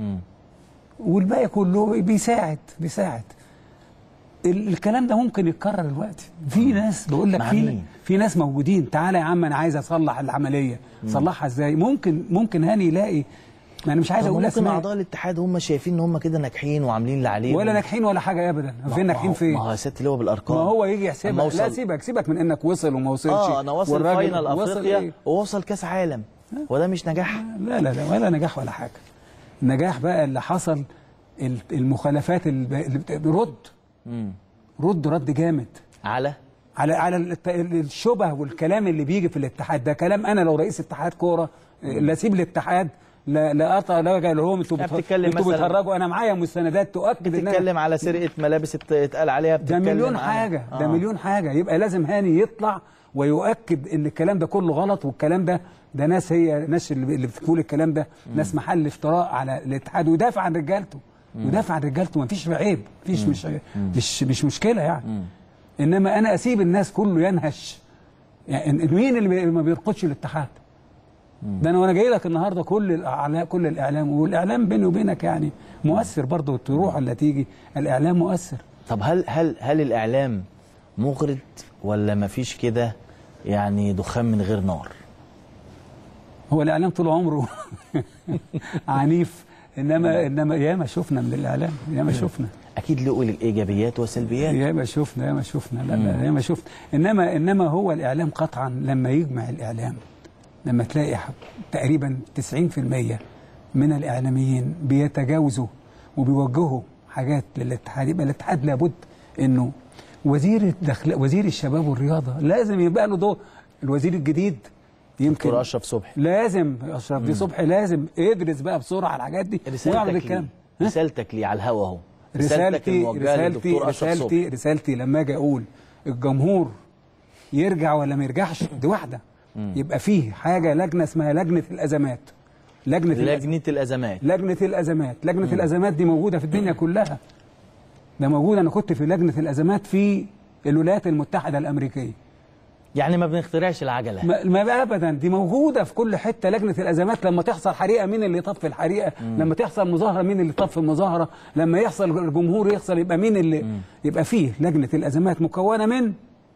والباقي كله بيساعد بيساعد ال- الكلام ده ممكن يتكرر دلوقتي في ناس بقول لك مع في مين؟ في ناس موجودين تعالى يا عم انا عايز اصلح العمليه صلحها ازاي ممكن ممكن هاني يلاقي ما انا مش عايز طب اقول ممكن اسماء اعضاء الاتحاد هم شايفين ان هم كده ناجحين وعاملين اللي عليهم ولا ناجحين ولا حاجه ابدا فين ناجحين فين ما هو يا ست اللي هو بالارقام ما هو يجي أما يحسبها أوصل- لا سيبك سيبك من انك وصل وما وصلش اه انا واصل والراجل فاينل وصل افريقيا إيه؟ ووصل كاس عالم وده مش نجاح لا لا لا ولا نجاح ولا حاجه النجاح بقى اللي حصل ال- المخالفات اللي اللي بت- رد رد رد جامد على على على الت- الشبه والكلام اللي بيجي في الاتحاد ده كلام انا لو رئيس اتحاد كوره لا اسيب الاتحاد لا لا قطع لا وجع لهم انتوا لا بتف- بتتكلم انتوا مثلاً- بتهرجوا انا معايا مستندات تؤكد ان أنا- بتتكلم على سرقه ملابس ات- اتقال عليها ده بتتكلم مليون على- حاجة ده آه. مليون حاجة يبقى لازم هاني يطلع ويؤكد ان الكلام ده كله غلط والكلام ده ده ناس هي ناس اللي اللي بتقول الكلام ده ناس محل افتراء على الاتحاد ويدافع عن رجالته ويدافع عن رجالته ما فيش عيب مفيش مش مش مش مشكلة يعني انما انا اسيب الناس كله ينهش يعني مين اللي بي- ما بيرقدش الاتحاد ده انا وانا جاي لك النهارده كل الاعلام كل الاعلام والاعلام بيني وبينك يعني مؤثر برضه تروح ولا تيجي الاعلام مؤثر طب هل هل هل الاعلام مغرض ولا ما فيش كده يعني دخان من غير نار هو الاعلام طول عمره عنيف انما انما ياما شفنا من الاعلام ياما شفنا اكيد له ايجابيات وسلبيات ياما شفنا ياما شفنا لا لا ياما شفنا انما انما هو الاعلام قطعا لما يجمع الاعلام لما تلاقي ح- تقريبا 90% من الاعلاميين بيتجاوزوا وبيوجهوا حاجات للاتحاد يبقى الاتحاد لابد انه وزير الدخل وزير الشباب والرياضه لازم يبقى له دور الوزير الجديد يمكن دكتور اشرف صبحي لازم اشرف دي صبحي لازم ادرس بقى بسرعه على الحاجات دي ويعرض رسالتك الكلام لي رسالتك لي على الهوا اهو رسالتي الموجهه رسالتي للدكتور اشرف رسالتي صبحي رسالتي لما اجي اقول الجمهور يرجع ولا ما يرجعش دي واحده يبقى فيه حاجه لجنه اسمها لجنه الازمات لجنه الأزمات. لجنه الازمات لجنه الازمات لجنه الازمات دي موجوده في الدنيا كلها ده موجود انا كنت في لجنه الازمات في الولايات المتحده الامريكيه يعني ما بنخترعش العجله ما ما ابدا دي موجوده في كل حته لجنه الازمات لما تحصل حريقه مين اللي يطفي الحريقه لما تحصل مظاهره مين اللي يطفي المظاهره لما يحصل الجمهور يحصل يبقى مين اللي يبقى فيه لجنه الازمات مكونه من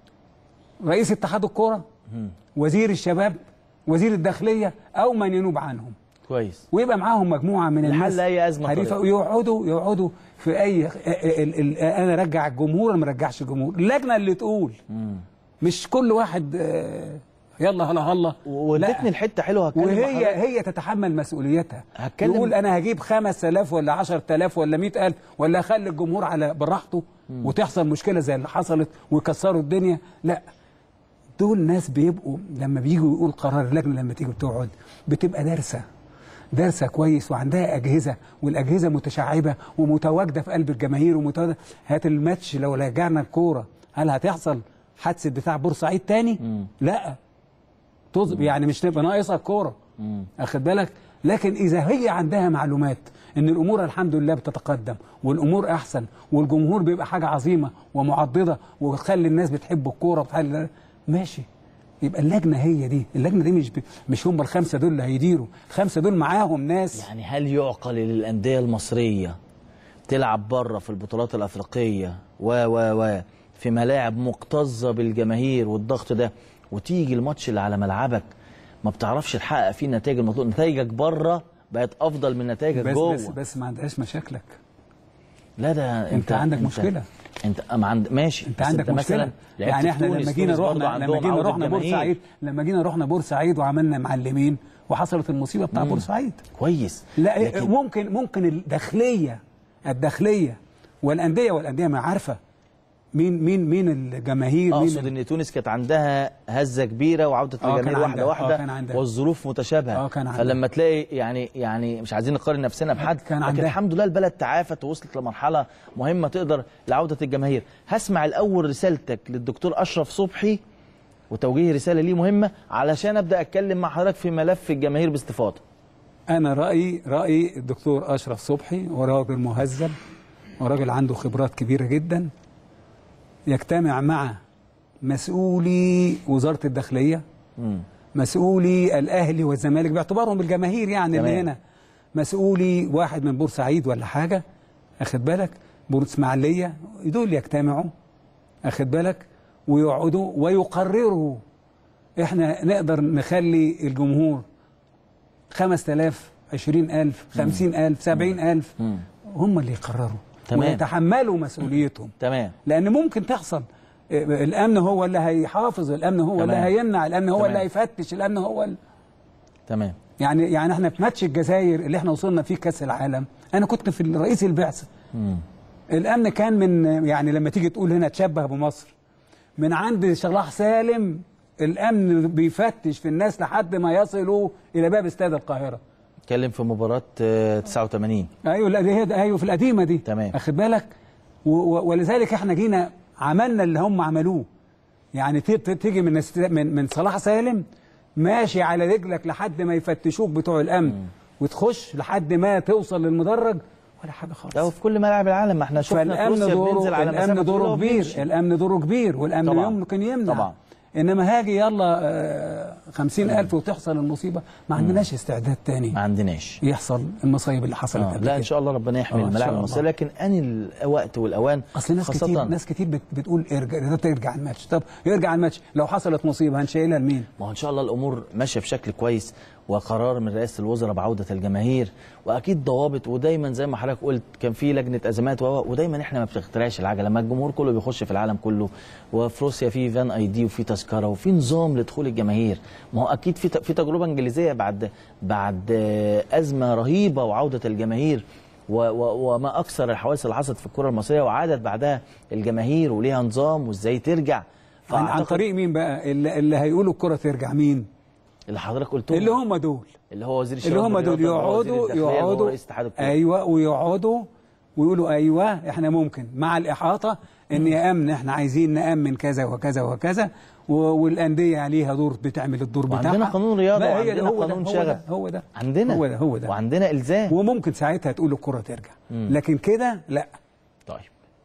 رئيس اتحاد الكوره وزير الشباب وزير الداخليه او من ينوب عنهم كويس ويبقى معاهم مجموعه من لحل الناس أي أزمة حريفه طريقة. ويقعدوا يقعدوا في اي ال- ال- انا ارجع الجمهور ولا ما ارجعش الجمهور اللجنه اللي تقول مش كل واحد آه، يلا هلا هلا وادتني لا. الحته حلوه هتكلم مع وهي حضرتك. هي تتحمل مسؤوليتها هتكلم- يقول انا هجيب 5000 ولا 10000 ولا 100000 ولا اخلي الجمهور على براحته وتحصل مشكله زي اللي حصلت ويكسروا الدنيا لا دول ناس بيبقوا لما بييجوا يقول قرار اللجنه لما تيجي بتقعد بتبقى دارسه دارسه كويس وعندها اجهزه والاجهزه متشعبه ومتواجده في قلب الجماهير ومتواجده هات الماتش لو رجعنا الكوره هل هتحصل حادثه بتاع بورسعيد تاني؟ لا تظ... يعني مش تبقى ناقصه الكوره اخد بالك لكن اذا هي عندها معلومات ان الامور الحمد لله بتتقدم والامور احسن والجمهور بيبقى حاجه عظيمه ومعضده وتخلي الناس بتحب الكوره وتخلي ماشي يبقى اللجنه هي دي اللجنه دي مش ب... مش هم الخمسه دول اللي هيديروا الخمسه دول معاهم ناس يعني هل يعقل للانديه المصريه تلعب بره في البطولات الافريقيه و و و في ملاعب مكتظه بالجماهير والضغط ده وتيجي الماتش اللي على ملعبك ما بتعرفش تحقق فيه النتائج المطلوبه نتائجك بره بقت افضل من نتائجك بس جوه بس بس ما عندهاش مشاكلك لا ده انت عندك مشكلة. انت أما عند ماشي انت بس عندك مثلا مشكله لعبت يعني في احنا تونس، لما جينا تونس برضه رحنا لما عندهم جينا عودة رحنا جماهير. بورسعيد لما جينا رحنا بورسعيد وعملنا معلمين وحصلت المصيبه بتاع بورسعيد كويس لا لكن ممكن ممكن الداخليه الداخليه والانديه والانديه ما عارفه مين مين مين الجماهير مين اقصد ان تونس كانت عندها هزه كبيره وعوده آه، كان الجماهير واحده عندها. واحده آه، كان عندها. والظروف متشابهه آه، كان عندها. فلما تلاقي يعني يعني مش عايزين نقارن نفسنا بحد كان لكن عندها. الحمد لله البلد تعافت ووصلت لمرحله مهمه تقدر لعوده الجماهير هسمع الاول رسالتك للدكتور اشرف صبحي وتوجيه رساله ليه مهمه علشان ابدا اتكلم مع حضرتك في ملف الجماهير باستفاضه انا رايي رايي الدكتور اشرف صبحي وراجل مهذب وراجل عنده خبرات كبيره جدا يجتمع مع مسؤولي وزاره الداخليه مسؤولي الاهلي والزمالك باعتبارهم الجماهير يعني اللي تمام. هنا مسؤولي واحد من بورسعيد ولا حاجه اخد بالك بور اسماعيليه دول يجتمعوا اخد بالك ويقعدوا ويقرروا احنا نقدر نخلي الجمهور 5000 20000 50000 70000 هم اللي يقرروا تمام. ويتحملوا مسؤوليتهم تمام لان ممكن تحصل الامن هو اللي هيحافظ الامن هو اللي تمام. هيمنع الامن هو تمام. اللي هيفتش الامن هو اللي تمام يعني يعني احنا في ماتش الجزائر اللي احنا وصلنا فيه كاس العالم انا كنت في رئيس البعثه الامن كان من يعني لما تيجي تقول هنا تشبه بمصر من عند صلاح سالم الامن بيفتش في الناس لحد ما يصلوا الى باب استاد القاهره اتكلم في مباراه آه، 89 ايوه لا دي هي ايوه في القديمه دي تمام. اخد بالك و و ولذلك احنا جينا عملنا اللي هم عملوه يعني ت- ت- تيجي من است- من من صلاح سالم ماشي على رجلك لحد ما يفتشوك بتوع الامن وتخش لحد ما توصل للمدرج ولا حاجه خالص ده في كل ملاعب العالم ما احنا شفنا في فالامن روسيا دوره بننزل على الامن مسافة دوره طويلة كبير وبنمشي. الامن دوره كبير والامن طبعاً. يمكن يمنع طبعاً. انما هاجي يلا آه، خمسين ألف وتحصل المصيبة ما عندناش استعداد تاني ما عندناش يحصل المصايب اللي حصلت آه. قبل لا ان كده. شاء الله ربنا يحمي آه، إن الملاعب شاء المصريه الله. لكن ان الوقت والاوان اصل ناس خاصة كتير ناس كتير بت- بتقول ارجع ترجع الماتش طب يرجع الماتش لو حصلت مصيبه هنشيلها لمين؟ ما هو ان شاء الله الامور ماشيه بشكل كويس وقرار من رئاسه الوزراء بعوده الجماهير واكيد ضوابط ودايما زي ما حضرتك قلت كان في لجنه ازمات و- ودايما احنا ما بنخترعش العجله لما الجمهور كله بيخش في العالم كله وفي روسيا في فان اي دي وفي تذكره وفي نظام لدخول الجماهير ما هو اكيد في ت- في تجربه انجليزيه بعد بعد آه، ازمه رهيبه وعوده الجماهير و و وما اكثر الحوادث اللي حصلت في الكره المصريه وعادت بعدها الجماهير وليها نظام وازاي ترجع عن, عن فأعتقد طريق مين بقى؟ اللي, اللي هيقولوا الكره ترجع مين؟ اللي حضرتك قلته اللي هم دول اللي هو وزير الشباب اللي هم دول والرياضة وهو وزير يقعدوا الداخلية اللي هو يقعدوا رئيس اتحاد الكورة. ايوه ويقعدوا ويقولوا ايوه احنا ممكن مع الاحاطه ان يا امن احنا عايزين نامن كذا وكذا وكذا و- والانديه عليها دور بتعمل الدور بتاعها وعندنا قانون رياضة لا، هي وعندنا ده، هو ده، قانون هو شغب. ده هو ده عندنا هو ده هو ده وعندنا الزام وممكن ساعتها تقول الكره ترجع لكن كده لا طيب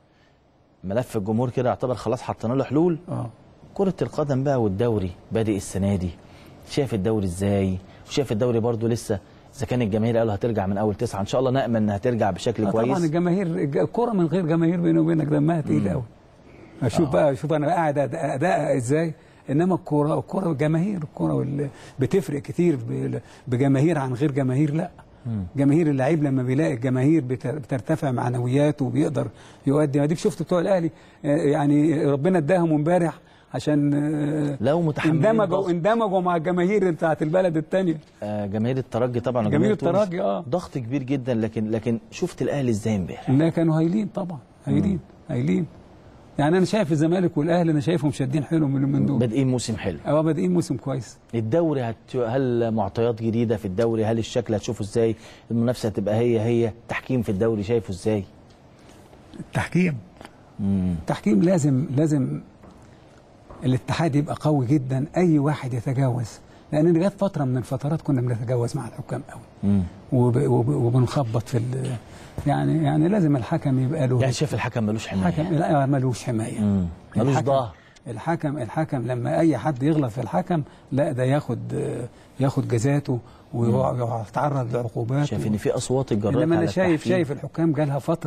ملف الجمهور كده يعتبر خلاص حطينا له حلول اه كرة القدم بقى والدوري بادئ السنة دي شايف الدوري ازاي وشايف الدوري برضو لسه اذا كان الجماهير قالوا هترجع من اول تسعة ان شاء الله نأمل انها ترجع بشكل آه كويس طبعا الجماهير الج- الكره من غير جماهير بيني وبينك دمها تقيل قوي اشوف بقى شوف انا قاعد أد- اداء ازاي انما الكوره الكوره والجماهير الكوره وال- بتفرق كتير ب- بجماهير عن غير جماهير لا جماهير اللعيب لما بيلاقي الجماهير بتر- بترتفع معنوياته وبيقدر يؤدي اديك شفت بتوع الاهلي آه، يعني ربنا اداهم امبارح عشان آه، لو متحملين اندمجوا ضغط. اندمجوا مع الجماهير بتاعت البلد الثانيه آه جماهير الترجي طبعا جماهير وجماهير تونس الترجي، آه. ضغط كبير جدا لكن لكن شفت الاهلي ازاي امبارح لا كانوا هايلين طبعا هايلين هايلين يعني انا شايف الزمالك والاهلي انا شايفهم شادين حيلهم من من دول بادئين موسم حلو اه بادئين موسم كويس الدوري هت... هل معطيات جديده في الدوري هل الشكل هتشوفه ازاي المنافسه هتبقى هي هي التحكيم في الدوري شايفه ازاي التحكيم التحكيم لازم لازم الاتحاد يبقى قوي جدا اي واحد يتجاوز لان جت فتره من الفترات كنا بنتجاوز مع الحكام قوي مم. وب... وب... وبنخبط في ال... يعني يعني لازم الحكم يبقى له يعني شايف الحكم ملوش حمايه الحكم لا ملوش حمايه مم. ملوش الحكم- ظهر الحكم الحكم لما اي حد يغلط في الحكم لا ده ياخد ياخد جزاته ويتعرض لعقوبات شايف ان في اصوات اتجرت انما انا على شايف التحكيم. شايف الحكام جالها فتره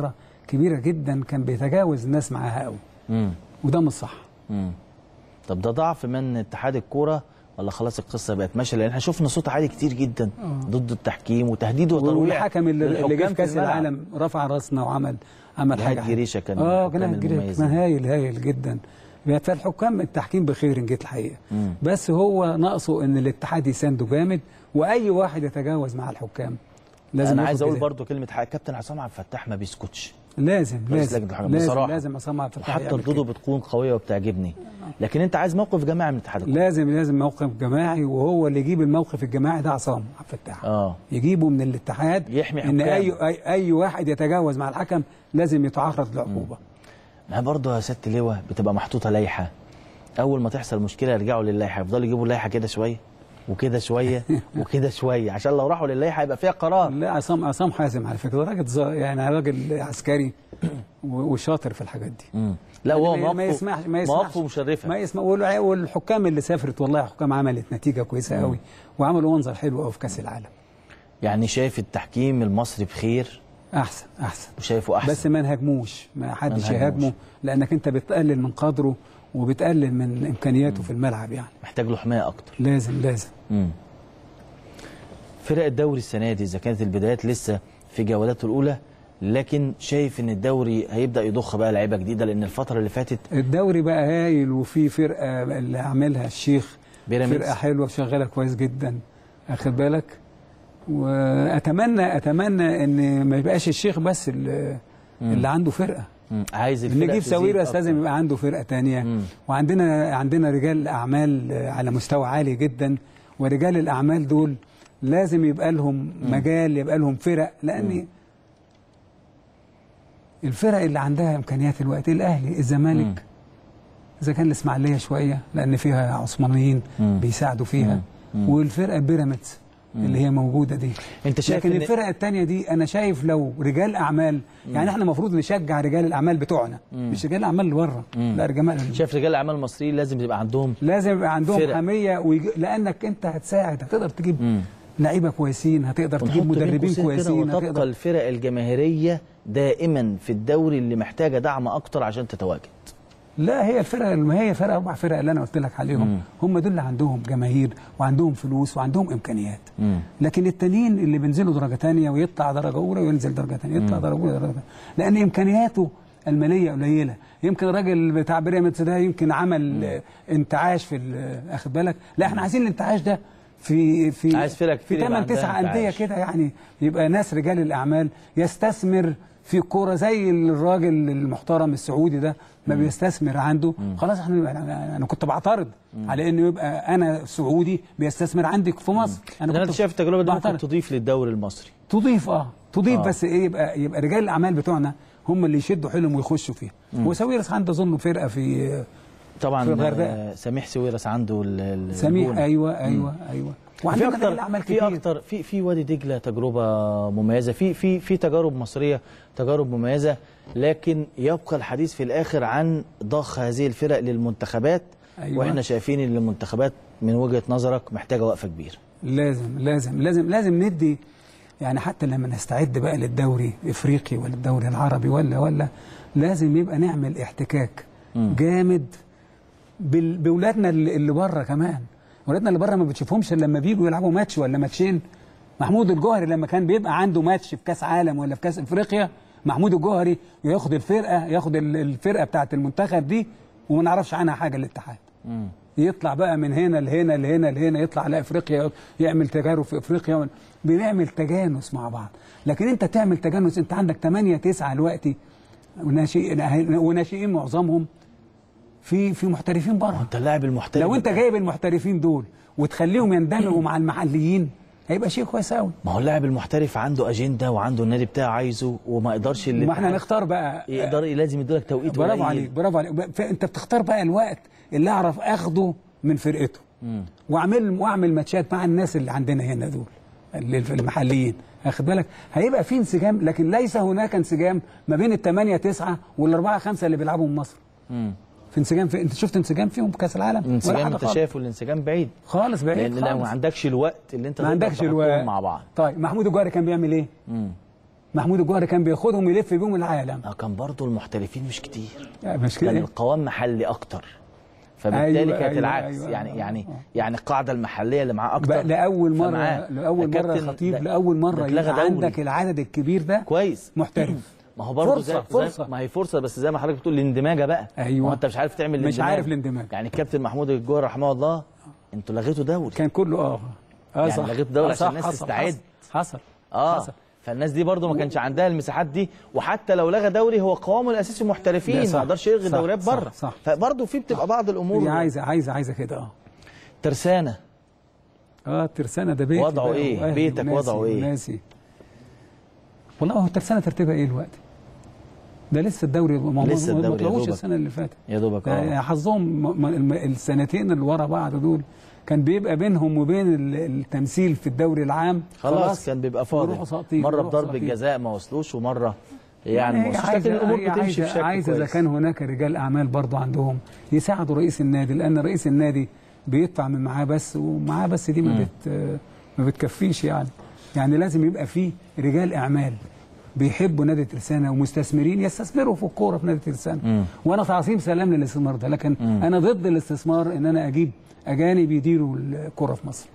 كبيره جدا كان بيتجاوز الناس معاها قوي مم. وده مش صح مم. طب ده ضعف من اتحاد الكوره ولا خلاص القصه بقت ماشيه لان احنا شفنا صوت عالي كتير جدا ضد التحكيم وتهديد وترويع والحكم اللي, اللي للحكام جه في كاس الملعب. العالم رفع راسنا وعمل عمل جهاد حاجه جريشة كان من اه الحكام جهاد جريشة المميزين. كان هايل هايل جدا فالحكام التحكيم بخير إن جيت الحقيقه مم. بس هو ناقصه ان الاتحاد يسانده جامد واي واحد يتجاوز مع الحكام لازم انا ياخد عايز اقول جزاء. برضو كلمه حق كابتن عصام عبد الفتاح ما بيسكتش لازم رئيس لازم لجنة الحكام لازم بصراحة. لازم عصام عبد الفتاح وحتى يعمل ردوده كده. بتكون قويه وبتعجبني لكن انت عايز موقف جماعي من اتحاد الكوره لازم لازم موقف جماعي وهو اللي يجيب الموقف الجماعي ده عصام عبد الفتاح اه يجيبه من الاتحاد يحمي ان حكام. اي اي, أي واحد يتجاوز مع الحكم لازم يتعرض لعقوبه ما برضه يا ست لواء بتبقى محطوطه لائحه اول ما تحصل مشكله يرجعوا للائحه يفضلوا يجيبوا اللائحه كده شويه وكده شويه وكده شويه عشان لو راحوا للائحه يبقى فيها قرار لا عصام عصام حازم على فكره راجل ظا- يعني راجل عسكري و- وشاطر في الحاجات دي مم. لا هو يعني ما مواقفه يسمحش ما يسمحش مواقفه مشرفه ما يسمع والع- والحكام اللي سافرت والله حكام عملت نتيجه كويسه قوي وعملوا منظر حلو قوي في كاس العالم يعني شايف التحكيم المصري بخير احسن احسن وشايفه احسن بس ما نهاجموش ما حدش نهاجموش. يهاجمه لانك انت بتقلل من قدره وبتقلل من امكانياته في الملعب يعني محتاج له حمايه اكتر لازم لازم مم. فرق الدوري السنه دي اذا كانت البدايات لسه في جولاته الاولى لكن شايف ان الدوري هيبدا يضخ بقى لعيبه جديده لان الفتره اللي فاتت الدوري بقى هايل وفي فرقه اللي عاملها الشيخ بيراميدز. فرقه حلوه شغاله كويس جدا اخد بالك واتمنى اتمنى ان ما يبقاش الشيخ بس اللي, اللي عنده فرقه مم. عايز الفرق نجيب تزيد ساويرس أكتر. لازم يبقى عنده فرقه تانية مم. وعندنا عندنا رجال اعمال على مستوى عالي جدا ورجال الاعمال دول لازم يبقى لهم مجال يبقى لهم فرق لان الفرق اللي عندها امكانيات الوقت الاهلي الزمالك اذا كان الاسماعيليه شويه لان فيها عثمانيين مم. بيساعدوا فيها والفرقه بيراميدز اللي هي موجوده دي انت شايف لكن إن- الفرقه الثانيه دي انا شايف لو رجال اعمال يعني احنا المفروض نشجع رجال الاعمال بتوعنا مش رجال الاعمال اللي بره لا رجال شايف رجال الاعمال المصريين لازم يبقى عندهم لازم يبقى عندهم فرق. حميه ويج... لانك انت هتساعد هتقدر تجيب مم. لعيبه كويسين هتقدر تجيب ونحط بين مدربين قوسين كده كويسين وتبقى هتقدر الفرق الجماهيريه دائما في الدوري اللي محتاجه دعم اكتر عشان تتواجد لا هي الفرق ما هي فرق اربع فرق اللي انا قلت لك عليهم هم دول اللي عندهم جماهير وعندهم فلوس وعندهم امكانيات مم. لكن التانيين اللي بينزلوا درجه ثانيه ويطلع درجه اولى وينزل درجه ثانيه يطلع درجه اولى درجه ثانيه لان امكانياته الماليه قليله يمكن الراجل بتاع بيراميدز ده يمكن عمل آه، انتعاش في ال- اخد بالك لا احنا عايزين الانتعاش ده في في عايز فرق في كتير يبقى 8 عندها 9 انديه انتعاش. كده يعني يبقى ناس رجال الاعمال يستثمر في الكوره زي الراجل المحترم السعودي ده ما بيستثمر عنده خلاص احنا انا أنا كنت بعترض على انه يبقى انا سعودي بيستثمر عندي في مصر انا انت شايف التجربه دي ممكن بعترض. تضيف للدوري المصري تضيف اه تضيف آه. آه. بس ايه يبقى يبقى رجال الاعمال بتوعنا هم اللي يشدوا حيلهم ويخشوا فيها وساويرس عنده اظن فرقه في طبعا في الغردقة. آه، سميح سويرس عنده ال- ال- سميح الجونة. ايوه ايوه ايوه في وعندنا اكتر رجال اعمال في كتير اكتر في في وادي دجله تجربه مميزه في في في تجارب مصريه تجارب مميزه لكن يبقى الحديث في الاخر عن ضخ هذه الفرق للمنتخبات أيوة. واحنا شايفين ان المنتخبات من وجهه نظرك محتاجه وقفه كبيره لازم لازم لازم لازم ندي يعني حتى لما نستعد بقى للدوري الافريقي ولا الدوري العربي ولا ولا لازم يبقى نعمل احتكاك جامد بال- باولادنا اللي اللي بره كمان اولادنا اللي بره ما بتشوفهمش الا لما بيجوا يلعبوا ماتش ولا ماتشين محمود الجوهري لما كان بيبقى عنده ماتش في كاس عالم ولا في كاس افريقيا محمود الجوهري ياخد الفرقه ياخد ال- الفرقه بتاعه المنتخب دي وما نعرفش عنها حاجه الاتحاد يطلع بقى من هنا لهنا لهنا لهنا يطلع على افريقيا يعمل تجارب في افريقيا بنعمل تجانس مع بعض لكن انت تعمل تجانس انت عندك 8 9 دلوقتي وناشئين وناشئين معظمهم في في محترفين بره انت اللاعب المحترف لو انت جايب المحترفين دول وتخليهم يندمجوا مع المحليين هيبقى شيء كويس قوي ما هو اللاعب المحترف عنده اجنده وعنده النادي بتاعه عايزه وما يقدرش اللي ما احنا نختار بقى يقدر لازم يديلك توقيت برافو قليل. عليك برافو عليك فانت بتختار بقى الوقت اللي اعرف اخده من فرقته واعمل واعمل ماتشات مع الناس اللي عندنا هنا دول اللي في المحليين واخد بالك هيبقى في انسجام لكن ليس هناك انسجام ما بين الثمانية تسعة والأربعة خمسة اللي بيلعبوا من مصر مم. في انسجام في انت شفت انسجام فيهم في كاس العالم ولا الانسجام حاجة انت خالص. شايفه الانسجام بعيد خالص بعيد لان لو خالص. ما عندكش الوقت اللي انت ما تقدر عندكش تحطهم الوقت مع بعض طيب محمود الجوهري كان بيعمل ايه؟ مم. محمود الجوهري كان بياخدهم يلف بيهم العالم آه، كان برضو المحترفين مش كتير مش كان كده القوام محلي اكتر فبالتالي أيوة، كانت أيوة، العكس أيوة، يعني آه، يعني آه. يعني القاعده المحليه اللي معاه اكتر بقى لاول مره فمعاه. لاول مره الكابتن يا خطيب ده- لاول مره ده اتلغى يبقى دوري. عندك العدد الكبير ده كويس محترف ما هو برضه فرصة، زي فرصة. زي ما هي فرصه بس زي ما حضرتك بتقول الاندماجه بقى أيوة. ما هو انت مش عارف تعمل مش الاندماج. عارف الاندماج. يعني الكابتن محمود الجوهر رحمه الله انتوا لغيتوا دوري كان كله اه اه يعني صح لغيت الدوري آه، عشان صح، الناس حصل، تستعد. حصل حصل اه حصل. فالناس دي برضه ما كانش عندها المساحات دي وحتى لو لغى دوري هو قوامه الاساسي لا، محترفين صح، ما يقدرش يلغي صح، دوريات صح، بره صح. فبرضه في بتبقى بعض الامور هي عايزه عايزه عايزه كده اه ترسانه اه ترسانه ده بيتي وضعه بقى إيه؟ وأهلي بيتك وناسي وضعه إيه؟ وناسي. والله هو ترسانه ترتيبها ايه الوقت؟ ده لسه الدوري ما ما- لسه ما- ما الدوري يا طلعوش دوبك. السنه اللي فاتت يا دوبك ده اه حظهم م- م- الم- السنتين اللي ورا بعض دول كان بيبقى بينهم وبين ال- التمثيل في الدوري العام خلاص كان بيبقى بيروحوا فاضي ساقطين، مره بيروحوا بضرب ساقطين. الجزاء ما وصلوش ومره يعني ما هي وصلوش عايزة- لكن الامور هي بتمشي عايزة- بشكل عايزه اذا كويس كان هناك رجال اعمال برضه عندهم يساعدوا رئيس النادي لان رئيس النادي بيدفع من معاه بس ومعاه بس دي ما بت ما بتكفيش يعني يعني لازم يبقى فيه رجال اعمال بيحبوا نادي ترسانة ومستثمرين يستثمروا في الكوره في نادي ترسانة وانا تعظيم سلام للاستثمار ده لكن انا ضد الاستثمار ان انا اجيب اجانب يديروا الكوره في مصر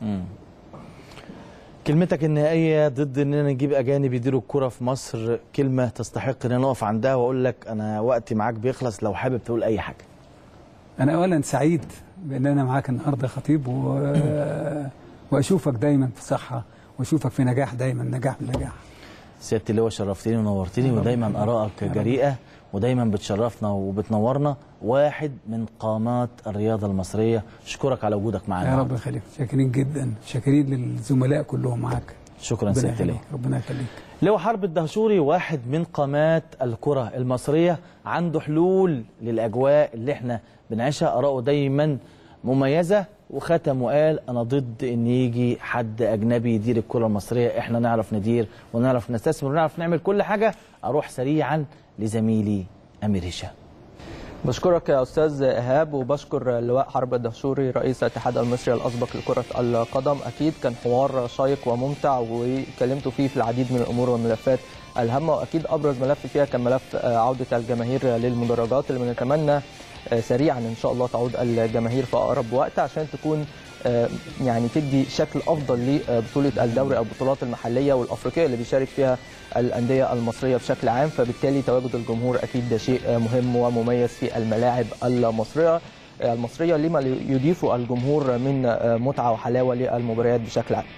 كلمتك النهائيه ضد اننا نجيب اجانب يديروا الكره في مصر كلمه تستحق ان نقف عندها واقول لك انا وقتي معاك بيخلص لو حابب تقول اي حاجه انا اولا سعيد بان انا معاك النهارده يا خطيب و... واشوفك دايما في صحه واشوفك في نجاح دايما نجاح بنجاح سياده اللواء شرفتني ونورتني ودايما ارائك جريئه ودايما بتشرفنا وبتنورنا واحد من قامات الرياضه المصريه اشكرك على وجودك معنا يا رب يخليك شاكرين جدا شاكرين للزملاء كلهم معاك شكرا ربنا سياده اللواء يخليك ربنا يخليك لواء حرب الدهشوري واحد من قامات الكرة المصرية عنده حلول للأجواء اللي احنا بنعيشها آراءه دايما مميزة وختم وقال أنا ضد إن يجي حد أجنبي يدير الكرة المصرية احنا نعرف ندير ونعرف نستثمر ونعرف نعمل كل حاجة أروح سريعا لزميلي أمير هشام بشكرك يا استاذ ايهاب وبشكر اللواء حرب الدهشوري رئيس الاتحاد المصري الاسبق لكره القدم اكيد كان حوار شيق وممتع واتكلمتوا فيه في العديد من الامور والملفات الهامه واكيد ابرز ملف فيها كان ملف آه، عوده الجماهير للمدرجات اللي بنتمنى آه، سريعا ان شاء الله تعود الجماهير في اقرب وقت عشان تكون آه، يعني تدي شكل افضل لبطوله الدوري او البطولات المحليه والافريقيه اللي بيشارك فيها الانديه المصريه بشكل عام فبالتالي تواجد الجمهور اكيد ده شيء آه، مهم ومميز في الملاعب المصريه آه، المصريه لما يضيف الجمهور من آه، متعه وحلاوه للمباريات بشكل عام.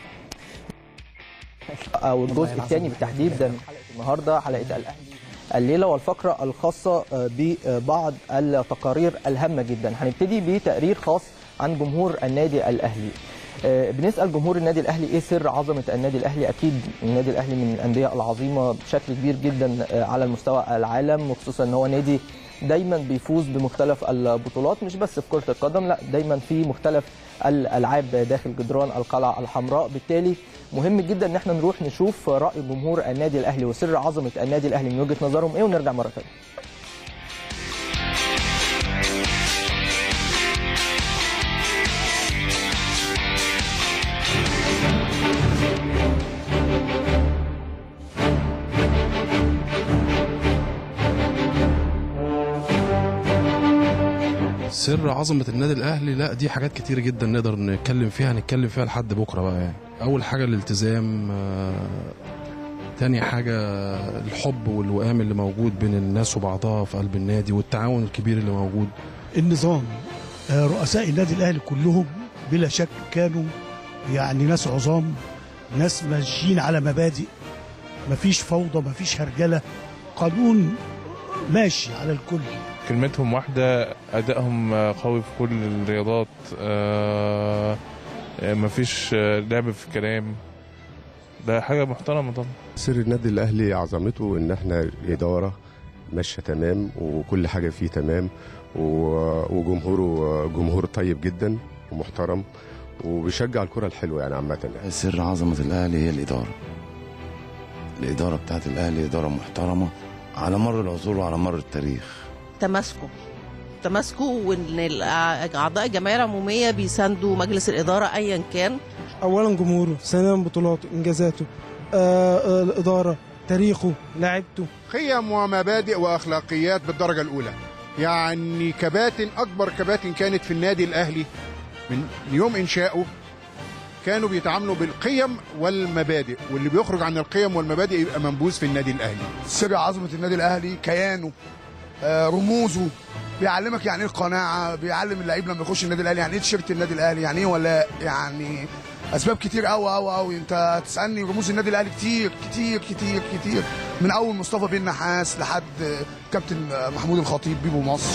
او الجزء الثاني بالتحديد ده من حلقه النهارده حلقه الاهلي الليله والفقره الخاصه آه، ببعض التقارير الهامه جدا هنبتدي بتقرير خاص عن جمهور النادي الاهلي آه، بنسال جمهور النادي الاهلي ايه سر عظمه النادي الاهلي اكيد النادي الاهلي من الانديه العظيمه بشكل كبير جدا آه، على المستوى العالم وخصوصا ان هو نادي دايما بيفوز بمختلف البطولات مش بس في كره القدم لا دايما في مختلف الالعاب داخل جدران القلعه الحمراء بالتالي مهم جدا ان احنا نروح نشوف راي جمهور النادي الاهلي وسر عظمه النادي الاهلي من وجهه نظرهم ايه ونرجع مره ثانيه سر عظمة النادي الأهلي لا دي حاجات كتير جدا نقدر نتكلم فيها هنتكلم فيها لحد بكرة بقى يعني أول حاجة الالتزام آه، تاني حاجة الحب والوئام اللي موجود بين الناس وبعضها في قلب النادي والتعاون الكبير اللي موجود النظام آه، رؤساء النادي الاهلي كلهم بلا شك كانوا يعني ناس عظام ناس ماشيين على مبادئ مفيش فوضى مفيش هرجله قانون ماشي على الكل كلمتهم واحدة أدائهم قوي في كل الرياضات آه، آه، مفيش آه، لعب في الكلام ده حاجة محترمة طبعا سر النادي الاهلي عظمته ان احنا اداره ماشيه تمام وكل حاجه فيه تمام و- وجمهوره جمهور طيب جدا ومحترم وبيشجع الكره الحلوه يعني عامه يعني. سر عظمة الأهلي هي الإدارة الإدارة بتاعت الأهلي إدارة محترمة على مر العصور وعلى مر التاريخ تماسكه تماسكه وان الأع- اعضاء الجمعيه العموميه بيساندوا مجلس الاداره ايا كان اولا جمهوره ثانيا بطولاته انجازاته آه آه الاداره تاريخه لعبته قيم ومبادئ واخلاقيات بالدرجه الاولى يعني كباتن اكبر كباتن كانت في النادي الاهلي من يوم انشائه كانوا بيتعاملوا بالقيم والمبادئ واللي بيخرج عن القيم والمبادئ يبقى منبوذ في النادي الاهلي سر عظمه النادي الاهلي كيانه آه، رموزه بيعلمك يعني ايه القناعه بيعلم اللعيب لما يخش النادي الاهلي يعني ايه تيشيرت النادي الاهلي يعني ايه ولا يعني اسباب كتير قوي قوي قوي انت تسالني رموز النادي الاهلي كتير كتير كتير كتير من اول مصطفى بن نحاس لحد آه، كابتن آه، محمود الخطيب بيبو مصر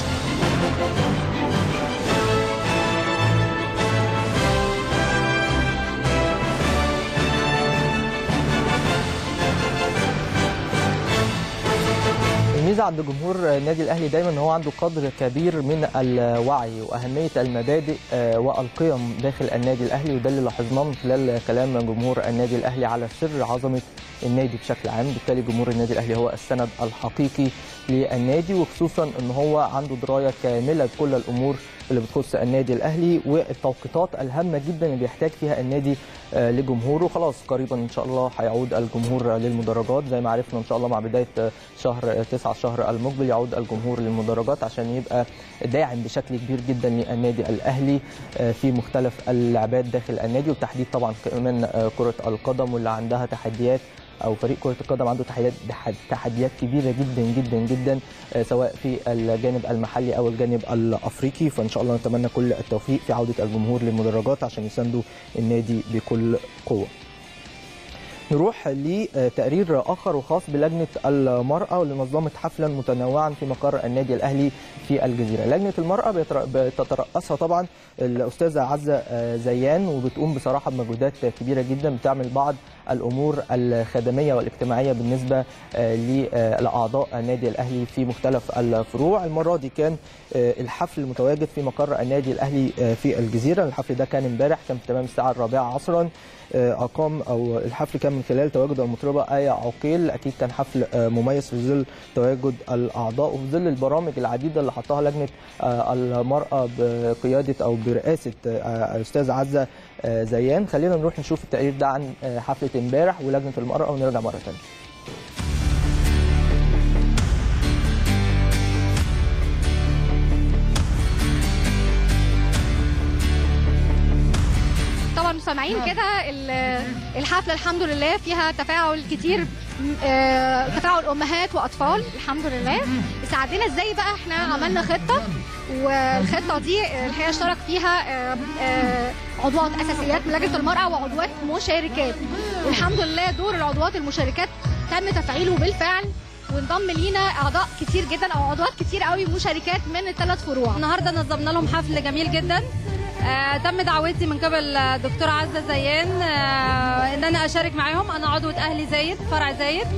الميزه عند جمهور النادي الاهلي دايما ان هو عنده قدر كبير من الوعي واهميه المبادئ آه، والقيم داخل النادي الاهلي وده اللي لاحظناه من خلال كلام جمهور النادي الاهلي على سر عظمه النادي بشكل عام بالتالي جمهور النادي الاهلي هو السند الحقيقي للنادي وخصوصا ان هو عنده درايه كامله بكل الامور اللي بتخص النادي الاهلي والتوقيتات الهامه جدا اللي بيحتاج فيها النادي آه، لجمهوره خلاص قريبا ان شاء الله هيعود الجمهور للمدرجات زي ما عرفنا ان شاء الله مع بدايه آه، شهر 9 الشهر المقبل يعود الجمهور للمدرجات عشان يبقى داعم بشكل كبير جدا للنادي الاهلي آه، في مختلف اللعبات داخل النادي وبالتحديد طبعا كمان آه، كره القدم واللي عندها تحديات او فريق كره القدم عنده تحديات تحديات كبيره جدا جدا جدا آه، سواء في الجانب المحلي او الجانب الافريقي فان شاء الله نتمنى كل التوفيق في عوده الجمهور للمدرجات عشان يساندوا النادي بكل قوه نروح لتقرير اخر وخاص بلجنه المراه واللي نظمت حفلا متنوعا في مقر النادي الاهلي في الجزيره. لجنه المراه بيتر- بتترأسها طبعا الاستاذه عزه آه، زيان وبتقوم بصراحه بمجهودات كبيره جدا بتعمل بعض الامور الخدميه والاجتماعيه بالنسبه آه، ل- آه، لاعضاء النادي الاهلي في مختلف الفروع. المره دي كان آه، الحفل متواجد في مقر النادي الاهلي آه، في الجزيره، الحفل ده كان امبارح كان في تمام الساعه الرابعه عصرا. آه، اقام او الحفل كان من خلال تواجد المطربه ايه عقيل اكيد كان حفل آه، مميز في ظل تواجد الاعضاء وفي ظل البرامج العديده اللي حطها لجنه آه، المراه بقياده او برئاسه آه، الاستاذ عزه آه، زيان خلينا نروح نشوف التقرير ده عن آه، حفله امبارح ولجنه المراه ونرجع مره ثانيه طبعا سامعين كده ال- الحفله الحمد لله فيها تفاعل كتير آه، تفاعل امهات واطفال الحمد لله ساعدنا ازاي بقى احنا عملنا خطه والخطه دي آه، الحقيقه اشترك فيها آه، آه، عضوات اساسيات من لجنه المراه وعضوات مشاركات والحمد لله دور العضوات المشاركات تم تفعيله بالفعل وانضم لينا اعضاء كتير جدا او عضوات كتير قوي مشاركات من الثلاث فروع النهارده نظمنا لهم حفل جميل جدا آه، تم دعوتي من قبل آه، دكتورة عزة زيان آه، ان انا اشارك معاهم انا عضوة اهلي زايد فرع زايد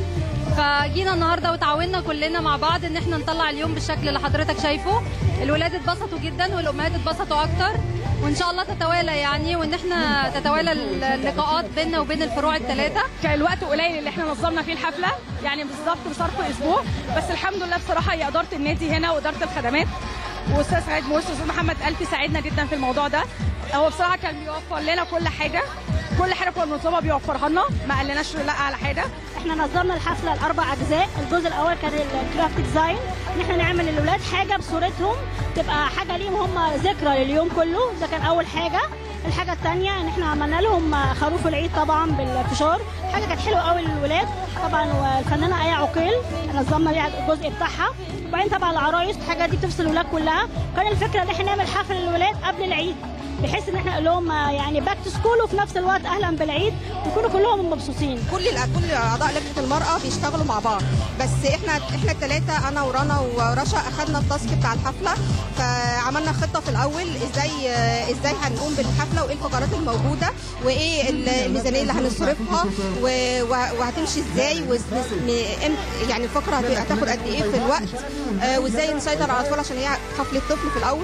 فجينا النهارده وتعاوننا كلنا مع بعض ان احنا نطلع اليوم بالشكل اللي حضرتك شايفه الولاد اتبسطوا جدا والامهات اتبسطوا اكتر وان شاء الله تتوالى يعني وان احنا تتوالى اللقاءات بيننا وبين الفروع الثلاثه كان الوقت قليل اللي احنا نظمنا فيه الحفله يعني بالظبط بصرف اسبوع بس الحمد لله بصراحه هي اداره النادي هنا واداره الخدمات واستاذ سعيد موسى واستاذ محمد قلبي ساعدنا جدا في الموضوع ده هو بصراحه كان بيوفر لنا كل حاجه كل حاجه كنا بنطلبها بيوفرها لنا ما قالناش لا على حاجه احنا نظمنا الحفله لاربع اجزاء الجزء الاول كان الكرافت ديزاين ان احنا نعمل للاولاد حاجه بصورتهم تبقى حاجه ليهم هم ذكرى لليوم كله ده كان اول حاجه الحاجه الثانيه ان احنا عملنا لهم خروف العيد طبعا بالفشار حاجه كانت حلوه قوي للولاد طبعا والفنانه ايه عقيل نظمنا ليها الجزء بتاعها وبعدين طبعا العرايس الحاجه دي بتفصل الولاد كلها كان الفكره ان احنا نعمل حفل للولاد قبل العيد بحيث ان احنا نقول لهم آه، يعني باك تو سكول وفي نفس الوقت اهلا بالعيد ويكونوا كلهم مبسوطين كل كل اعضاء لجنه المراه بيشتغلوا مع بعض بس احنا احنا الثلاثه انا ورنا ورشا اخذنا التاسك بتاع الحفله فعملنا خطه في الاول ازاي ازاي هنقوم بالحفله وايه الفقرات الموجوده وايه الميزانيه اللي هنصرفها و- و- وهتمشي ازاي وز- م- إم- يعني الفقره هت- هتاخد قد ايه في الوقت آه، وازاي نسيطر على الاطفال عشان هي حفله طفل في الاول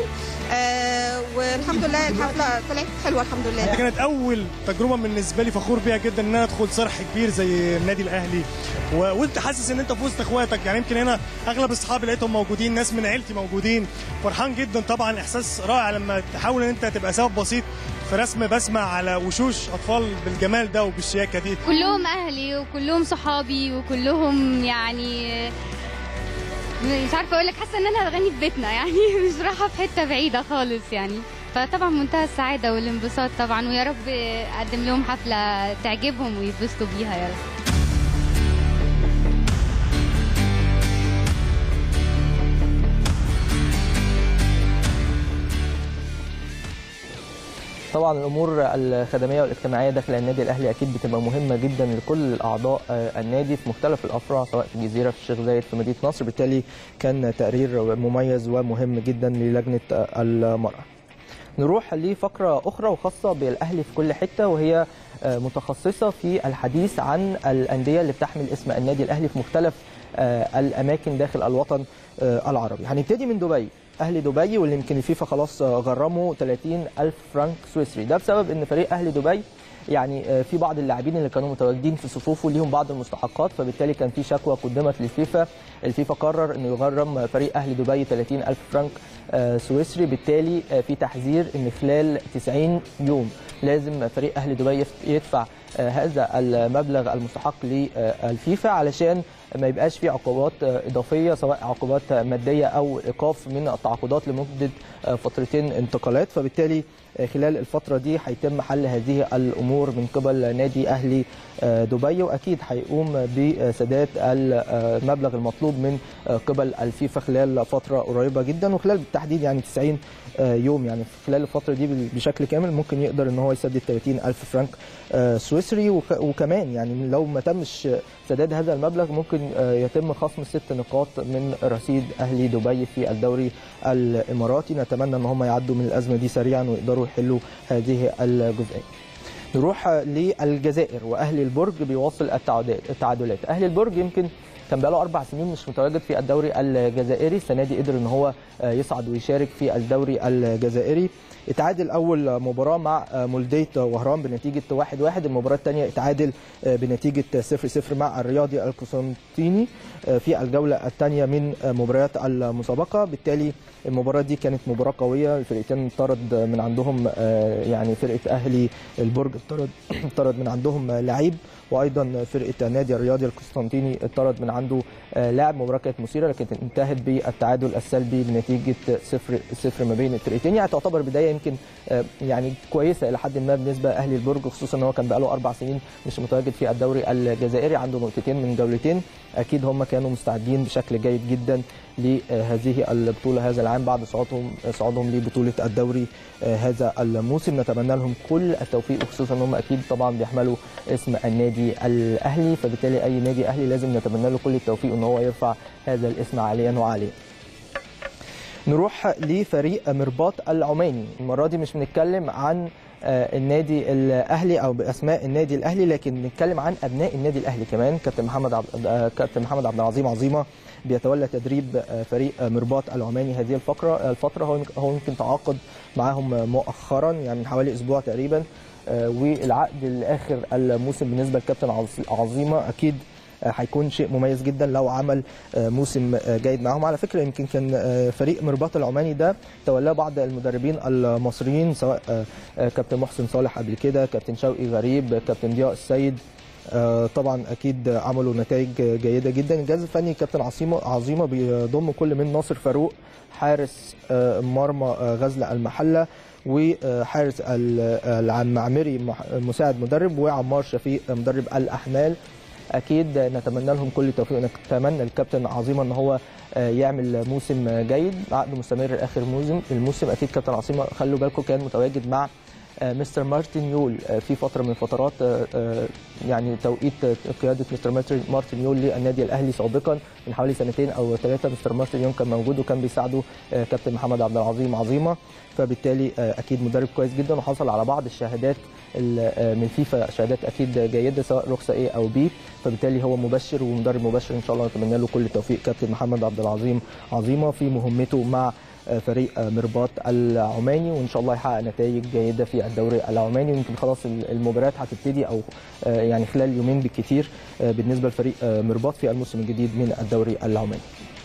آه، والحمد لله الحفله طلعت حلوه الحمد لله دي كانت اول تجربه بالنسبه لي فخور بيها جدا ان انا ادخل صرح كبير زي النادي الاهلي و... وانت حاسس ان انت في وسط اخواتك يعني يمكن هنا اغلب اصحابي لقيتهم موجودين ناس من عيلتي موجودين فرحان جدا طبعا احساس رائع لما تحاول ان انت تبقى سبب بسيط في رسم بسمه على وشوش اطفال بالجمال ده وبالشياكه دي كلهم اهلي وكلهم صحابي وكلهم يعني مش عارفه اقول لك حاسه ان انا بغني في بيتنا يعني مش رايحه في حته بعيده خالص يعني فطبعا منتهى السعاده والانبساط طبعا ويا رب اقدم لهم حفله تعجبهم ويتبسطوا بيها يا رب طبعا الامور الخدميه والاجتماعيه داخل النادي الاهلي اكيد بتبقى مهمه جدا لكل اعضاء النادي في مختلف الافرع سواء في الجزيره في الشيخ زايد في مدينه نصر بالتالي كان تقرير مميز ومهم جدا للجنه المراه. نروح لفقره اخرى وخاصه بالاهلي في كل حته وهي متخصصه في الحديث عن الانديه اللي بتحمل اسم النادي الاهلي في مختلف الاماكن داخل الوطن العربي. هنبتدي من دبي اهلي دبي واللي يمكن الفيفا خلاص غرمه 30 الف فرنك سويسري ده بسبب ان فريق اهلي دبي يعني في بعض اللاعبين اللي كانوا متواجدين في صفوفه ليهم بعض المستحقات فبالتالي كان في شكوى قدمت للفيفا الفيفا قرر انه يغرم فريق اهلي دبي 30 الف فرنك سويسري بالتالي في تحذير ان خلال 90 يوم لازم فريق اهلي دبي يدفع هذا المبلغ المستحق للفيفا علشان ما يبقاش في عقوبات اضافيه سواء عقوبات ماديه او ايقاف من التعاقدات لمده فترتين انتقالات فبالتالي خلال الفتره دي هيتم حل هذه الامور من قبل نادي اهلي دبي واكيد هيقوم بسداد المبلغ المطلوب من قبل الفيفا خلال فتره قريبه جدا وخلال بالتحديد يعني 90 يوم يعني خلال الفتره دي بشكل كامل ممكن يقدر ان هو يسدد 30 الف فرنك سويسري وكمان يعني لو ما تمش سداد هذا المبلغ ممكن يتم خصم ست نقاط من رصيد اهلي دبي في الدوري الاماراتي نتمنى ان هم يعدوا من الازمه دي سريعا ويقدروا يحلوا هذه الجزئيه نروح للجزائر واهلي البرج بيواصل التعادلات اهلي البرج يمكن كان بقاله اربع سنين مش متواجد في الدوري الجزائري السنه دي قدر ان هو يصعد ويشارك في الدوري الجزائري اتعادل اول مباراه مع مولديه وهران بنتيجه 1-1 المباراه الثانيه اتعادل بنتيجه 0-0 مع الرياضي القسنطيني في الجوله الثانيه من مباريات المسابقه بالتالي المباراه دي كانت مباراه قويه الفرقتين طرد من عندهم يعني فرقه اهلي البرج طرد طرد من عندهم لعيب وايضا فرقه نادي الرياضي القسطنطيني اتطرد من عنده لاعب مباراه كانت مثيره لكن انتهت بالتعادل السلبي بنتيجه 0 0 ما بين الفرقتين يعني تعتبر بدايه يمكن يعني كويسه الى حد ما بالنسبه لاهلي البرج خصوصا ان هو كان بقاله اربع سنين مش متواجد في الدوري الجزائري عنده نقطتين من جولتين اكيد هم كانوا مستعدين بشكل جيد جدا لهذه البطوله هذا العام بعد صعودهم صعودهم لبطوله الدوري هذا الموسم نتمنى لهم كل التوفيق وخصوصا ان هم اكيد طبعا بيحملوا اسم النادي الاهلي فبالتالي اي نادي اهلي لازم نتمنى له كل التوفيق ان هو يرفع هذا الاسم عاليا وعاليا نروح لفريق مرباط العماني المره دي مش بنتكلم عن النادي الاهلي او باسماء النادي الاهلي لكن بنتكلم عن ابناء النادي الاهلي كمان كابتن محمد عبد كابتن محمد عبد العظيم عظيمه بيتولى تدريب فريق مرباط العماني هذه الفقره الفتره هو هو يمكن تعاقد معاهم مؤخرا يعني من حوالي اسبوع تقريبا والعقد لاخر الموسم بالنسبه لكابتن عظيمه اكيد هيكون شيء مميز جدا لو عمل موسم جيد معاهم على فكره يمكن كان فريق مرباط العماني ده تولاه بعض المدربين المصريين سواء كابتن محسن صالح قبل كده كابتن شوقي غريب كابتن ضياء السيد طبعا اكيد عملوا نتائج جيده جدا الجهاز الفني كابتن عظيمه عظيمه بيضم كل من ناصر فاروق حارس مرمى غزل المحله وحارس العمعمري مساعد مدرب وعمار شفيق مدرب الاحمال اكيد نتمنى لهم كل التوفيق ونتمنى الكابتن عظيمه ان هو يعمل موسم جيد عقد مستمر اخر موسم الموسم اكيد كابتن عظيمه خلوا بالكم كان متواجد مع مستر مارتن يول في فتره من الفترات يعني توقيت قياده مستر مارتن يول للنادي الاهلي سابقا من حوالي سنتين او ثلاثه مستر مارتن يول كان موجود وكان بيساعده كابتن محمد عبد العظيم عظيمه فبالتالي اكيد مدرب كويس جدا وحصل على بعض الشهادات من فيفا شهادات اكيد جيده سواء رخصه ايه او بي فبالتالي هو مبشر ومدرب مبشر ان شاء الله نتمنى له كل التوفيق كابتن محمد عبد العظيم عظيمه في مهمته مع فريق مرباط العماني وان شاء الله يحقق نتائج جيده في الدوري العماني ويمكن خلاص المباريات هتبتدي او يعني خلال يومين بالكثير بالنسبه لفريق مرباط في الموسم الجديد من الدوري العماني.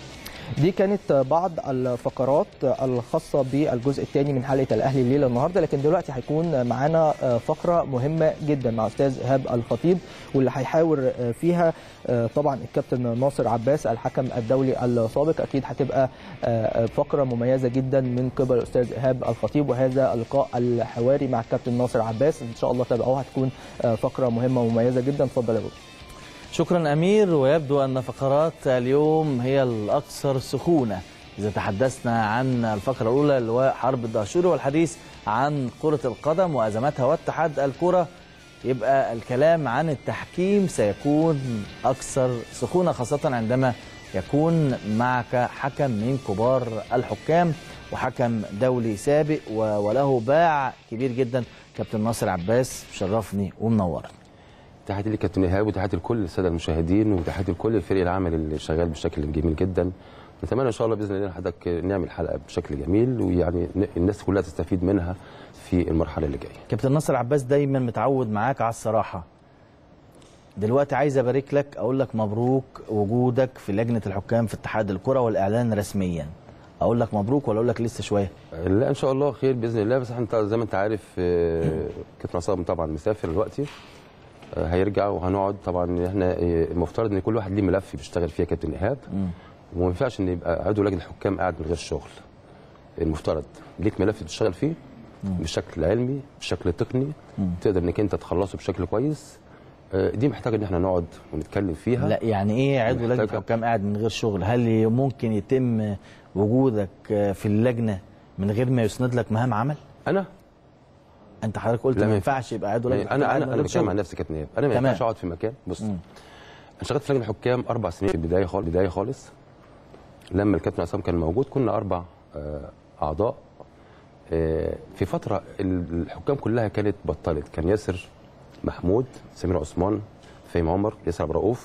دي كانت بعض الفقرات الخاصة بالجزء الثاني من حلقة الأهلي الليلة النهاردة لكن دلوقتي هيكون معانا فقرة مهمة جدا مع أستاذ إيهاب الخطيب واللي هيحاور فيها طبعا الكابتن ناصر عباس الحكم الدولي السابق أكيد هتبقى فقرة مميزة جدا من قبل الأستاذ إيهاب الخطيب وهذا اللقاء الحواري مع الكابتن ناصر عباس إن شاء الله تابعوها هتكون فقرة مهمة ومميزة جدا اتفضل يا بابا شكرا امير ويبدو ان فقرات اليوم هي الاكثر سخونه اذا تحدثنا عن الفقره الاولى اللي هو حرب الدهشوري والحديث عن كره القدم وازماتها واتحاد الكره يبقى الكلام عن التحكيم سيكون اكثر سخونه خاصه عندما يكون معك حكم من كبار الحكام وحكم دولي سابق وله باع كبير جدا كابتن ناصر عباس شرفني ومنورني تحياتي لكابتن ايهاب وتحياتي لكل الساده المشاهدين وتحياتي لكل الفريق العمل اللي شغال بشكل جميل جدا نتمنى ان شاء الله باذن الله حضرتك نعمل حلقه بشكل جميل ويعني الناس كلها تستفيد منها في المرحله اللي جايه كابتن ناصر عباس دايما متعود معاك على الصراحه دلوقتي عايز ابارك لك اقول لك مبروك وجودك في لجنه الحكام في اتحاد الكره والاعلان رسميا اقول لك مبروك ولا اقول لك لسه شويه لا ان شاء الله خير باذن الله بس انت زي ما انت عارف كابتن عصام طبعا مسافر دلوقتي هيرجع وهنقعد طبعا احنا المفترض ان كل واحد ليه ملف بيشتغل فيه كابتن ايهاب وما ينفعش ان يبقى عضو لجنه الحكام قاعد من غير شغل المفترض ليك ملف بتشتغل فيه بشكل علمي بشكل تقني تقدر انك انت تخلصه بشكل كويس دي محتاجه ان احنا نقعد ونتكلم فيها لا يعني ايه عضو لجنه الحكام قاعد من غير شغل هل ممكن يتم وجودك في اللجنه من غير ما يسند لك مهام عمل انا انت حضرتك قلت ما ينفعش يبقى عضو لجنه انا انا انا بتكلم عن نفسي كابتن ايهاب انا ما ينفعش اقعد في مكان بص انا اشتغلت في لجنه الحكام اربع سنين في البدايه خالص بدايه خالص لما الكابتن عصام كان موجود كنا اربع اعضاء في فتره الحكام كلها كانت بطلت كان ياسر محمود سمير عثمان فهيم عمر ياسر عبد الرؤوف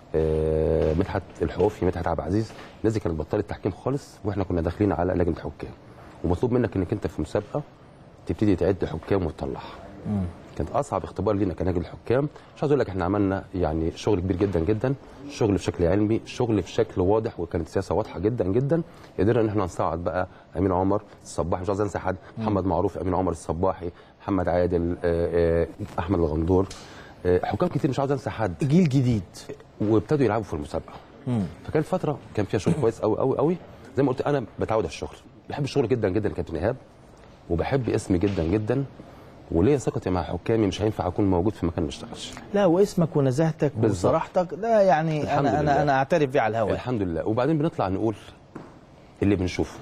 مدحت الحوفي مدحت عبد العزيز الناس دي كانت بطلت تحكيم خالص واحنا كنا داخلين على لجنه حكام ومطلوب منك انك انت في مسابقه تبتدي تعد حكام وتطلعها كانت اصعب اختبار لينا كنادي الحكام مش عايز اقول لك احنا عملنا يعني شغل كبير جدا جدا شغل بشكل علمي شغل بشكل واضح وكانت سياسه واضحه جدا جدا قدرنا ان احنا نصعد بقى امين عمر الصباحي مش عايز انسى حد محمد معروف امين عمر الصباحي محمد عادل احمد الغندور حكام كتير مش عاوز انسى حد جيل جديد وابتدوا يلعبوا في المسابقه فكانت فتره كان فيها شغل كويس قوي قوي قوي زي ما قلت انا بتعود على الشغل بحب الشغل جدا جدا كابتن ايهاب وبحب اسمي جدا جدا وليا ثقتي مع حكامي مش هينفع اكون موجود في مكان ما اشتغلش لا واسمك ونزاهتك وصراحتك ده يعني انا انا انا اعترف بيه على الهواء الحمد لله وبعدين بنطلع نقول اللي بنشوفه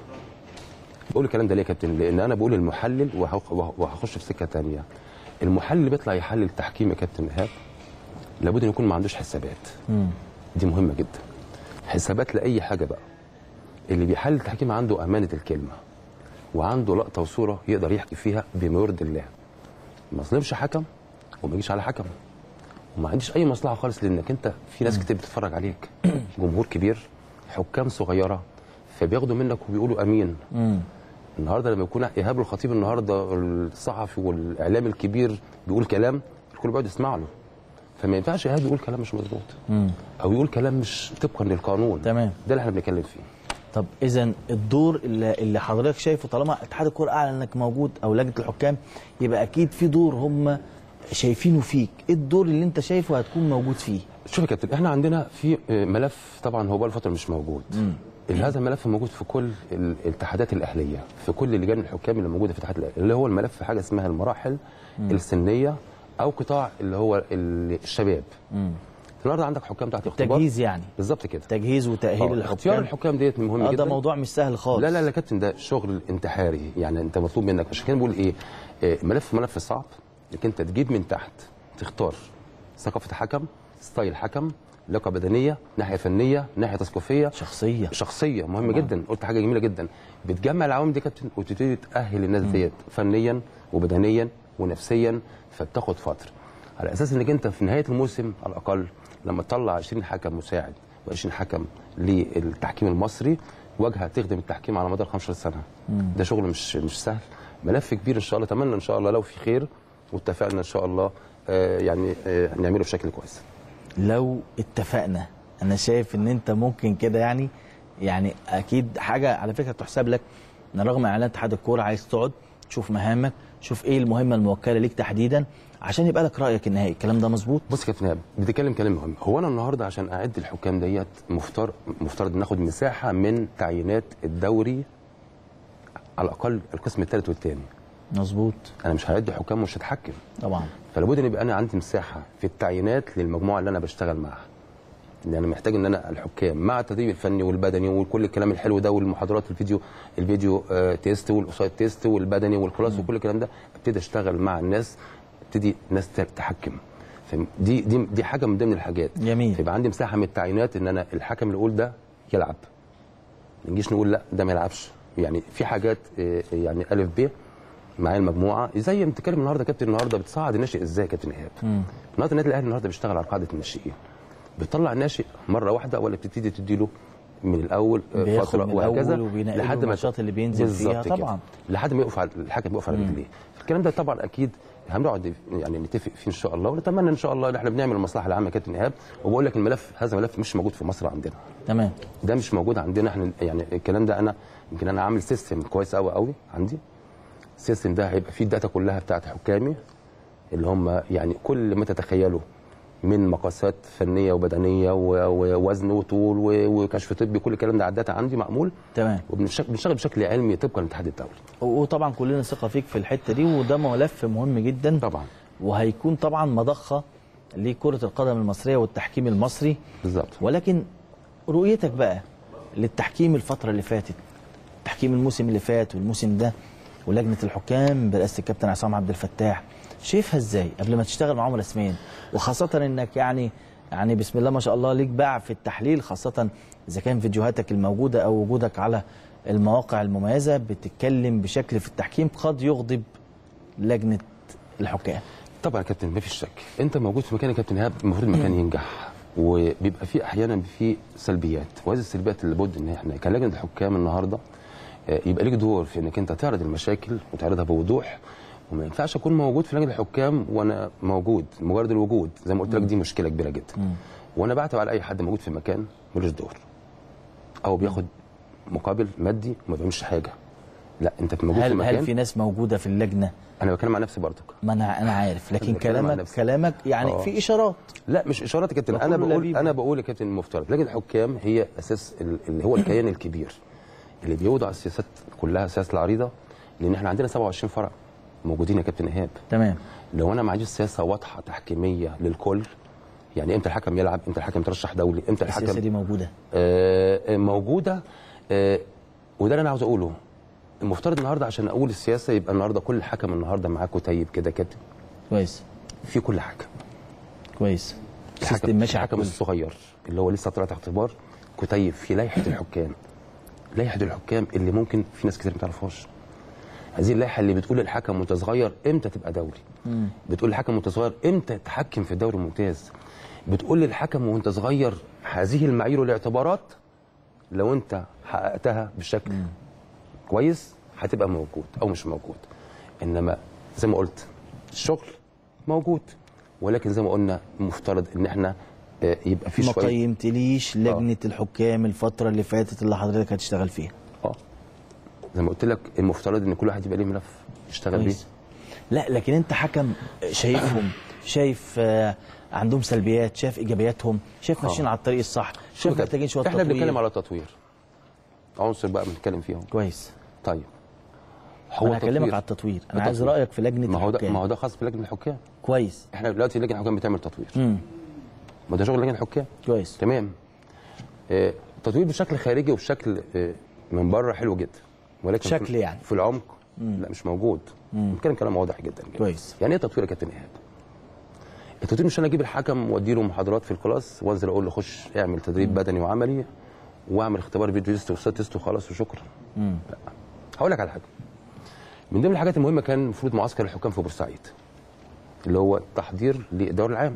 بقول الكلام ده ليه يا كابتن لان انا بقول المحلل وهخش في سكه ثانيه المحلل اللي بيطلع يحلل التحكيم يا كابتن ايهاب لابد ان يكون ما عندوش حسابات مم. دي مهمه جدا حسابات لاي حاجه بقى اللي بيحلل التحكيم عنده امانه الكلمه وعنده لقطه وصوره يقدر يحكي فيها بما يرضي الله ما اظلمش حكم وما يجيش على حكم وما عنديش اي مصلحه خالص لانك انت في ناس كتير بتتفرج عليك جمهور كبير حكام صغيره فبياخدوا منك وبيقولوا امين مم. النهارده لما يكون ايهاب الخطيب النهارده الصحفي والاعلام الكبير بيقول كلام الكل بيقعد يسمع له فما ينفعش ايهاب يقول كلام مش مظبوط مم. او يقول كلام مش طبقا للقانون تمام ده اللي احنا بنتكلم فيه طب اذا الدور اللي, اللي حضرتك شايفه طالما اتحاد الكوره اعلن انك موجود او لجنه الحكام يبقى اكيد في دور هم شايفينه فيك ايه الدور اللي انت شايفه هتكون موجود فيه شوف يا كابتن احنا عندنا في ملف طبعا هو بقى الفتره مش موجود مم. هذا الملف موجود في كل الاتحادات الاهليه في كل لجان الحكام اللي موجوده في الاتحاد الاهلي اللي هو الملف حاجه اسمها المراحل مم. السنيه او قطاع اللي هو الشباب مم. النهارده عندك حكام تحت اختبار تجهيز يعني بالظبط كده تجهيز وتاهيل الحكام اختيار الحكام ديت مهم آه جدا ده موضوع مش سهل خالص لا لا لا كابتن ده شغل انتحاري يعني انت مطلوب منك عشان كده بقول ايه آه، ملف ملف صعب انك انت تجيب من تحت تختار ثقافه حكم ستايل حكم لياقه بدنيه ناحيه فنيه ناحيه تثقيفيه شخصيه شخصيه مهمه جدا قلت حاجه جميله جدا بتجمع العوامل دي كابتن وتبتدي تاهل الناس ديت فنيا وبدنيا ونفسيا فبتاخد فتره على اساس انك انت في نهايه الموسم على الاقل لما تطلع 20 حكم مساعد و20 حكم للتحكيم المصري واجهه تخدم التحكيم على مدار 15 سنه مم. ده شغل مش مش سهل ملف كبير ان شاء الله اتمنى ان شاء الله لو في خير واتفقنا ان شاء الله آه، يعني آه، نعمله بشكل كويس لو اتفقنا انا شايف ان انت ممكن كده يعني يعني اكيد حاجه على فكره تحسب لك ان رغم اعلان اتحاد الكوره عايز تقعد تشوف مهامك تشوف ايه المهمه الموكله ليك تحديدا عشان يبقى لك رايك النهائي الكلام ده مظبوط بص يا كابتن ايهاب بتتكلم كلام مهم هو انا النهارده عشان اعد الحكام ديت مفترض مفترض ناخد مساحه من تعيينات الدوري على الاقل القسم الثالث والثاني مظبوط انا مش هعد حكام ومش هتحكم طبعا فلابد ان يبقى انا عندي مساحه في التعيينات للمجموعه اللي انا بشتغل معاها ان انا محتاج ان انا الحكام مع التدريب الفني والبدني وكل الكلام الحلو ده والمحاضرات الفيديو الفيديو آه تيست والاوسايد تيست والبدني والكلاس وكل الكلام ده ابتدي اشتغل مع الناس ابتدي ناس تحكم فاهم؟ دي دي دي حاجه من ضمن الحاجات جميل فيبقى عندي مساحه من التعيينات ان انا الحكم اللي يقول ده يلعب ما نجيش نقول لا ده ما يلعبش يعني في حاجات آه، يعني الف ب معايا المجموعه زي ما بتتكلم النهارده يا كابتن النهارده بتصعد الناشئ ازاي يا كابتن ايهاب النهارده النادي الاهلي النهارده بيشتغل على قاعده الناشئين بتطلع الناشئ مره واحده ولا بتبتدي تديله من الاول آه، بياخد فتره من وهكذا الأول وبينقله لحد ما الماتشات اللي بينزل فيها بالظبط كده. طبعاً. لحد ما يقف على الحكم يقف على رجليه الكلام ده طبعا اكيد هنقعد يعني نتفق فيه ان شاء الله ونتمنى ان شاء الله ان احنا بنعمل المصلحه العامه يا كابتن ايهاب وبقول لك الملف هذا ملف مش موجود في مصر عندنا تمام ده مش موجود عندنا احنا يعني الكلام ده انا يمكن انا عامل سيستم كويس قوي قوي عندي السيستم ده هيبقى فيه الداتا كلها بتاعت حكامي اللي هم يعني كل ما تتخيلوا من مقاسات فنيه وبدنيه و- ووزن وطول و- وكشف طبي كل الكلام ده على الداتا عندي معمول تمام وبنشتغل بشكل علمي طبقا للاتحاد الدولي وطبعا كلنا ثقه فيك في الحته دي وده ملف مهم جدا طبعا وهيكون طبعا مضخه لكره القدم المصريه والتحكيم المصري بالظبط ولكن رؤيتك بقى للتحكيم الفتره اللي فاتت تحكيم الموسم اللي فات والموسم ده ولجنه الحكام برئاسه الكابتن عصام عبد الفتاح شايفها ازاي قبل ما تشتغل معاهم رسميا وخاصه انك يعني يعني بسم الله ما شاء الله ليك باع في التحليل خاصه اذا كان فيديوهاتك الموجوده او وجودك على المواقع المميزه بتتكلم بشكل في التحكيم قد يغضب لجنه الحكام طبعا يا كابتن ما فيش شك انت موجود في مكان يا كابتن ايهاب المفروض المكان ينجح وبيبقى في احيانا في سلبيات وهذه السلبيات اللي لابد ان احنا كلجنه الحكام النهارده آه، يبقى ليك دور في انك انت تعرض المشاكل وتعرضها بوضوح وما ينفعش اكون موجود في لجنه الحكام وانا موجود مجرد الوجود زي ما قلت لك دي مشكله كبيره جدا وانا بعتب على اي حد موجود في مكان ملوش دور او بياخد مقابل مادي وما بيعملش حاجه لا انت موجود في هل مكان هل في ناس موجوده في اللجنه انا بتكلم عن نفسي برضك ما انا انا عارف لكن بتكلم عن كلامك نفسي. كلامك يعني آه. في اشارات لا مش اشارات يا كابتن انا وكل بقول لبيب. انا بقول يا كابتن المفترض لجنه الحكام هي اساس ال- اللي هو الكيان الكبير اللي بيوضع السياسات كلها السياسات العريضه لان احنا عندنا 27 فرع موجودين يا كابتن ايهاب تمام لو انا ما عنديش سياسه واضحه تحكيميه للكل يعني امتى الحكم يلعب امتى الحكم يترشح دولي امتى الحكم السياسه دي موجوده آه، موجوده آه، وده اللي انا عاوز اقوله المفترض النهارده عشان اقول السياسه يبقى النهارده كل حكم النهارده معاه كتيب كده كابتن كويس في كل حكم كويس الحكم سيستم ماشي على الحكم الكل. الصغير اللي هو لسه طلع تحت اختبار كتيب في لائحه الحكام لائحه الحكام اللي ممكن في ناس كتير ما تعرفهاش هذه اللائحه اللي بتقول للحكم وانت صغير امتى تبقى دولي مم. بتقول للحكم وانت صغير امتى تحكم في الدوري الممتاز بتقول للحكم وانت صغير هذه المعايير والاعتبارات لو انت حققتها بشكل كويس هتبقى موجود او مش موجود انما زي ما قلت الشغل موجود ولكن زي ما قلنا مفترض ان احنا آه، يبقى في ما شويه قيمتليش لجنه الحكام الفتره اللي فاتت اللي حضرتك هتشتغل فيها اه زي ما قلت لك المفترض ان كل واحد يبقى ليه ملف يشتغل بيه كويس. لا لكن انت حكم شايفهم شايف آه، عندهم سلبيات شايف ايجابياتهم شايف آه. ماشيين على الطريق الصح شوف شايف كده، محتاجين شويه احنا تطوير. بنتكلم على تطوير عنصر بقى بنتكلم فيهم كويس طيب انا هكلمك على التطوير انا عايز التطوير. رايك في لجنه ما هو ده الحكام ما هو ده خاص بلجنه الحكام كويس احنا دلوقتي لجنه الحكام بتعمل تطوير امم ما ده شغل لجنه الحكام كويس تمام آه، تطوير بشكل خارجي وبشكل آه، من بره حلو جدا ولكن شكل في- يعني. في العمق مم. لا مش موجود بنتكلم كلام واضح جدا, جدا. كويس يعني ايه تطوير يا كابتن ايهاب؟ التطوير مش انا اجيب الحكم واديله محاضرات في الكلاس وانزل اقول له خش اعمل تدريب بدني وعملي واعمل اختبار فيديو تيست وستات تيست وخلاص وشكرا امم هقول لك على حاجه من ضمن الحاجات المهمه كان المفروض معسكر الحكام في بورسعيد اللي هو التحضير للدوري العام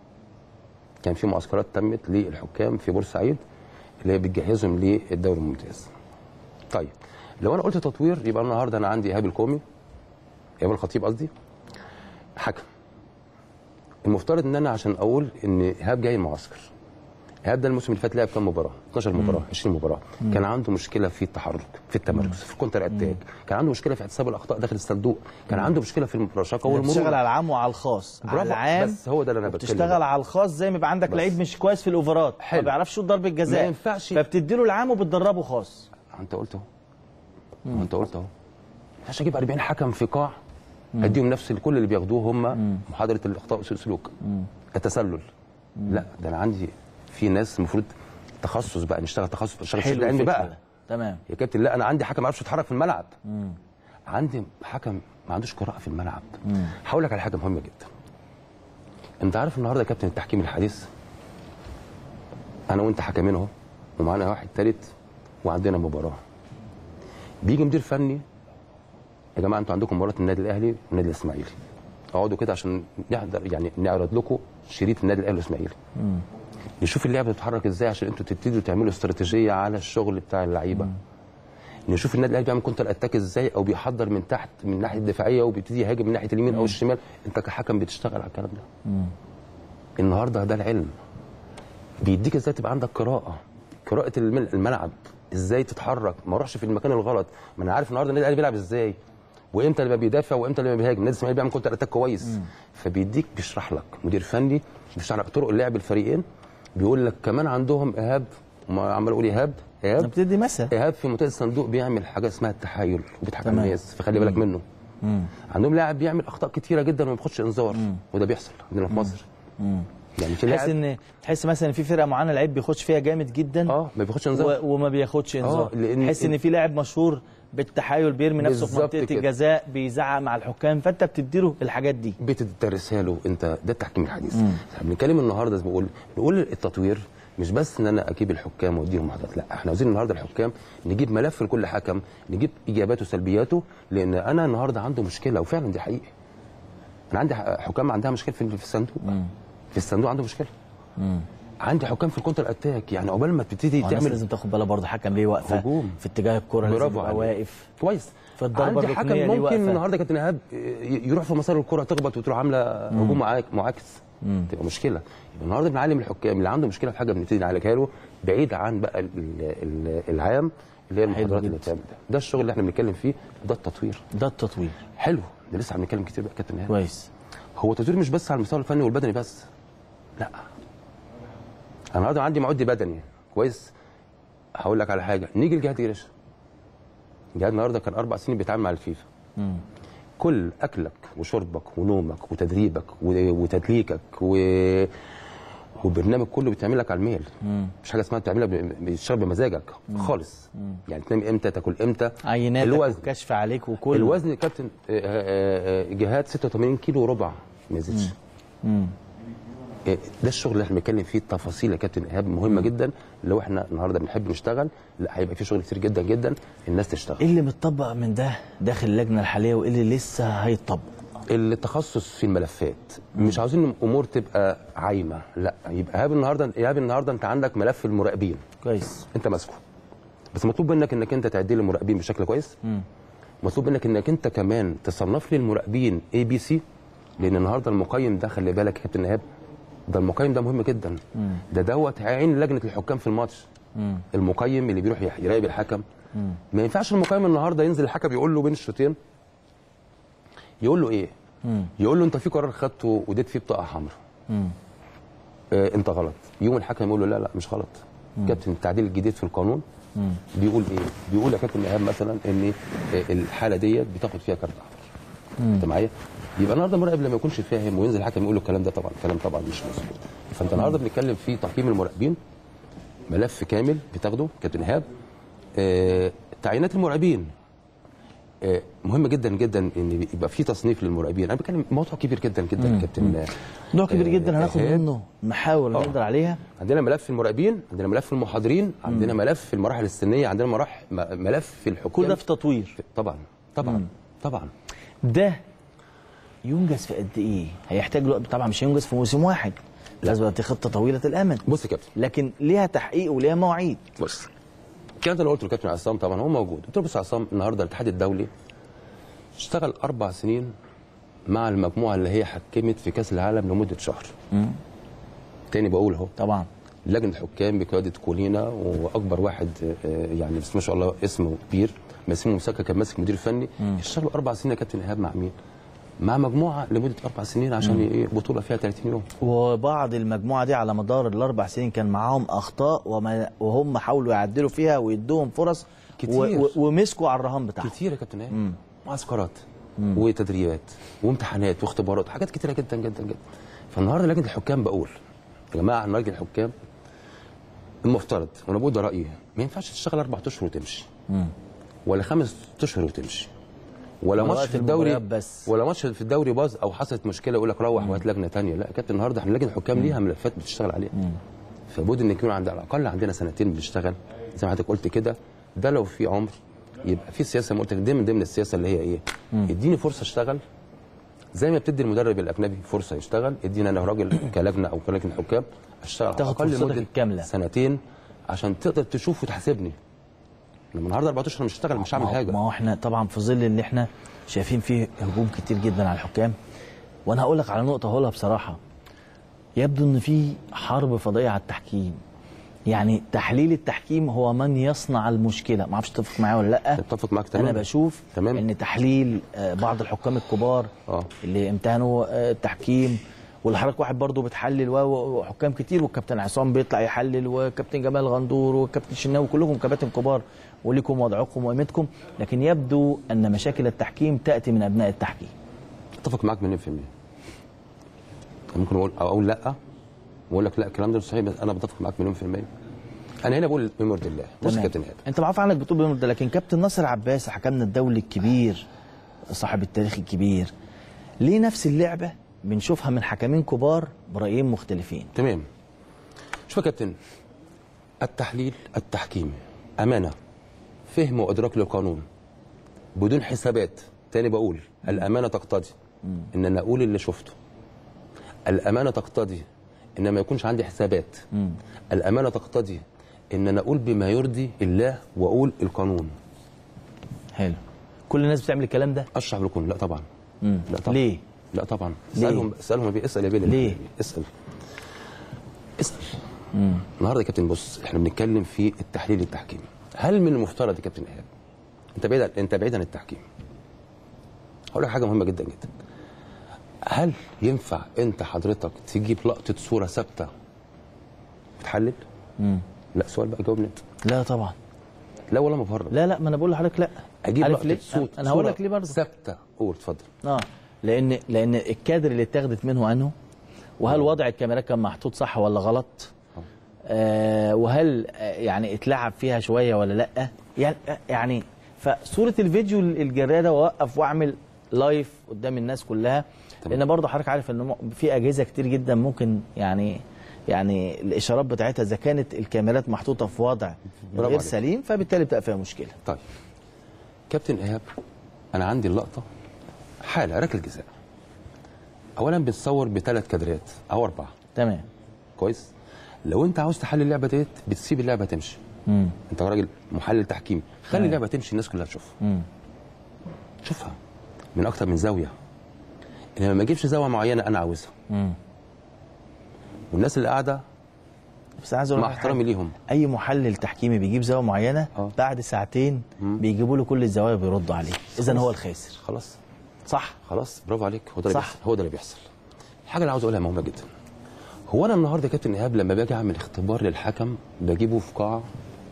كان في معسكرات تمت للحكام في بورسعيد اللي هي بتجهزهم للدوري الممتاز طيب لو انا قلت تطوير يبقى النهارده انا عندي ايهاب الكومي ايهاب الخطيب قصدي حكم المفترض ان انا عشان اقول ان ايهاب جاي المعسكر ايهاب ده الموسم اللي فات لعب كام مباراه 12 مباراه 20 مباراه مم. كان عنده مشكله في التحرك في التمركز في الكونتر اتاك كان عنده مشكله في احتساب الاخطاء داخل الصندوق كان عنده مشكله في المراشقه يعني والمرور بتشتغل على العام وعلى الخاص على برافو، العام بس هو ده اللي انا بتكلم بتشتغل على الخاص زي ما يبقى عندك بس. لعيب مش كويس في الاوفرات ما بيعرفش يشوط ضربه جزاء ما ينفعش. فبتدي له العام وبتدربه خاص انت قلت اهو ما انت قلت اهو عشان اجيب 40 حكم في قاع اديهم نفس كل اللي بياخدوه هم محاضره الاخطاء وسوء السلوك التسلل لا ده انا عندي في ناس المفروض تخصص بقى نشتغل تخصص نشتغل حلو شغل علمي الفكرة بقى ده. تمام يا كابتن لا انا عندي حكم ما يعرفش يتحرك في الملعب عندي حكم ما عندوش قراءه في الملعب هقول لك على حاجه مهمه جدا انت عارف النهارده يا كابتن التحكيم الحديث انا وانت حكمين اهو ومعانا واحد ثالث وعندنا مباراه بيجي مدير فني يا جماعه انتوا عندكم مباراه النادي الاهلي والنادي الاسماعيلي اقعدوا كده عشان نحضر يعني نعرض لكم شريط النادي الاهلي والاسماعيلي نشوف اللعبه بتتحرك ازاي عشان انتوا تبتدوا تعملوا استراتيجيه على الشغل بتاع اللعيبه نشوف النادي الاهلي بيعمل كونتر اتاك ازاي او بيحضر من تحت من الناحيه الدفاعيه وبيبتدي يهاجم من ناحيه اليمين او الشمال انت كحكم بتشتغل على الكلام ده النهارده ده العلم بيديك ازاي تبقى عندك قراءه قراءه الم- الملعب ازاي تتحرك ما اروحش في المكان الغلط ما انا عارف النهارده النادي الاهلي بيلعب ازاي وامتى اللي بيدافع وامتى اللي بيهاجم النادي الاسماعيلي بيعمل كونتر اتاك كويس فبيديك بيشرح لك مدير فني بيشرح لك طرق لعب الفريقين بيقول لك كمان عندهم ايهاب ما عمال اقول ايهاب ايهاب بتدي مثل ايهاب في منطقه الصندوق بيعمل حاجه اسمها التحايل وبيضحك على تمام. الناس فخلي بالك منه عندهم لاعب بيعمل اخطاء كتيره جدا وما بياخدش انذار وده بيحصل عندنا في مصر يعني في تحس لاعب ان تحس مثلا ان في فرقه معينه لعيب بيخش فيها جامد جدا اه ما بياخدش انذار و... وما بياخدش انذار لأن- تحس ان في لاعب مشهور بالتحايل بيرمي نفسه في بالظبط منطقه كده. الجزاء بيزعق مع الحكام فانت بتديله الحاجات دي بتدرسها له انت ده التحكيم الحديث مم. احنا بنتكلم النهارده زي ما بقول نقول التطوير مش بس ان انا اجيب الحكام واديهم محاضرات لا احنا عاوزين النهارده الحكام نجيب ملف لكل حكم نجيب ايجاباته وسلبياته لان انا النهارده عنده مشكله وفعلا دي حقيقه انا عندي حكام عندها مشكله في في الصندوق في الصندوق عنده مشكله عندي حكام في الكونتر اتاك يعني عقبال ما تبتدي الناس تعمل لازم تاخد بالها برضه حكم ليه واقفه هجوم. في اتجاه الكره لازم برافو يبقى عليك. واقف كويس في الضربه عندي حكم الركنيه ليه ممكن واقفه النهارده كابتن ايهاب ي- يروح في مسار الكره تخبط وتروح عامله هجوم معاك معاكس تبقى مشكله يبقى النهارده بنعلم الحكام اللي عنده مشكله في حاجه بنبتدي نعالجها له بعيد عن بقى ال- ال- العام اللي هي المحاضرات اللي بتعمل ده ده الشغل اللي احنا بنتكلم فيه ده التطوير ده التطوير حلو ده لسه هنتكلم كتير بقى كابتن ايهاب كويس هو التطوير مش بس على المستوى الفني والبدني بس لا انا النهارده عندي معد بدني كويس هقول لك على حاجه نيجي لجهاد جريشه جهاد النهارده كان اربع سنين بيتعامل مع الفيفا كل اكلك وشربك ونومك وتدريبك و- وتدليكك و... والبرنامج كله بيتعمل لك على الميل مش حاجه اسمها بتعملها ب- بتشتغل بمزاجك خالص يعني تنام امتى تاكل امتى عيناتك الوزن وكشف عليك وكل الوزن يا كابتن آه، آه، آه، جهاد 86 كيلو وربع ما يزيدش مم. إيه، ده الشغل اللي احنا بنتكلم فيه التفاصيل يا كابتن ايهاب مهمه جدا لو احنا النهارده بنحب نشتغل لا هيبقى في شغل كتير جدا جدا الناس تشتغل ايه اللي متطبق من ده داخل اللجنه الحاليه وايه اللي لسه هيتطبق التخصص في الملفات مش عاوزين الامور تبقى عايمه لا يبقى ايهاب النهارده ايهاب النهارده انت عندك ملف المراقبين كويس انت ماسكه بس مطلوب منك انك انت تعدي لي المراقبين بشكل كويس مم. مطلوب منك انك انت كمان تصنف لي المراقبين اي بي سي لان النهارده المقيم ده خلي بالك يا كابتن ايهاب ده المقيم ده مهم جدا مم. ده دوت عين لجنه الحكام في الماتش مم. المقيم اللي بيروح يح- يراقب الحكم مم. ما ينفعش المقيم النهارده ينزل الحكم يقول له بين الشوطين يقول له ايه؟ مم. يقول له انت في قرار خدته وديت فيه بطاقه حمراء مم. آه انت غلط يوم الحكم يقول له لا لا مش غلط كابتن التعديل الجديد في القانون مم. بيقول ايه؟ بيقول يا كابتن ايهاب مثلا ان آه، الحاله ديت بتاخد فيها كارت احمر مم. انت معايا؟ يبقى النهارده المراقب لما يكونش فاهم وينزل الحكم يقول له الكلام ده طبعا كلام طبعا مش مظبوط فانت النهارده بنتكلم في تقييم المراقبين ملف كامل بتاخده كابتن ايهاب آه، تعيينات المراقبين آه، مهم جدا جدا ان يبقى في تصنيف للمراقبين انا بتكلم موضوع كبير جدا جدا مم. يا كابتن آه، موضوع كبير آه، جدا هناخد إيهاب. منه محاور آه. نقدر عليها عندنا ملف المراقبين عندنا ملف المحاضرين عندنا ملف المراحل السنيه عندنا مراحل م- ملف الحكام كل ده في تطوير طبعا طبعا مم. طبعا ده ينجز في قد ايه؟ هيحتاج له طبعا مش هينجز في موسم واحد لازم يبقى خطه طويله الامد بص يا كابتن لكن ليها تحقيق وليها مواعيد بص كانت انا قلت للكابتن عصام طبعا هو موجود قلت له بص يا عصام النهارده الاتحاد الدولي اشتغل اربع سنين مع المجموعه اللي هي حكمت في كاس العالم لمده شهر مم. تاني بقول اهو طبعا لجنه الحكام بقياده كولينا واكبر واحد آه، يعني بس ما شاء الله اسمه كبير مسيم مسكه كان ماسك مدير فني اشتغلوا اربع سنين يا كابتن ايهاب مع مين؟ مع مجموعه لمده اربع سنين عشان مم. ايه بطوله فيها 30 يوم وبعض المجموعه دي على مدار الاربع سنين كان معاهم اخطاء وما وهم حاولوا يعدلوا فيها ويدوهم فرص كتير. و... و... ومسكوا على الرهان بتاعهم كتير يا كابتن ايهاب معسكرات وتدريبات وامتحانات واختبارات وحاجات كتيره جدا جدا جدا فالنهارده لجنه الحكام بقول يا جماعه لجنه الحكام المفترض وانا بقول ده رايي ما ينفعش تشتغل اربع اشهر وتمشي ولا خمس اشهر وتمشي ولا ولا ماتش وقت في الدوري المباريات بس. ولا ماتش في الدوري باظ او حصلت مشكله يقول لك روح وهات لجنه ثانيه لا يا كابتن النهارده احنا لجنه الحكام ليها ملفات بتشتغل عليها فبود ان يكون عند على الاقل عندنا سنتين بنشتغل زي ما حضرتك قلت كده ده لو في عمر يبقى في سياسه ما قلت لك دي من ضمن السياسه اللي هي ايه؟ اديني فرصه اشتغل زي ما بتدي المدرب الاجنبي فرصه يشتغل اديني انا راجل كلجنه او كلجنه حكام اشتغل على تاخد الاقل فرصتك مده الكاملة. سنتين عشان تقدر تشوف وتحاسبني لما النهارده 14 أنا مش هشتغل مش هعمل ما هو- حاجه ما هو احنا طبعا في ظل اللي احنا شايفين فيه هجوم كتير جدا على الحكام وانا هقول لك على نقطه هقولها بصراحه يبدو ان في حرب فضائيه على التحكيم يعني تحليل التحكيم هو من يصنع المشكله ما اعرفش تتفق معايا ولا لا اتفق معاك انا تماما. بشوف تمام. ان تحليل آه، بعض الحكام الكبار اه اللي امتهنوا آه، التحكيم واللي حضرتك واحد برضه بتحلل و- و- وحكام كتير والكابتن عصام بيطلع يحلل وكابتن جمال غندور وكابتن شناوي كلكم كباتن كبار ولكم وضعكم وقيمتكم لكن يبدو ان مشاكل التحكيم تاتي من ابناء التحكيم اتفق معاك مليون في المية ممكن اقول او اقول لا واقول لك لا الكلام ده مش صحيح بس انا بتفق معاك مليون في المية انا هنا بقول بمرض الله بص يا تمام. كابتن ايهاب انت معروف عنك بتقول بيمر ده لكن كابتن ناصر عباس حكمنا الدولي الكبير صاحب التاريخ الكبير ليه نفس اللعبه بنشوفها من حكمين كبار برايين مختلفين تمام شوف يا كابتن التحليل التحكيمي امانه فهم وادراك للقانون بدون حسابات تاني بقول الامانه تقتضي ان انا اقول اللي شفته الامانه تقتضي ان ما يكونش عندي حسابات الامانه تقتضي ان انا اقول بما يرضي الله واقول القانون حلو كل الناس بتعمل الكلام ده اشرح لكم لا طبعا مم. لا طبعا ليه لا طبعا ليه؟ اسالهم اسالهم يا بيه، اسال يا بيه ليه؟ اسال اسال النهارده يا كابتن بص احنا بنتكلم في التحليل التحكيمي هل من المفترض يا كابتن ايهاب انت بعيد عن- انت بعيد عن التحكيم هقول لك حاجه مهمه جدا جدا هل ينفع انت حضرتك تجيب لقطه صوره ثابته وتحلل مم. لا سؤال بقى جاوبني انت لا طبعا لا ولا مفرط لا لا ما انا بقول لحضرتك لا اجيب عارف لقطه ليه؟ صوت انا هقول صورة لك ليه برضه ثابته قول اتفضل اه لان لان الكادر اللي اتاخدت منه انه وهل وضع الكاميرات كان محطوط صح ولا غلط آه وهل آه يعني اتلعب فيها شويه ولا لا يعني آه يعني فصوره الفيديو الجراده واوقف واعمل لايف قدام الناس كلها لان برضه حضرتك عارف ان م- في اجهزه كتير جدا ممكن يعني يعني الاشارات بتاعتها اذا كانت الكاميرات محطوطه في وضع برافو غير عليك. سليم فبالتالي بتبقى فيها مشكله طيب كابتن ايهاب انا عندي اللقطه حاله ركله جزاء اولا بتصور بثلاث كادرات او اربعه تمام كويس لو انت عاوز تحلل اللعبه ديت بتسيب اللعبه تمشي مم. انت راجل محلل تحكيمي خلي تمام. اللعبه تمشي الناس كلها تشوفها مم. شوفها من اكتر من زاويه انما ما اجيبش زاويه معينه انا عاوزها مم. والناس اللي قاعده بس عايز اقول مع لك احترامي حاجة. ليهم اي محلل تحكيمي بيجيب زاويه معينه بعد ساعتين بيجيبوا له كل الزوايا بيردوا عليه اذا هو الخاسر خلاص صح خلاص برافو عليك هو ده اللي صح. بيحصل هو ده اللي بيحصل الحاجه اللي عاوز اقولها مهمه جدا هو انا النهارده يا كابتن ايهاب لما باجي اعمل اختبار للحكم بجيبه في قاعه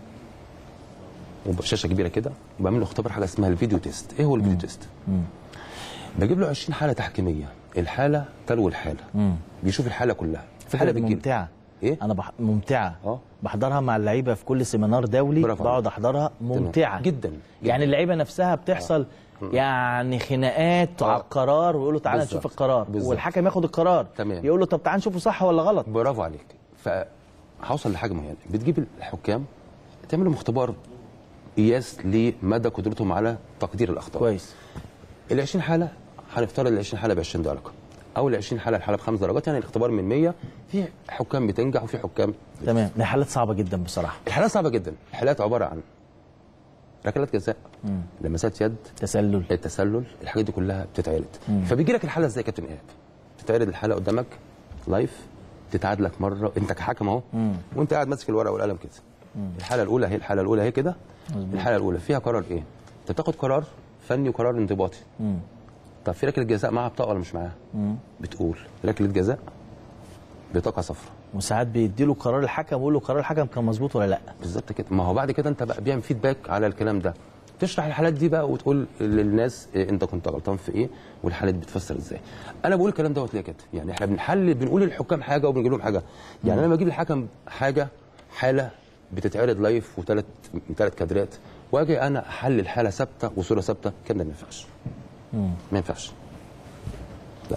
وشاشه كبيره كده وبعمل له اختبار حاجه اسمها الفيديو تيست ايه هو الفيديو تيست بجيب له 20 حاله تحكيميه الحاله تلو الحاله مم. بيشوف الحاله كلها الحاله بتجيله. ممتعه ايه انا بح... ممتعه اه بحضرها مع اللعيبه في كل سيمينار دولي برافو بقعد عليك. احضرها ممتعه جدا يعني اللعيبه نفسها بتحصل يعني خناقات على القرار ويقولوا تعالى بالظبط. نشوف القرار بالظبط. والحكم ياخد القرار تمام. يقول له طب تعالى نشوفه صح ولا غلط برافو عليك فهوصل لحاجه معينه بتجيب الحكام تعمل لهم اختبار قياس لمدى قدرتهم على تقدير الاخطاء كويس ال 20 حاله هنفترض ال 20 حاله ب 20 درجه او ال 20 حاله الحاله بخمس درجات يعني الاختبار من 100 في حكام بتنجح وفي حكام تمام دي حالات صعبه جدا بصراحه الحالات صعبه جدا الحالات عباره عن ركلات جزاء مم. لمسات يد تسلل التسلل الحاجات دي كلها بتتعرض مم. فبيجي لك الحاله ازاي يا كابتن ايهاب تتعرض الحاله قدامك لايف تتعاد لك مره انت كحكم اهو وانت قاعد ماسك الورقه والقلم كده الحاله الاولى هي الحاله الاولى هي كده الحاله الاولى فيها قرار ايه انت تاخد قرار فني وقرار انضباطي طب في ركله جزاء معاها بطاقه ولا مش معاها بتقول ركله جزاء بطاقه صفراء وساعات بيديله قرار الحكم ويقول له قرار الحكم كان مظبوط ولا لا بالظبط كده ما هو بعد كده انت بقى بيعمل فيدباك على الكلام ده تشرح الحالات دي بقى وتقول للناس إيه انت كنت غلطان في ايه والحالات بتفسر ازاي انا بقول الكلام دوت ليه كده يعني احنا بنحلل بنقول للحكام حاجه وبنجيب لهم حاجه يعني انا بجيب للحكم حاجه حاله بتتعرض لايف وثلاث ثلاث كادرات واجي انا احلل حاله ثابته وصوره ثابته كده ما ينفعش ما ينفعش لا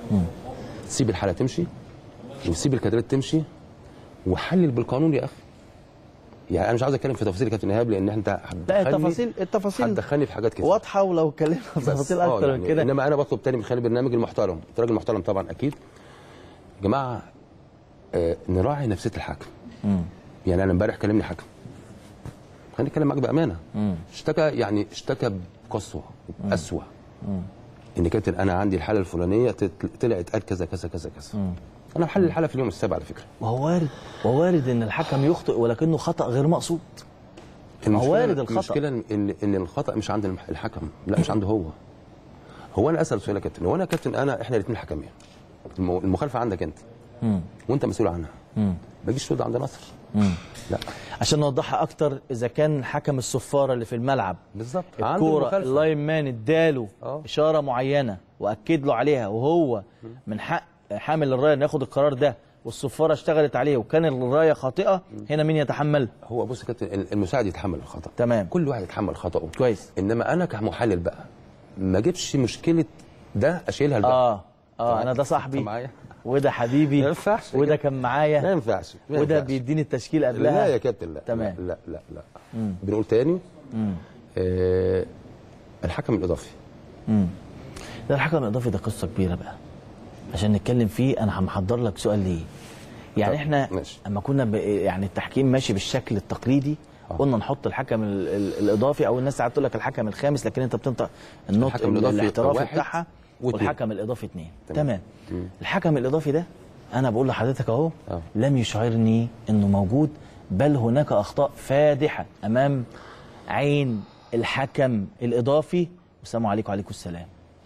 سيب الحاله تمشي وسيب الكادرات تمشي وحلل بالقانون يا اخي يعني انا مش عاوز اتكلم في تفاصيل يا كابتن ايهاب لان انت لا هتدخلني- التفاصيل التفاصيل هتدخلني في حاجات كتير واضحه ولو اتكلمنا في بس تفاصيل آه اكتر يعني من كده انما انا بطلب تاني من خلال البرنامج المحترم انت راجل محترم طبعا اكيد يا جماعه آه نراعي نفسيه الحكم يعني انا امبارح كلمني حكم خليني اتكلم معاك بامانه اشتكى يعني اشتكى بقسوه بقسوه ان كابتن انا عندي الحاله الفلانيه تت- طلعت قال كذا كذا كذا كذا انا بحلل الحاله في اليوم السابع على فكره وهو وارد ووارد ان الحكم يخطئ ولكنه خطا غير مقصود المشكلة- وارد الخطأ. المشكله ان ان الخطا مش عند المح- الحكم لا مش عنده هو هو انا اسال سؤال يا كابتن هو انا يا كابتن انا احنا الاثنين حكمين الم- المخالفه عندك انت وانت مسؤول عنها ما تجيش تقول ده عند نصر لا عشان نوضحها اكتر اذا كان حكم الصفاره اللي في الملعب بالظبط عنده الكوره المخالفة. اللاين مان اداله اشاره معينه واكد له عليها وهو من حق حامل الرايه انه ياخد القرار ده والصفاره اشتغلت عليه وكان الرايه خاطئه هنا مين يتحمل هو بص يا كابتن المساعد يتحمل الخطا تمام كل واحد يتحمل خطاه كويس انما انا كمحلل بقى ما اجيبش مشكله ده اشيلها لده اه اه انا ده صاحبي معايا وده حبيبي ما ينفعش وده كان معايا ما ينفعش ما وده ينفعش. بيديني التشكيل قبلها لا يا كابتن لا تمام. لا لا لا, لا. مم. بنقول تاني مم. آه الحكم الاضافي امم ده الحكم الاضافي ده قصه كبيره بقى عشان نتكلم فيه انا محضر لك سؤال ليه يعني طب، احنا ماشي. اما كنا ب... يعني التحكيم ماشي بالشكل التقليدي قلنا نحط الحكم ال... ال... الاضافي او الناس ساعات تقول لك الحكم الخامس لكن انت بتنطق النطق الحكم الإضافي الاحترافي واحد بتاعها واثنين. والحكم الاضافي اثنين تمام. تمام, الحكم الاضافي ده انا بقول لحضرتك اهو لم يشعرني انه موجود بل هناك اخطاء فادحه امام عين الحكم الاضافي والسلام عليكم وعليكم السلام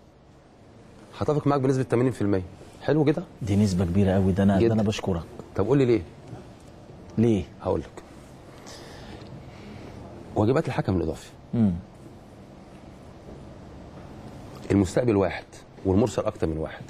هتفق معاك بنسبه 80% حلو كده دي نسبه كبيره قوي ده انا ده جدا. انا بشكرك طب قول لي ليه ليه هقول لك واجبات الحكم الاضافي امم المستقبل واحد والمرسل اكتر من واحد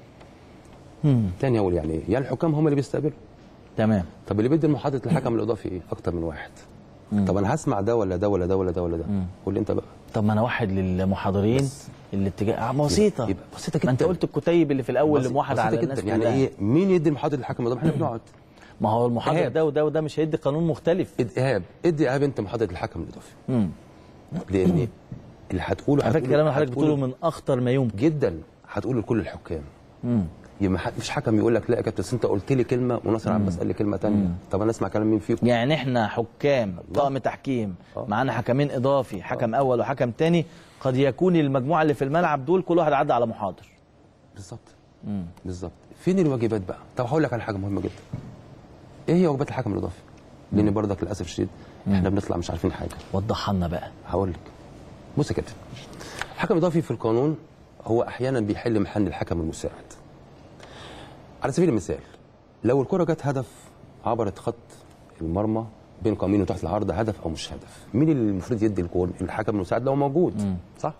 امم تاني اقول يعني ايه يعني الحكام هم اللي بيستقبلوا تمام طب اللي بيدي محاضره الحكم الاضافي ايه اكتر من واحد طب انا هسمع ده ولا ده ولا ده ولا ده ولا ده قول لي انت بقى طب ما انا واحد للمحاضرين الاتجاه آه، بسيطه يبقى بسيطه جدا ما انت قلت الكتيب اللي في الاول بسيط- لموحد بسيطة على جدا. الناس يعني كلها. ايه مين يدي محاضره الحكم الاضافي احنا بنقعد ما هو المحاضر إيهاب. ده وده وده مش هيدي قانون مختلف اد- ايهاب ادي ايهاب انت محاضره الحكم الاضافي امم لان اللي هتقوله على فكره هتقوله- الكلام اللي حضرتك هتقوله بتقوله من اخطر ما يمكن جدا هتقوله لكل الحكام امم يبقى ما فيش حكم يقول لك لا يا كابتن أصل انت قلت لي كلمه وناصر عباس قال لي كلمه ثانيه طب انا اسمع كلام مين فيكم يعني احنا حكام طقم تحكيم معانا حكمين اضافي حكم اول وحكم تاني قد يكون المجموعه اللي في الملعب دول كل واحد عدى على محاضر بالظبط امم بالظبط فين الواجبات بقى طب هقول لك على حاجه مهمه جدا ايه هي واجبات الحكم الاضافي لان برضك للاسف الشديد احنا بنطلع مش عارفين حاجه وضحها لنا بقى هقول لك بص يا كابتن الحكم الاضافي في القانون هو احيانا بيحل محل الحكم المساعد على سبيل المثال لو الكره جت هدف عبرت خط المرمى بين قومين وتحت العارضه هدف او مش هدف مين اللي المفروض يدي الجول الحكم المساعد لو موجود صح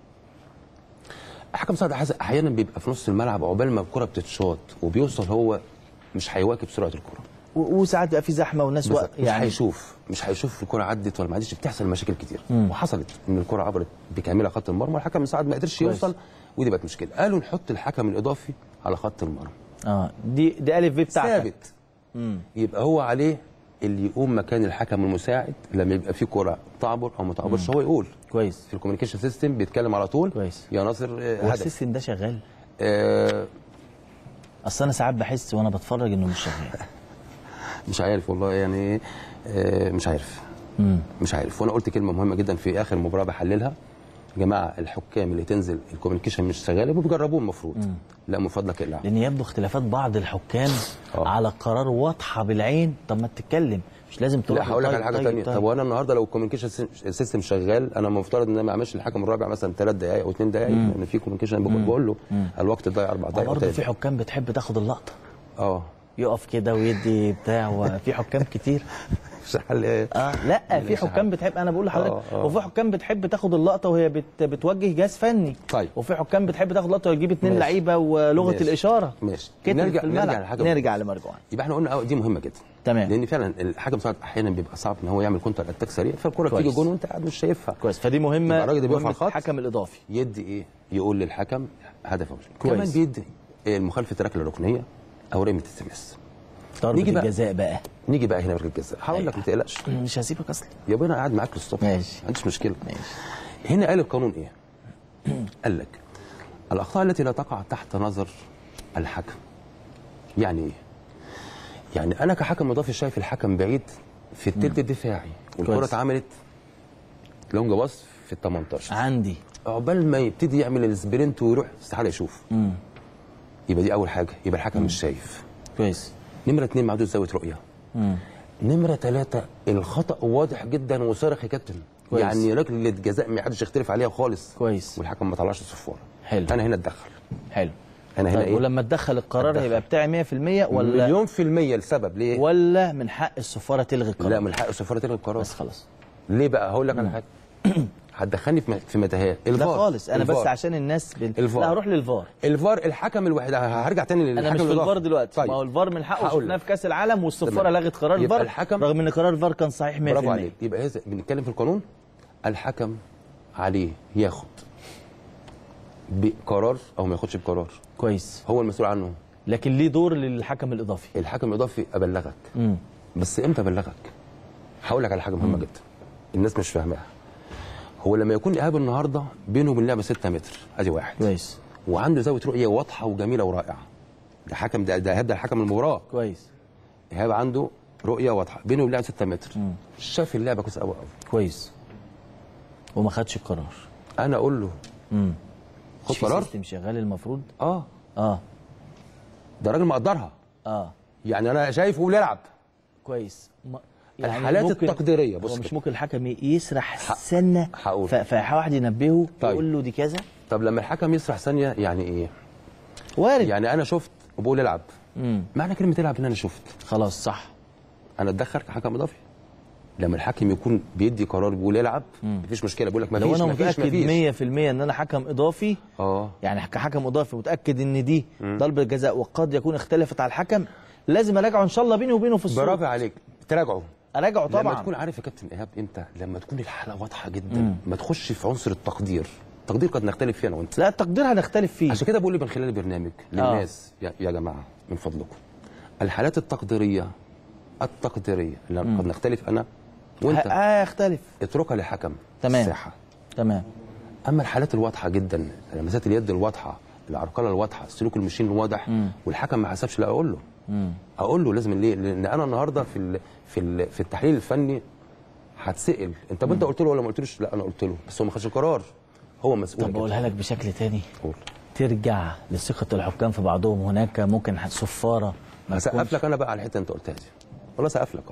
الحكم المساعد أحس- احيانا بيبقى في نص الملعب عقبال ما الكره بتتشاط وبيوصل هو مش هيواكب سرعه الكره و- وساعات بيبقى في زحمه والناس بالظبط. وقت مش يعني هيشوف مش هيشوف الكره عدت ولا ما عدتش بتحصل مشاكل كتير مم. وحصلت ان الكره عبرت بكاملها خط المرمى الحكم المساعد ما قدرش كويس. يوصل ودي بقت مشكله قالوا نحط الحكم الاضافي على خط المرمى اه دي دي الف ب بتاعتك ثابت امم يبقى هو عليه اللي يقوم مكان الحكم المساعد لما يبقى في كره تعبر او ما تعبرش هو يقول كويس في الكوميونيكيشن سيستم بيتكلم على طول كويس يا ناصر آه، هو هدف السيستم ده شغال آه اصل انا ساعات بحس وانا بتفرج انه مش شغال مش عارف والله يعني آه مش عارف امم مش عارف وانا قلت كلمه مهمه جدا في اخر مباراه بحللها جماعه الحكام اللي تنزل الكوميونيكيشن مش شغال يبقوا بيجربوه المفروض لا من فضلك اقلع لان يبدو اختلافات بعض الحكام على قرار واضحه بالعين طب ما تتكلم مش لازم تروح لا هقول لك طيب على حاجه طيب ثانيه طيب. طب وانا النهارده لو الكوميونيكيشن سيستم شغال انا المفترض ان انا ما اعملش الحكم الرابع مثلا ثلاث دقائق او اثنين دقائق مم. لان في كوميونيكيشن بقول بقول له الوقت ضايع اربع دقائق أو برضه تلات في حكام بتحب تاخد اللقطه اه يقف كده ويدي بتاع وفي حكام كتير مش حل ايه اه لا في مش حكام حل. بتحب انا بقول لحضرتك آه، آه. وفي حكام بتحب تاخد اللقطه وهي بت بتوجه جهاز فني طيب وفي حكام بتحب تاخد لقطه وتجيب اتنين ماشي. لعيبه ولغه ماشي. الاشاره ماشي كتف نرجع في الملعب. نرجع لحاجه نرجع لمرجوعان يبقى احنا قلنا اه دي مهمه جدا تمام لان فعلا الحكم مساعد احيانا بيبقى صعب ان هو يعمل كونتر اتاك سريع فالكره كويس. بتيجي جون وانت قاعد مش شايفها كويس فدي مهمه يبقى الراجل ده بيقف مهمة على الخط الحكم الاضافي يدي ايه يقول للحكم هدف او مش كويس. كمان بيدي إيه المخالفه الركله الركنيه او رميه التماس ضربه نيجي بقى- الجزاء بقى نيجي بقى هنا في الجزاء هقول لك ما تقلقش مش هسيبك اصلا يا ابني انا قاعد معاك للصبح ماشي ما عنديش مشكله ماشي هنا قال القانون ايه قال لك الاخطاء التي لا تقع تحت نظر الحكم يعني ايه يعني انا كحكم اضافي شايف الحكم بعيد في التلت الدفاعي والكره كويس. اتعملت لونج باص في ال 18 عندي عقبال ما يبتدي يعمل السبرنت ويروح استحاله يشوف امم يبقى دي اول حاجه يبقى الحكم مش شايف كويس نمره اثنين معدود زاويه رؤيه امم نمرة ثلاثة الخطأ واضح جدا وصارخ يا كابتن كويس. يعني ركلة جزاء ما حدش يختلف عليها خالص كويس والحكم ما طلعش الصفارة حلو أنا هنا اتدخل حلو أنا هنا طيب إيه؟ ولما تدخل القرار أتدخل. هيبقى بتاعي 100% ولا مليون في المية السبب ليه؟ ولا من حق السفاره تلغي القرار لا من حق السفارة تلغي القرار بس خلاص ليه بقى؟ هقول لك على حاجة هتدخلني في م- في متاهات لا الفار خالص انا بس الفار. عشان الناس بن... الفار. لا هروح للفار الفار الحكم الوحيد هرجع تاني للحكم انا مش في الإضافي. الفار دلوقتي طيب. ما هو الفار من حقه هقول شفناه لك. في كاس العالم والسفاره تمام. لغت قرار يبقى الفار الحكم- رغم ان قرار الفار كان صحيح 100% برافو عليك يبقى هذا بنتكلم في القانون الحكم عليه ياخد بقرار او ما ياخدش بقرار كويس هو المسؤول عنه لكن ليه دور للحكم الاضافي الحكم الاضافي ابلغك امم بس امتى ابلغك هقول لك على حاجه مهمه جدا الناس مش فاهماها هو لما يكون ايهاب النهارده بينه وبين اللعبه 6 متر ادي واحد كويس وعنده زاويه رؤيه واضحه وجميله ورائعه ده حكم ده ده ايهاب ده الحكم المباراه كويس ايهاب عنده رؤيه واضحه بينه وبين اللعبه 6 متر شاف اللعبه كويس قوي قوي كويس وما خدش القرار انا اقول له امم خد في قرار سيستم شغال المفروض اه اه ده راجل مقدرها اه يعني انا شايفه بيلعب كويس ما الحالات ممكن- التقديريه بص هو مش كده. ممكن الحكم يسرح سنه هقول. ف- فواحد ينبهه طيب. يقول له دي كذا طب لما الحكم يسرح ثانيه يعني ايه وارد يعني انا شفت وبقول العب امم معنى كلمه العب ان انا شفت خلاص صح انا اتدخل كحكم اضافي لما الحكم يكون بيدي قرار بيقول العب مفيش مشكله بقول لك لو مفيش انا مفيش متاكد مفيش 100% ان انا حكم اضافي اه يعني كحكم اضافي متاكد ان دي ضربه جزاء وقد يكون اختلفت على الحكم لازم اراجعه ان شاء الله بيني وبينه في الصوت برافو عليك تراجعه اراجعه لما طبعا تكون عارف يا كابتن ايهاب امتى لما تكون الحاله واضحه جدا مم. ما تخش في عنصر التقدير التقدير قد نختلف فيه انا وانت لا التقدير هنختلف فيه عشان كده بقول لي من خلال البرنامج للناس يا, يا جماعه من فضلكم الحالات التقديريه التقديريه اللي قد نختلف انا وانت ه- هيختلف اتركها لحكم تمام. الساحه تمام اما الحالات الواضحه جدا لمسات اليد الواضحه العرقله الواضحه السلوك المشين الواضح مم. والحكم ما حسبش لا اقول له مم. اقول له لازم ليه لان انا النهارده في ال في ال في التحليل الفني هتسال انت طب انت قلت له ولا ما قلتلوش لا انا قلت له بس هو ما خدش القرار هو مسؤول طب اقولها لك بشكل تاني قول. ترجع لثقه الحكام في بعضهم هناك ممكن صفاره ما هسقف تكونش- لك انا بقى على الحته اللي انت قلتها دي والله سقف لك اهو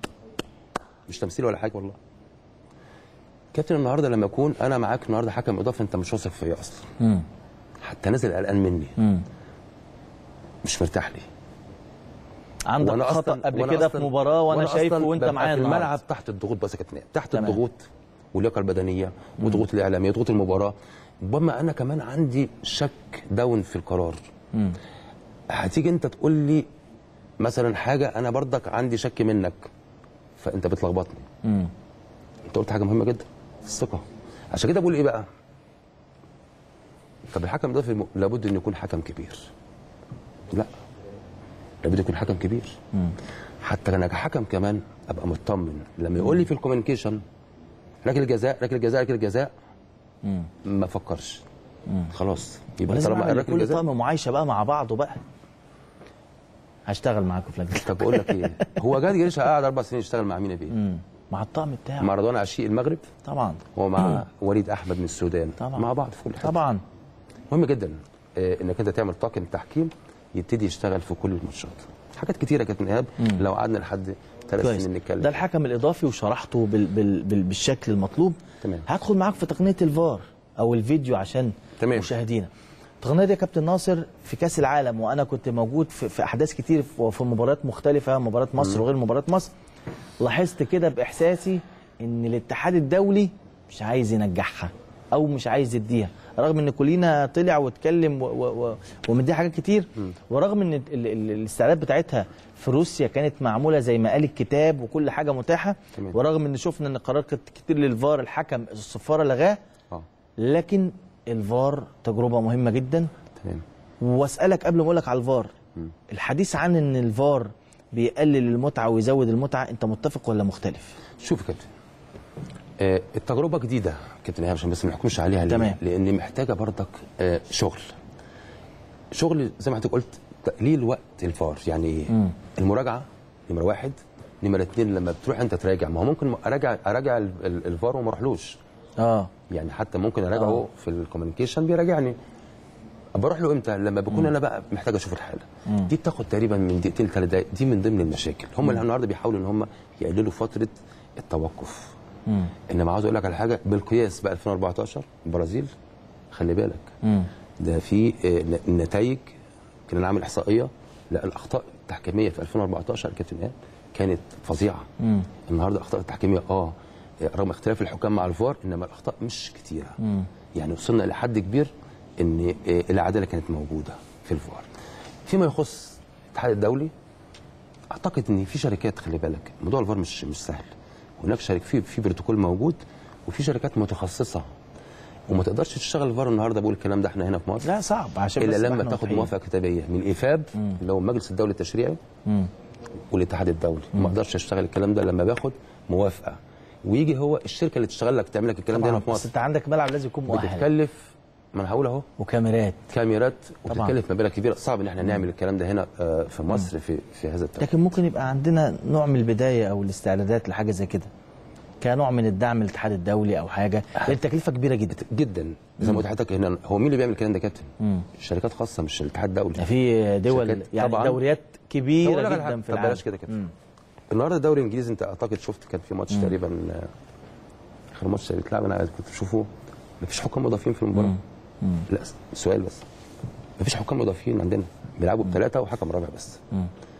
مش تمثيل ولا حاجه والله كابتن النهارده لما اكون انا معاك النهارده حكم اضافي انت مش واثق فيا اصلا مم. حتى نازل قلقان مني مم. مش مرتاح لي عندك وأنا خطا أصلاً- قبل وأنا كده في أصلاً- مباراه وانا وأنا شايفه أصلاً وانت ببقى معايا في النهاردة. الملعب تحت الضغوط بس يا كابتن تحت تمام. الضغوط واللياقه البدنيه وضغوط الاعلاميه وضغوط المباراه ربما انا كمان عندي شك داون في القرار مم. هتيجي انت تقول لي مثلا حاجه انا برضك عندي شك منك فانت بتلخبطني مم. انت قلت حاجه مهمه جدا الثقه عشان كده بقول ايه بقى طب الحكم ده في الم... لابد انه يكون حكم كبير لا لابد يكون حكم كبير مم. حتى انا كحكم كمان ابقى مطمن لما يقول لي في الكوميونيكيشن ركله جزاء ركله جزاء ركله جزاء مم. ما افكرش مم. خلاص يبقى ولازم طالما اعمل ركله كل جزاء طقم معايشه بقى مع بعضه بقى هشتغل معاكم في لجنه طب بقول لك ايه هو جاد جريشه قاعد اربع سنين يشتغل مع مين يا بيه مم. مع الطقم بتاعه مارادونا عشيق المغرب طبعا ومع وليد احمد من السودان طبعا مع بعض في كل حته طبعا مهم جدا آه، انك انت تعمل طاقم تحكيم يبتدي يشتغل في كل الماتشات حاجات كتيره كانت من ايهاب لو قعدنا لحد ثلاث كويس سنين نتكلم ده الحكم الاضافي وشرحته بال بال بال بالشكل المطلوب تمام هدخل معاك في تقنيه الفار او الفيديو عشان تمام. مشاهدينا التقنيه دي يا كابتن ناصر في كاس العالم وانا كنت موجود في, في احداث كتير في في مباريات مختلفه مباراه مصر مم. وغير مباراه مصر لاحظت كده باحساسي ان الاتحاد الدولي مش عايز ينجحها او مش عايز يديها رغم ان كلنا طلع واتكلم و- و- و- ومديها حاجات كتير ورغم ان ال- ال- الاستعداد بتاعتها في روسيا كانت معموله زي ما قال الكتاب وكل حاجه متاحه تمام. ورغم ان شفنا ان قرارات كت- كتير للفار الحكم الصفاره لغاه آه. لكن الفار تجربه مهمه جدا تمام واسالك قبل ما اقول لك على الفار الحديث عن ان الفار بيقلل المتعه ويزود المتعه انت متفق ولا مختلف شوف يا كابتن آه، التجربه جديده كابتن ايهاب عشان بس ما نحكمش عليها ليه؟ تمام. لان محتاجه برضك آه، شغل شغل زي ما حضرتك قلت تقليل وقت الفار يعني ايه مم. المراجعه نمره واحد نمره اتنين لما بتروح انت تراجع ما هو ممكن اراجع اراجع ال- ال- الفار وما اروحلوش اه يعني حتى ممكن اراجعه آه. في الكوميونيكيشن بيراجعني بروح له امتى لما بكون مم. انا بقى محتاج اشوف الحاله مم. دي بتاخد تقريبا من دقيقتين ثلاث دقائق دي من ضمن المشاكل هم اللي النهارده بيحاولوا ان هم يقللوا فتره التوقف مم. انما عاوز اقول لك على حاجه بالقياس بقى 2014 البرازيل خلي بالك مم. ده في آه، ن- النتائج كنا نعمل احصائيه لا الاخطاء التحكيميه في 2014 كابتن ايهاب كانت فظيعه مم. النهارده الاخطاء التحكيميه اه رغم اختلاف الحكام مع الفار انما الاخطاء مش كتيره مم. يعني وصلنا لحد كبير ان آه، العداله كانت موجوده في الفار فيما يخص الاتحاد الدولي اعتقد ان في شركات خلي بالك موضوع الفار مش مش سهل هناك شركه في في بروتوكول موجود وفي شركات متخصصه وما تقدرش تشتغل الفار النهارده بقول الكلام ده احنا هنا في مصر لا صعب عشان الا بس لما احنا تاخد واضحين. موافقه كتابيه من ايفاب اللي هو المجلس الدولي التشريعي مم. والاتحاد الدولي ما اقدرش اشتغل الكلام ده لما باخد موافقه ويجي هو الشركه اللي تشتغل لك تعمل لك الكلام ده هنا في بس مصر انت عندك ملعب لازم يكون مؤهل بتتكلف ما انا هقول اهو وكاميرات كاميرات طبعاً. وبتتكلف مبالغ كبيره صعب ان احنا نعمل الكلام ده هنا آه، في مصر في في هذا التوقيت لكن ممكن يبقى عندنا نوع من البدايه او الاستعدادات لحاجه زي كده كنوع من الدعم للاتحاد الدولي او حاجه لان التكلفه كبيره جدا جدا زي ما قلت لحضرتك هنا هو مين اللي بيعمل الكلام ده يا كابتن؟ مم. شركات خاصه مش الاتحاد الدولي في دول شركات يعني طبعاً. دوريات طب أقول كبيره لك على جدا حاجة. في طب العالم بلاش كده كده مم. النهارده الدوري الانجليزي انت اعتقد شفت كان في ماتش مم. تقريبا آه، اخر ماتش اللي اتلعب انا كنت بشوفه مفيش حكام اضافيين في المباراه مم. لا سؤال بس مفيش حكام اضافيين عندنا بيلعبوا بثلاثه وحكم رابع بس مم.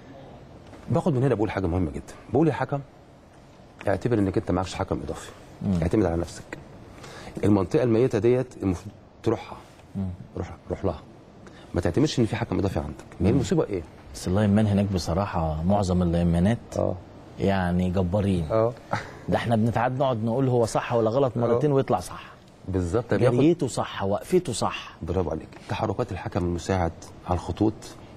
باخد من هنا بقول حاجه مهمه جدا بقول يا حكم اعتبر انك انت معكش حكم اضافي مم. اعتمد على نفسك المنطقه الميته ديت المفروض تروحها مم. روح روح لها ما تعتمدش ان في حكم اضافي عندك ما هي المصيبه ايه بس اللايمان هناك بصراحه معظم اللايمانات اه يعني جبارين اه ده احنا بنتعاد نقعد نقول هو صح ولا غلط مرتين ويطلع صح بالظبط بياخد جريته صح وقفته صح برافو عليك تحركات الحكم المساعد على الخطوط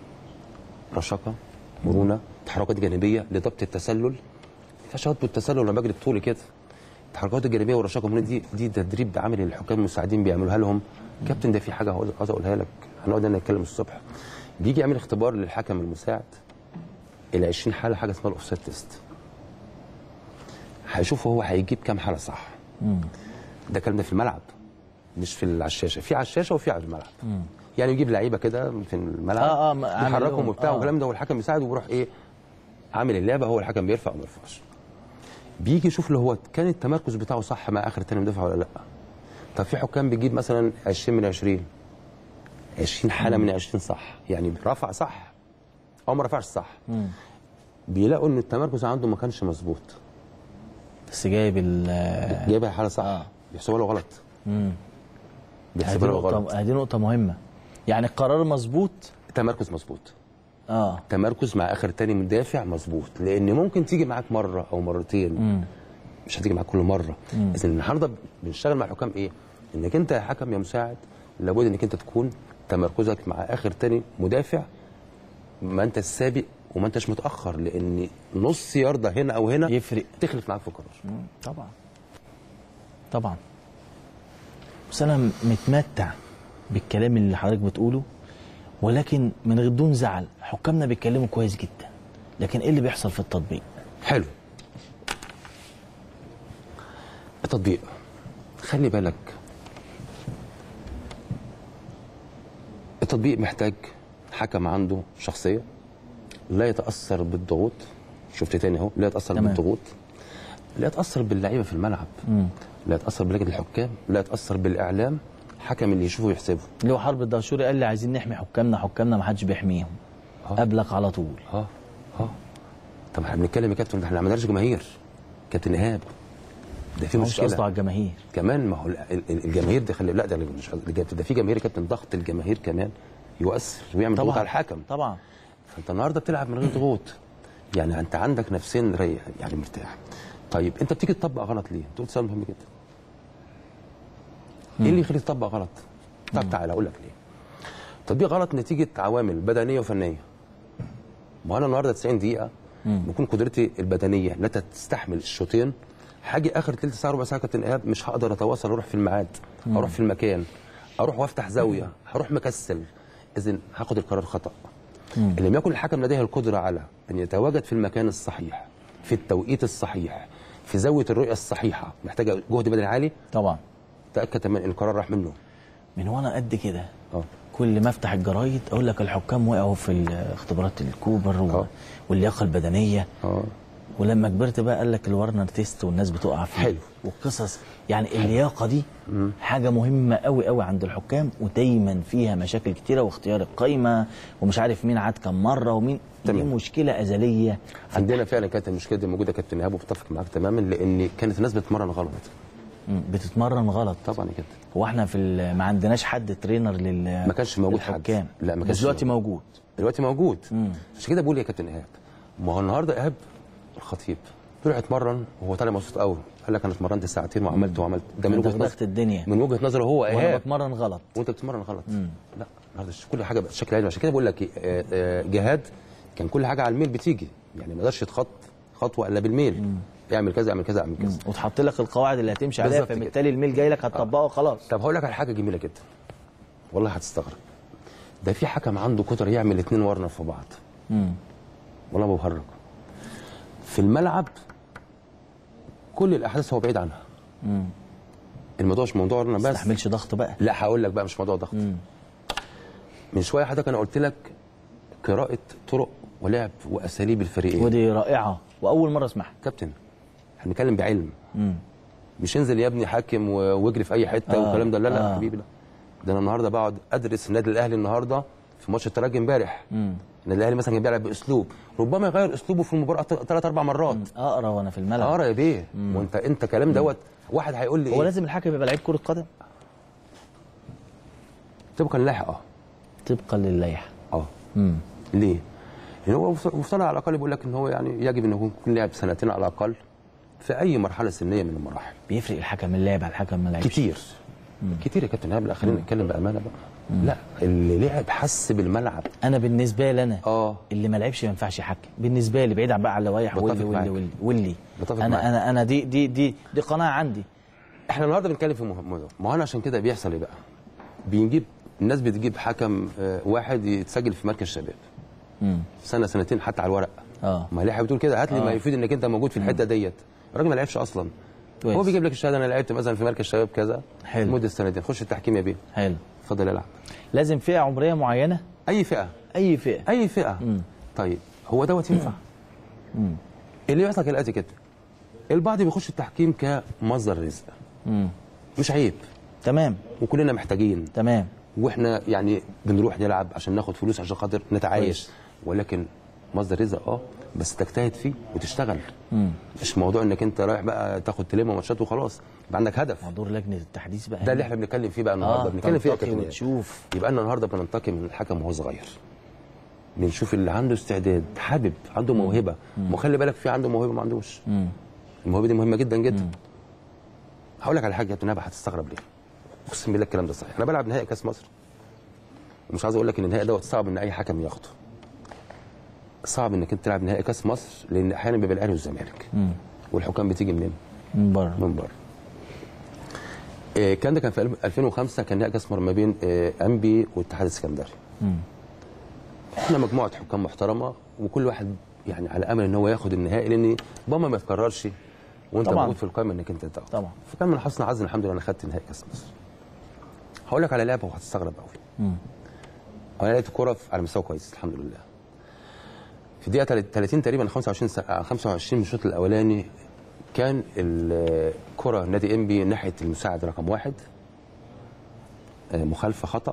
رشاقه مرونه تحركات جانبيه لضبط التسلل فشوط بالتسلل لما بجري بطولي كده التحركات الجانبيه والرشاقه المرونه دي دي تدريب عامل الحكام المساعدين بيعملوها لهم كابتن ده في حاجه عاوز عاوز اقولها لك هنقعد هنا نتكلم الصبح بيجي يعمل اختبار للحكم المساعد الى 20 حاله حاجه اسمها الاوفسايد تيست هيشوف هو هيجيب كام حاله صح مم. ده الكلام ده في الملعب مش في على الشاشه في على الشاشه وفي على الملعب مم. يعني يجيب لعيبه كده في الملعب آه، آه، ما- عامل يحركهم لهم، وبتاع آه. والكلام ده والحكم يساعد ويروح ايه عامل اللعبه هو الحكم بيرفع وما يرفعش بيجي يشوف اللي هو كان التمركز بتاعه صح مع اخر تاني مدافع ولا لا طب في حكام بيجيب مثلا 20 من 20 20 حاله من 20 صح يعني رفع صح او ما رفعش صح مم. بيلاقوا ان التمركز عنده ما كانش مظبوط بس جايب ال جايبها حاله صح آه. بيحسبوها له غلط مم. هذه بيحسبوها له غلط نقطة هذه نقطة مهمة يعني القرار مظبوط التمركز مظبوط اه تمركز مع اخر تاني مدافع مظبوط لان ممكن تيجي معاك مره او مرتين مم. مش هتيجي معاك كل مره مم. اذا النهارده بنشتغل مع الحكام ايه انك انت يا حكم يا مساعد لابد انك انت تكون تمركزك مع اخر تاني مدافع ما انت السابق وما انتش متاخر لان نص يارده هنا او هنا يفرق تخلف معاك في القرار مم. طبعا طبعا بس انا متمتع بالكلام اللي حضرتك بتقوله ولكن من غير دون زعل حكامنا بيتكلموا كويس جدا لكن ايه اللي بيحصل في التطبيق حلو التطبيق خلي بالك التطبيق محتاج حكم عنده شخصيه لا يتاثر بالضغوط شفت تاني اهو لا يتاثر تمام. بالضغوط لا يتاثر باللعيبه في الملعب مم. لا يتاثر بلجنه الحكام لا يتاثر بالاعلام حكم اللي يشوفه يحسبه اللي هو حرب الدهشوري قال لي عايزين نحمي حكامنا حكامنا ما حدش بيحميهم قبلك على طول اه اه طب احنا بنتكلم يا كابتن ده احنا ما عملناش جماهير كابتن ايهاب ده في هو مش مشكله قصده على الجماهير كمان ما هو ال- ال- الجماهير دي خلي لا ده مش قصدي. ده في جماهير يا كابتن ضغط الجماهير كمان يؤثر ويعمل ضغوط طبعاً. على الحكم طبعا فانت النهارده بتلعب من غير ضغوط يعني انت عندك نفسين ريح يعني مرتاح طيب انت بتيجي تطبق غلط ليه؟ انت قلت سؤال مهم جدا ايه اللي يخليك تطبق غلط؟ طب تعالى اقول لك ليه تطبيق غلط نتيجه عوامل بدنيه وفنيه ما انا النهارده 90 دقيقه بكون قدرتي البدنيه لا تستحمل الشوطين حاجه اخر ثلث ساعه ربع ساعه كابتن ايهاب مش هقدر اتواصل اروح في الميعاد مم. اروح في المكان اروح وافتح زاويه هروح مكسل اذا هاخد القرار خطا مم. ان لم يكن الحكم لديه القدره على ان يتواجد في المكان الصحيح في التوقيت الصحيح في زاويه الرؤيه الصحيحه محتاجه جهد بدني عالي طبعا تاكد تماما ان القرار راح منه من وانا قد كده اه كل ما افتح الجرايد اقول لك الحكام وقعوا في اختبارات الكوبر و... واللياقه البدنيه اه ولما كبرت بقى قال لك الورنر تيست والناس بتقع فيه حلو. والقصص يعني اللياقه دي حاجه مهمه قوي قوي عند الحكام ودايما فيها مشاكل كتيره واختيار القايمه ومش عارف مين عاد كم مره ومين دي مشكله ازليه عندنا فعلا كانت المشكله دي موجوده كابتن ايهاب وبتفق معاك تماما لان كانت الناس بتتمرن غلط مم. بتتمرن غلط طبعا يا كابتن هو احنا في ال- ما عندناش حد ترينر لل ما كانش موجود حد للحكام لا ما بس كانش دلوقتي موجود دلوقتي موجود مم. عشان كده بقول يا كابتن ايهاب ما هو النهارده ايهاب الخطيب طلع اتمرن وهو طالع مبسوط قوي قال لك انا اتمرنت ساعتين وعملت وعملت ده من انت وجهه نظر دغدغت الدنيا من وجهه نظره هو وانا ايهاب بتمرن غلط وانت بتتمرن غلط مم. لا النهارده كل حاجه بقت شكل علمي عشان كده بقول لك إيه، آه، آه، جهاد كان كل حاجه على الميل بتيجي يعني ما يقدرش يتخط خطوه الا بالميل اعمل كذا اعمل كذا اعمل كذا وتحط لك القواعد اللي هتمشي عليها بالظبط كده. فبالتالي الميل جاي لك هتطبقه خلاص طب هقول لك على حاجه جميله جدا والله هتستغرب ده في حكم عنده قدره يعمل اتنين ورنر في بعض مم. والله ما بهرج في الملعب كل الاحداث هو بعيد عنها مم. الموضوع مش موضوع ورنر بس ما تستحملش ضغط بقى لا هقول لك بقى مش موضوع ضغط من شويه حضرتك انا قلت لك قراءه طرق ولعب واساليب الفريقين ودي رائعه واول مره اسمعها كابتن احنا بنتكلم بعلم مم. مش انزل يا ابني حاكم و- واجري في اي حته آه، والكلام ده لا لا آه. يا حبيبي لا ده انا النهارده بقعد ادرس النادي الاهلي النهارده في ماتش الترجي امبارح مم. النادي الاهلي مثلا كان بيلعب باسلوب ربما يغير اسلوبه في المباراه ثلاث اربع مرات اقرا وانا في الملعب اقرا يا بيه وانت انت كلام دوت واحد هيقول لي هو ايه لازم الحكم يبقى لعيب كره قدم طبقا للائحه اه طبقا للائحه اه مم. ليه؟ لان هو مفترض على الاقل بيقول لك ان هو يعني يجب ان يكون يكون لاعب سنتين على الاقل في اي مرحله سنيه من المراحل بيفرق الحكم اللاعب على الحكم ما لعبش كتير كتير يا كابتن ايهاب لا خلينا نتكلم بامانه بقى لا اللي لعب حس بالملعب انا بالنسبه لي انا اه اللي ما لعبش ما ينفعش يحكم بالنسبه لي بعيد عن بقى عن اللوائح بتفق واللي واللي معاك. واللي, واللي. بتفق انا معاك. انا انا دي دي دي دي قناعه عندي احنا النهارده بنتكلم في مهم- موضوع ما هو انا عشان كده بيحصل ايه بقى؟ بنجيب الناس بتجيب حكم آه، واحد يتسجل في مركز شباب مم. سنه سنتين حتى على الورق اه ما اللائحه بتقول كده هات لي آه. ما يفيد انك انت موجود في الحته ديت الراجل ما لعبش اصلا كويس. هو بيجيب لك الشهاده انا لعبت مثلا في مركز شباب كذا حلو. مده سنتين خش التحكيم يا بيه حلو اتفضل العب لازم فئه عمريه معينه اي فئه اي فئه اي فئه مم. طيب هو دوت ينفع مم. اللي بيحصل كالاتي كده البعض بيخش التحكيم كمصدر رزق مم. مش عيب تمام وكلنا محتاجين تمام واحنا يعني بنروح نلعب عشان ناخد فلوس عشان خاطر نتعايش كويس. ولكن مصدر رزق اه بس تجتهد فيه وتشتغل مم. مش موضوع انك انت رايح بقى تاخد تلم ماتشات وخلاص يبقى عندك هدف دور لجنه التحديث بقى ده اللي احنا بنتكلم فيه بقى النهارده آه، بنتكلم فيه يا تنتقي كابتن إيهاب. وتشوف. يبقى انا النهارده بننتقي من الحكم وهو صغير بنشوف اللي عنده استعداد حابب عنده موهبه وخلي بالك في عنده موهبه ما عندوش مم. الموهبه دي مهمه جدا جدا هقول لك على حاجه يا كابتن إيهاب هتستغرب ليه اقسم بالله الكلام ده صحيح انا بلعب نهائي كاس مصر ومش عايز اقول لك ان النهائي دوت صعب ان اي حكم ياخده صعب انك انت تلعب نهائي كاس مصر لان احيانا بيبقى الاهلي والزمالك مم. والحكام بتيجي منين؟ من بره من بره إيه كان ده كان في 2005 كان نهائي كاس مصر ما بين إيه انبي والاتحاد السكندري مم. احنا مجموعه حكام محترمه وكل واحد يعني على امل ان هو ياخد النهائي لان ربما ما يتكررش وانت طبعاً. موجود في القائمه انك انت تاخد طبعا فكان من حسن حظي الحمد لله انا خدت نهائي كاس مصر هقول لك على لعبه وهتستغرب قوي مم. انا لقيت الكوره في- على مستوى كويس الحمد لله في الدقيقه 30 تقريبا 25 ساعة 25 من الشوط الاولاني كان الكره نادي انبي ناحيه المساعد رقم واحد آه، مخالفه خطا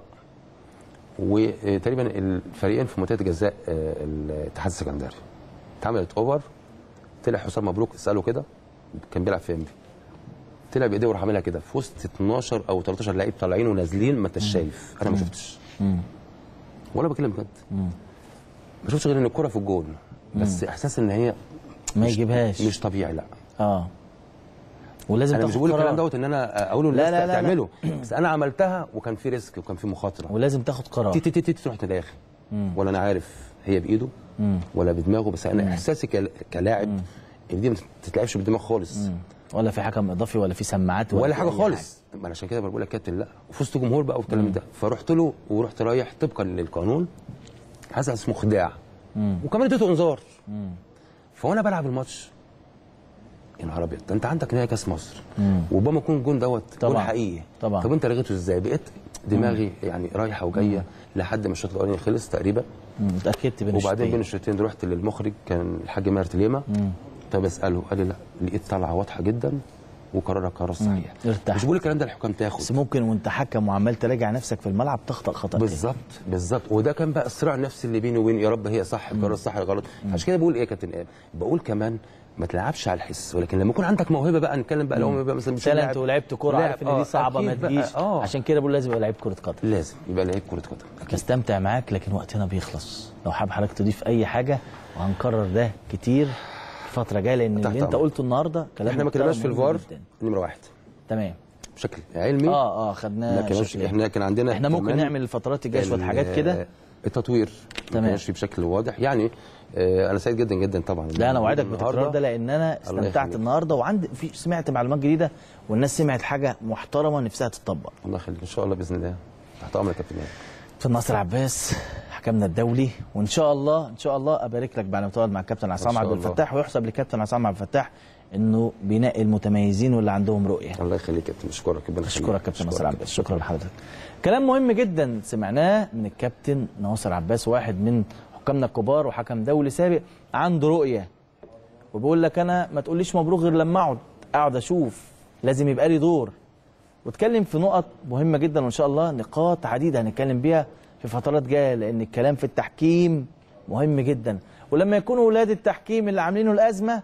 وتقريبا الفريقين في منطقه جزاء آه، الاتحاد السكندري اتعملت اوفر طلع حسام مبروك اساله كده كان بيلعب في انبي طلع بايديه وراح عاملها كده في وسط 12 او 13 لعيب طالعين ونازلين ما انتش شايف انا ما شفتش مم. ولا بكلم بجد مم. ما شفتش غير ان الكره في الجول بس احساس ان هي ما مش- يجيبهاش. مش طبيعي لا اه ولازم انا مش تاخد بقول قرار. الكلام دوت ان انا اقوله لا، للناس لا، لا، لا. تعمله بس انا عملتها وكان في ريسك وكان في مخاطره ولازم تاخد قرار تي تي تي تي تروح للاخر مم. ولا انا عارف هي بايده مم. ولا بدماغه بس انا احساسي كل- كلاعب ان دي ما تتلعبش بالدماغ خالص مم. ولا في حكم اضافي ولا في سماعات ولا, في حاجه أي خالص ما انا عشان كده بقول لك كابتن لا وفزت جمهور بقى والكلام ده فرحت له ورحت رايح طبقا للقانون هذا اسمه خداع مم. وكمان اديته انذار مم. فوانا بلعب الماتش يا نهار ابيض ده انت عندك نهائي كاس مصر مم. وربما يكون الجون دوت جون طبعاً. حقيقي طبعاً. طب انت لغيته ازاي بقيت دماغي يعني رايحه وجايه لحد ما الشوط الاولاني خلص تقريبا مم. اتاكدت بين وبعدين الشوطين. بين الشوطين رحت للمخرج كان الحاج ماهر تليمه مم. طب اساله قال لي لا لقيت طلعه واضحه جدا وقرارك قرار صحيح ارتاح مش بقول الكلام ده الحكام تاخد بس ممكن وانت حكم وعمال تراجع نفسك في الملعب تخطا خطا بالظبط بالظبط وده كان بقى الصراع النفسي اللي بيني وبين يا رب هي صح القرار الصح الغلط عشان كده بقول ايه يا كابتن ايهاب بقول كمان ما تلعبش على الحس ولكن لما يكون عندك موهبه بقى نتكلم بقى لو بقى مثلا مش تالنت لاعب- ولعبت كوره لاعب، عارف ان آه، دي صعبه ما أكيد بقى، تجيش اه عشان كده بقول لازم يبقى لعيب كره قدم لازم يبقى لعيب كره قدم بستمتع معاك لكن وقتنا بيخلص لو حابب حضرتك تضيف اي حاجه وهنكرر ده كتير في فتره جايه لان تحت اللي انت أمرك. قلته النهارده كلام احنا ما محترم كلمناش في مهم الفار جداً. نمره واحد تمام بشكل علمي اه اه خدناه ما كانش شكل- احنا كان عندنا احنا ممكن كمان نعمل الفترات الجايه شويه ال- حاجات كده التطوير تمام. ما كانش فيه بشكل واضح يعني آه انا سعيد جدا جدا طبعا لا انا وعدك النهاردة. بالتكرار ده لان انا الله استمتعت يخليك. النهارده وعندي في سمعت معلومات جديده والناس سمعت حاجه محترمه نفسها تتطبق الله يخليك ان شاء الله باذن الله تحت امرك يا كابتن إيهاب. كابتن ناصر عباس حكمنا الدولي وان شاء الله ان شاء الله ابارك لك بعد ما تقعد مع الكابتن عصام شاء عبد الله. الفتاح ويحسب للكابتن عصام عبد الفتاح انه بينقي المتميزين واللي عندهم رؤيه الله يخليك يا كابتن اشكرك ربنا يخليك. اشكرك كابتن ناصر أشكرك. عباس شكرا لحضرتك كلام مهم جدا سمعناه من الكابتن ناصر عباس واحد من حكامنا الكبار وحكم دولي سابق عنده رؤيه وبيقول لك انا ما تقوليش مبروك غير لما اقعد اقعد اشوف لازم يبقى لي دور واتكلم في نقط مهمه جدا وان شاء الله نقاط عديده هنتكلم بيها في فترات جايه لان الكلام في التحكيم مهم جدا ولما يكونوا اولاد التحكيم اللي عاملينه الازمه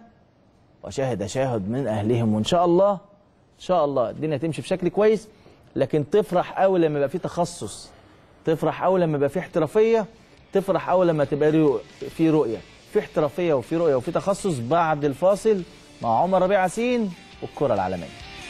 وشاهد اشاهد من اهلهم وان شاء الله ان شاء الله الدنيا تمشي بشكل كويس لكن تفرح قوي لما يبقى في تخصص تفرح قوي لما يبقى في احترافيه تفرح قوي لما تبقى ريو- في رؤيه في احترافيه وفي رؤيه وفي تخصص بعد الفاصل مع عمر ربيع ياسين والكره العالميه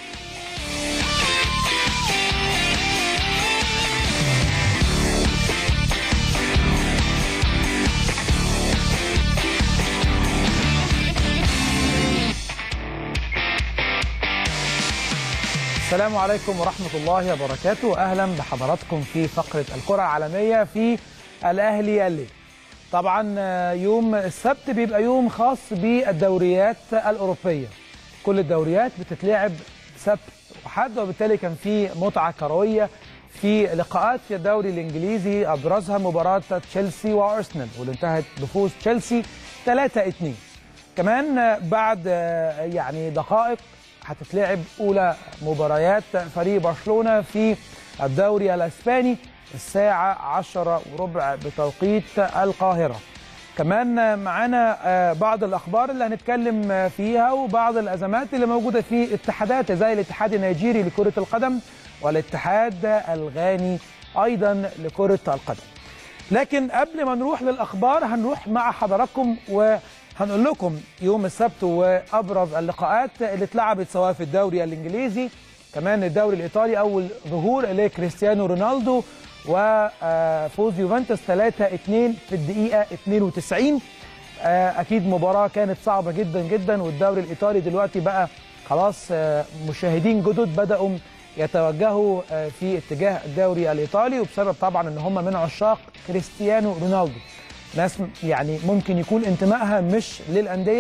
السلام عليكم ورحمة الله وبركاته أهلا بحضراتكم في فقرة الكرة العالمية في الأهلي الليل طبعا آه، يوم السبت بيبقى يوم خاص بالدوريات الأوروبية كل الدوريات بتتلعب سبت وحد وبالتالي كان في متعة كروية في لقاءات في الدوري الإنجليزي أبرزها مباراة تشيلسي وأرسنال واللي انتهت بفوز تشيلسي 3-2 كمان آه، بعد آه، يعني دقائق هتتلعب اولى مباريات فريق برشلونه في الدوري الاسباني الساعه 10 وربع بتوقيت القاهره كمان معانا آه، بعض الاخبار اللي هنتكلم آه، فيها وبعض الازمات اللي موجوده في اتحادات زي الاتحاد النيجيري لكره القدم والاتحاد الغاني ايضا لكره القدم لكن قبل ما نروح للاخبار هنروح مع حضراتكم وهنقول لكم يوم السبت وابرز اللقاءات اللي اتلعبت سواء في الدوري الانجليزي كمان الدوري الايطالي اول ظهور لكريستيانو رونالدو وفوز يوفنتوس 3-2 في الدقيقه 92 آه، اكيد مباراه كانت صعبه جدا جدا والدوري الايطالي دلوقتي بقى خلاص آه، مشاهدين جدد بداوا يتوجهوا آه، في اتجاه الدوري الايطالي وبسبب طبعا ان هم من عشاق كريستيانو رونالدو ناس م- يعني ممكن يكون انتمائها مش للانديه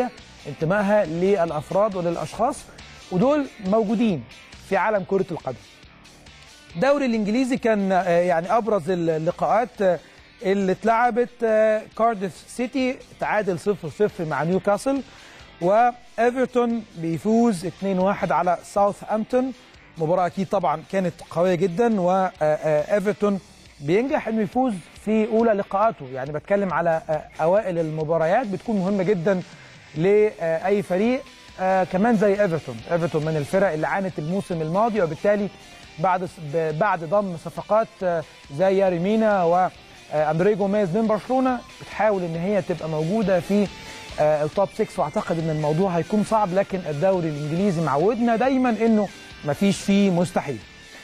انتمائها للافراد وللاشخاص ودول موجودين في عالم كره القدم الدوري الانجليزي كان آه، يعني ابرز اللقاءات آه، اللي اتلعبت آه، كارديف سيتي تعادل 0-0 مع نيوكاسل وايفرتون بيفوز 2-1 على ساوثهامبتون مباراه اكيد طبعا كانت قويه جدا وايفرتون بينجح انه يفوز في اولى لقاءاته يعني بتكلم على آه، اوائل المباريات بتكون مهمه جدا لاي فريق آه، كمان زي ايفرتون ايفرتون من الفرق اللي عانت الموسم الماضي وبالتالي بعد ب- بعد ضم صفقات آه، زي ياري مينا واندري جوميز من برشلونه بتحاول ان هي تبقى موجوده في آه، التوب 6 واعتقد ان الموضوع هيكون صعب لكن الدوري الانجليزي معودنا دايما انه مفيش فيه مستحيل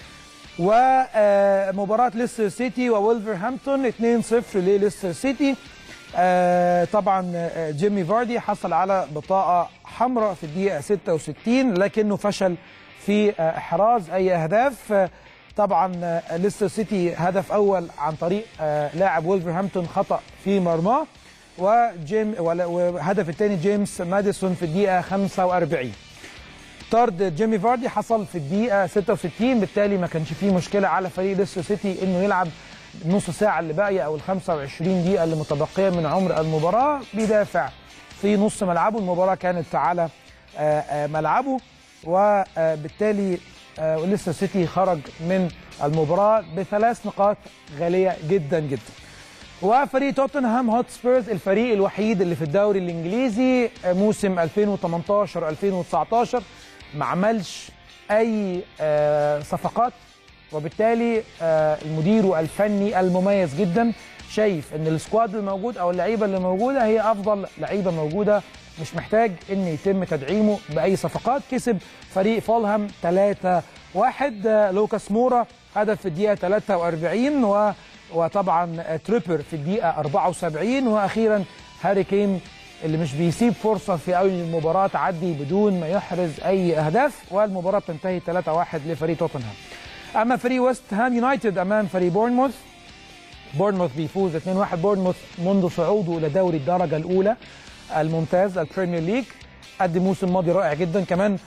ومباراة ليستر سيتي وولفرهامبتون 2-0 لليستر سيتي آه، طبعا آه، جيمي فاردي حصل على بطاقة حمراء في الدقيقة 66 لكنه فشل في آه، إحراز أي أهداف آه، طبعا آه، ليستر سيتي هدف أول عن طريق آه، لاعب وولفرهامبتون خطأ في مرماه وجيم ولا- والهدف الثاني جيمس ماديسون في الدقيقة 45 طرد جيمي فاردي حصل في الدقيقة 66 بالتالي ما كانش فيه مشكلة على فريق ليستر سيتي انه يلعب نص ساعة اللي باقية او ال 25 دقيقة اللي متبقية من عمر المباراة بيدافع في نص ملعبه المباراة كانت على آه، آه، ملعبه وبالتالي آه، ليستر سيتي خرج من المباراة بثلاث نقاط غالية جدا جدا وفريق توتنهام هوتسبيرز الفريق الوحيد اللي في الدوري الانجليزي موسم 2018 2019 ما عملش اي آه، صفقات وبالتالي آه، المدير الفني المميز جدا شايف ان السكواد الموجود او اللعيبه اللي موجوده هي افضل لعيبه موجوده مش محتاج ان يتم تدعيمه باي صفقات كسب فريق فولهام 3 1 لوكاس مورا هدف في الدقيقه 43 و وطبعا تريبر في الدقيقه 74 واخيرا هاري كين اللي مش بيسيب فرصه في اول المباراه تعدي بدون ما يحرز اي اهداف والمباراه بتنتهي 3-1 لفريق توتنهام. اما فريق ويست هام يونايتد امام فريق بورنموث بورنموث بيفوز 2-1 بورنموث منذ صعوده الى دوري الدرجه الاولى الممتاز البريمير ليج قدم موسم ماضي رائع جدا كمان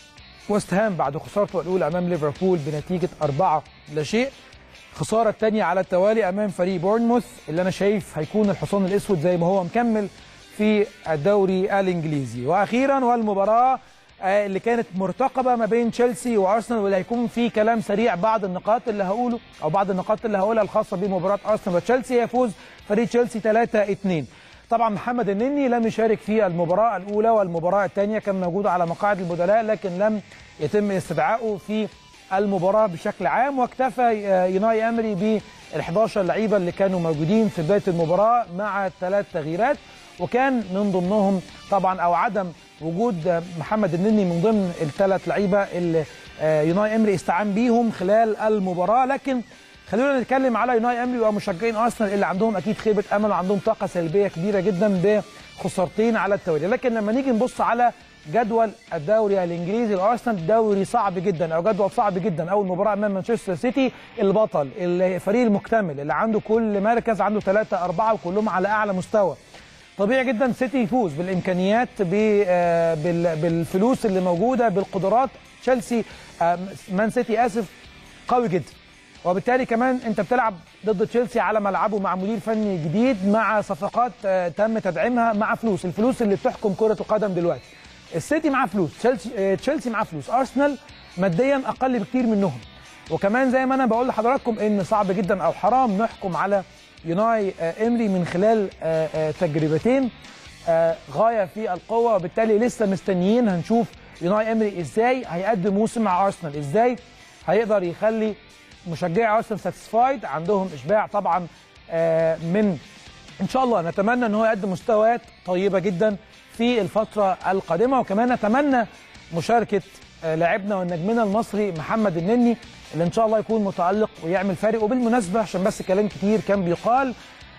ويست هام بعد خسارته الاولى امام ليفربول بنتيجه 4 لا شيء خساره الثانيه على التوالي امام فريق بورنموث اللي انا شايف هيكون الحصان الاسود زي ما هو مكمل في الدوري الانجليزي واخيرا والمباراه آه، اللي كانت مرتقبه ما بين تشيلسي وارسنال واللي هيكون في كلام سريع بعض النقاط اللي هقوله او بعض النقاط اللي هقولها الخاصه بمباراه ارسنال وتشيلسي يفوز فريق تشيلسي 3 2 طبعا محمد النني لم يشارك في المباراه الاولى والمباراه الثانيه كان موجود على مقاعد البدلاء لكن لم يتم استدعائه في المباراه بشكل عام واكتفى آه، يوناي امري بال 11 لعيبه اللي كانوا موجودين في بدايه المباراه مع ثلاث تغييرات وكان من ضمنهم طبعا او عدم وجود آه، محمد النني من ضمن الثلاث لعيبه اللي آه، يوناي امري استعان بيهم خلال المباراه لكن خلونا نتكلم على يوناي امري ومشجعين ارسنال اللي عندهم اكيد خيبه امل وعندهم طاقه سلبيه كبيره جدا بخسارتين على التوالي لكن لما نيجي نبص على جدول الدوري الانجليزي الارسنال دوري صعب جدا او جدول صعب جدا اول مباراه امام مانشستر سيتي البطل الفريق المكتمل اللي عنده كل مركز عنده ثلاثه اربعه وكلهم على اعلى مستوى طبيعي جدا سيتي يفوز بالامكانيات ب- آه، بال- بالفلوس اللي موجوده بالقدرات تشيلسي آه، مان سيتي اسف قوي جدا وبالتالي كمان انت بتلعب ضد تشيلسي على ملعبه مع مدير فني جديد مع صفقات آه، تم تدعيمها مع فلوس الفلوس اللي بتحكم كره القدم دلوقتي السيتي معاه فلوس تشيلسي آه، تشيلسي معاه فلوس ارسنال ماديا اقل بكتير منهم وكمان زي ما انا بقول لحضراتكم ان صعب جدا او حرام نحكم على يوناي آه، امري من خلال آه، آه، تجربتين آه، غايه في القوه وبالتالي لسه مستنيين هنشوف يوناي امري ازاي هيقدم موسم مع ارسنال ازاي هيقدر يخلي مشجعي ارسنال ساتسفايد عندهم اشباع طبعا آه، من ان شاء الله نتمنى ان هو يقدم مستويات طيبه جدا في الفتره القادمه وكمان نتمنى مشاركه آه، لاعبنا ونجمنا المصري محمد النني اللي ان شاء الله يكون متالق ويعمل فارق وبالمناسبه عشان بس كلام كتير كان بيقال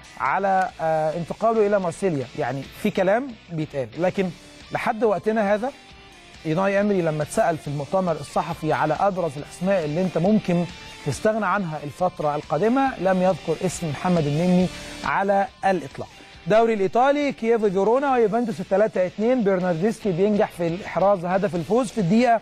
على آه، انتقاله الى مارسيليا يعني في كلام بيتقال لكن لحد وقتنا هذا يوناي امري لما اتسال في المؤتمر الصحفي على ابرز الاسماء اللي انت ممكن تستغنى عنها الفتره القادمه لم يذكر اسم محمد النني على الاطلاق. الدوري الايطالي كييف فيرونا ويوفنتوس 3 2 برناردسكي بينجح في احراز هدف الفوز في الدقيقه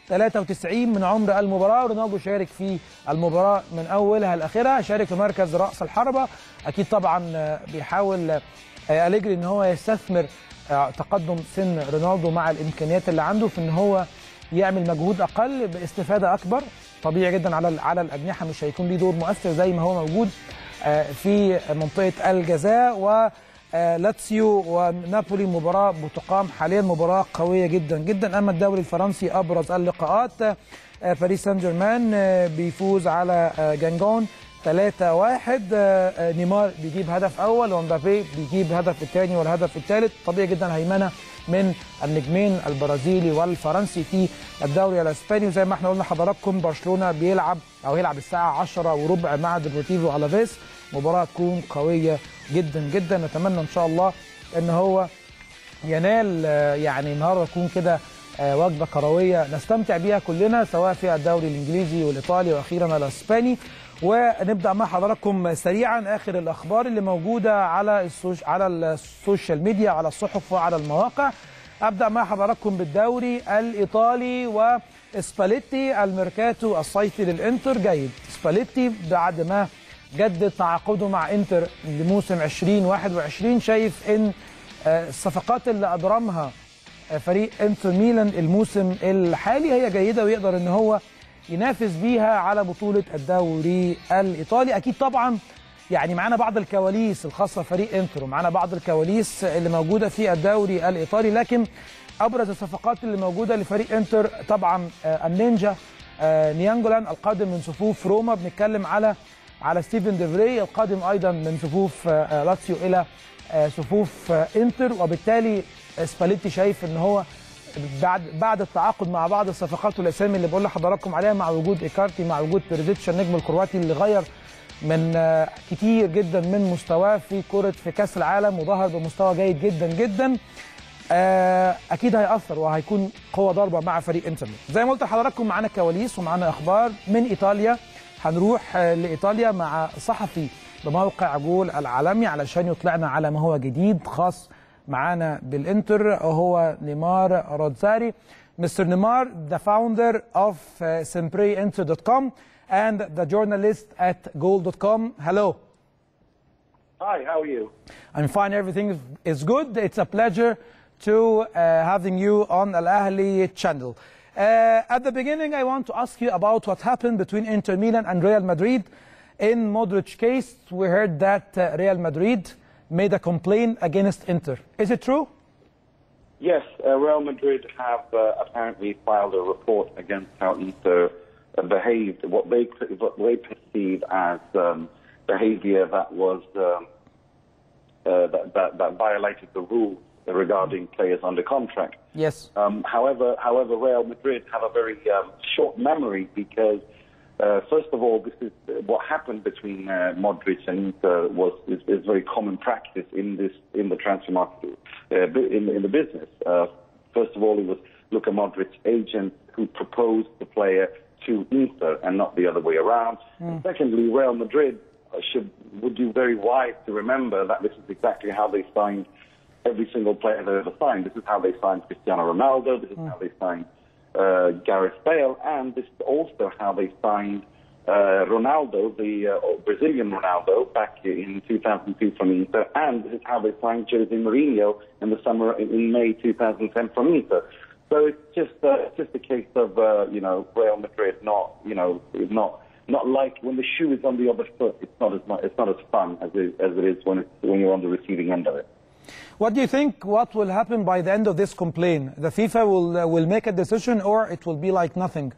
93 من عمر المباراه رونالدو شارك في المباراه من اولها لاخرها شارك في مركز راس الحربه اكيد طبعا آه، بيحاول آه، اليجري ان هو يستثمر آه، تقدم سن رونالدو مع الامكانيات اللي عنده في ان هو يعمل مجهود اقل باستفاده اكبر طبيعي جدا على على الاجنحه مش هيكون ليه دور مؤثر زي ما هو موجود آه، في منطقه الجزاء و آه، لاتسيو ونابولي مباراه بتقام حاليا مباراه قويه جدا جدا اما الدوري الفرنسي ابرز اللقاءات آه، باريس سان جيرمان آه، بيفوز على آه، جانجون 3 1 نيمار بيجيب هدف اول ومبابي بيجيب هدف الثاني والهدف الثالث طبيعي جدا هيمنه من النجمين البرازيلي والفرنسي في الدوري الاسباني وزي ما احنا قلنا لحضراتكم برشلونه بيلعب او هيلعب الساعه 10 وربع مع ديبورتيفو الافيس مباراه تكون قويه جدا جدا نتمنى ان شاء الله ان هو ينال آه، يعني النهارده تكون كده آه، وجبه كرويه نستمتع بيها كلنا سواء في الدوري الانجليزي والايطالي واخيرا الاسباني ونبدا مع حضراتكم سريعا اخر الاخبار اللي موجوده على السوش على السوشيال ميديا على الصحف وعلى المواقع ابدا مع حضراتكم بالدوري الايطالي وسباليتي الميركاتو الصيفي للانتر جيد سباليتي بعد ما جدد تعاقده مع انتر لموسم 2021 شايف ان آه، الصفقات اللي اضرمها آه، فريق انتر ميلان الموسم الحالي هي جيده ويقدر ان هو ينافس بيها على بطوله الدوري الايطالي اكيد طبعا يعني معانا بعض الكواليس الخاصه بفريق انتر ومعانا بعض الكواليس اللي موجوده في الدوري الايطالي لكن ابرز الصفقات اللي موجوده لفريق انتر طبعا آه، النينجا آه، نيانجولان القادم من صفوف روما بنتكلم على على ستيفن ديفري القادم ايضا من صفوف آه، لاتسيو الى آه، صفوف آه، انتر وبالتالي سباليتي شايف ان هو بعد بعد التعاقد مع بعض الصفقات والاسامي اللي بقول لحضراتكم عليها مع وجود ايكارتي مع وجود بيرزيتش النجم الكرواتي اللي غير من آه، كتير جدا من مستواه في كره في كاس العالم وظهر بمستوى جيد جدا جدا آه، اكيد هياثر وهيكون قوه ضربه مع فريق انتر ميلان. زي ما قلت لحضراتكم معانا كواليس ومعانا اخبار من ايطاليا هنروح آه، لايطاليا مع صحفي بموقع جول العالمي علشان يطلعنا على ما هو جديد خاص معانا بالانتر وهو نيمار رودزاري Mr. Neymar, the founder of uh, SempreInter.com and the journalist at Goal.com. Hello. Hi, how are you? I'm fine. Everything is- is good. It's a pleasure to uh, having you on Al Ahli channel. Uh, at the beginning, I want to ask you about what happened between Inter Milan and Real Madrid. In Modric case, we heard that uh, Real Madrid made a complaint against Inter. Is it true? Yes, uh, Real Madrid have uh, apparently filed a report against how Inter uh, behaved, what they what they perceive as um, behaviour that was um, uh, that, that that violated the rules regarding players under contract. Yes. Um, however, however, Real Madrid have a very um, short memory because, uh, first of all, this is what happened between uh, Modric and Inter was is, is very common practice in this in the transfer market uh, bu- in, in the business. Uh, first of all, it was Luka Modric's agent who proposed the player to Inter and not the other way around. Mm. Secondly, Real Madrid uh, should would do very wise to remember that this is exactly how they signed every single player they ever signed. This is how they signed Cristiano Ronaldo. This is how they signed uh, Gareth Bale, and this is also how they signed uh, Ronaldo, the uh, Brazilian Ronaldo, back in 2002 from Inter, and this is how they signed Jose Mourinho in the summer in May 2010 from Inter. So it's just uh, it's just a case of uh, you know Real Madrid not you know is not not like when the shoe is on the other foot. It's not as much, it's not as fun as it, as it is when it's, when you're on the receiving end of it. What do you think? What will happen by the end of this complaint? The FIFA will uh, will make a decision, or it will be like nothing.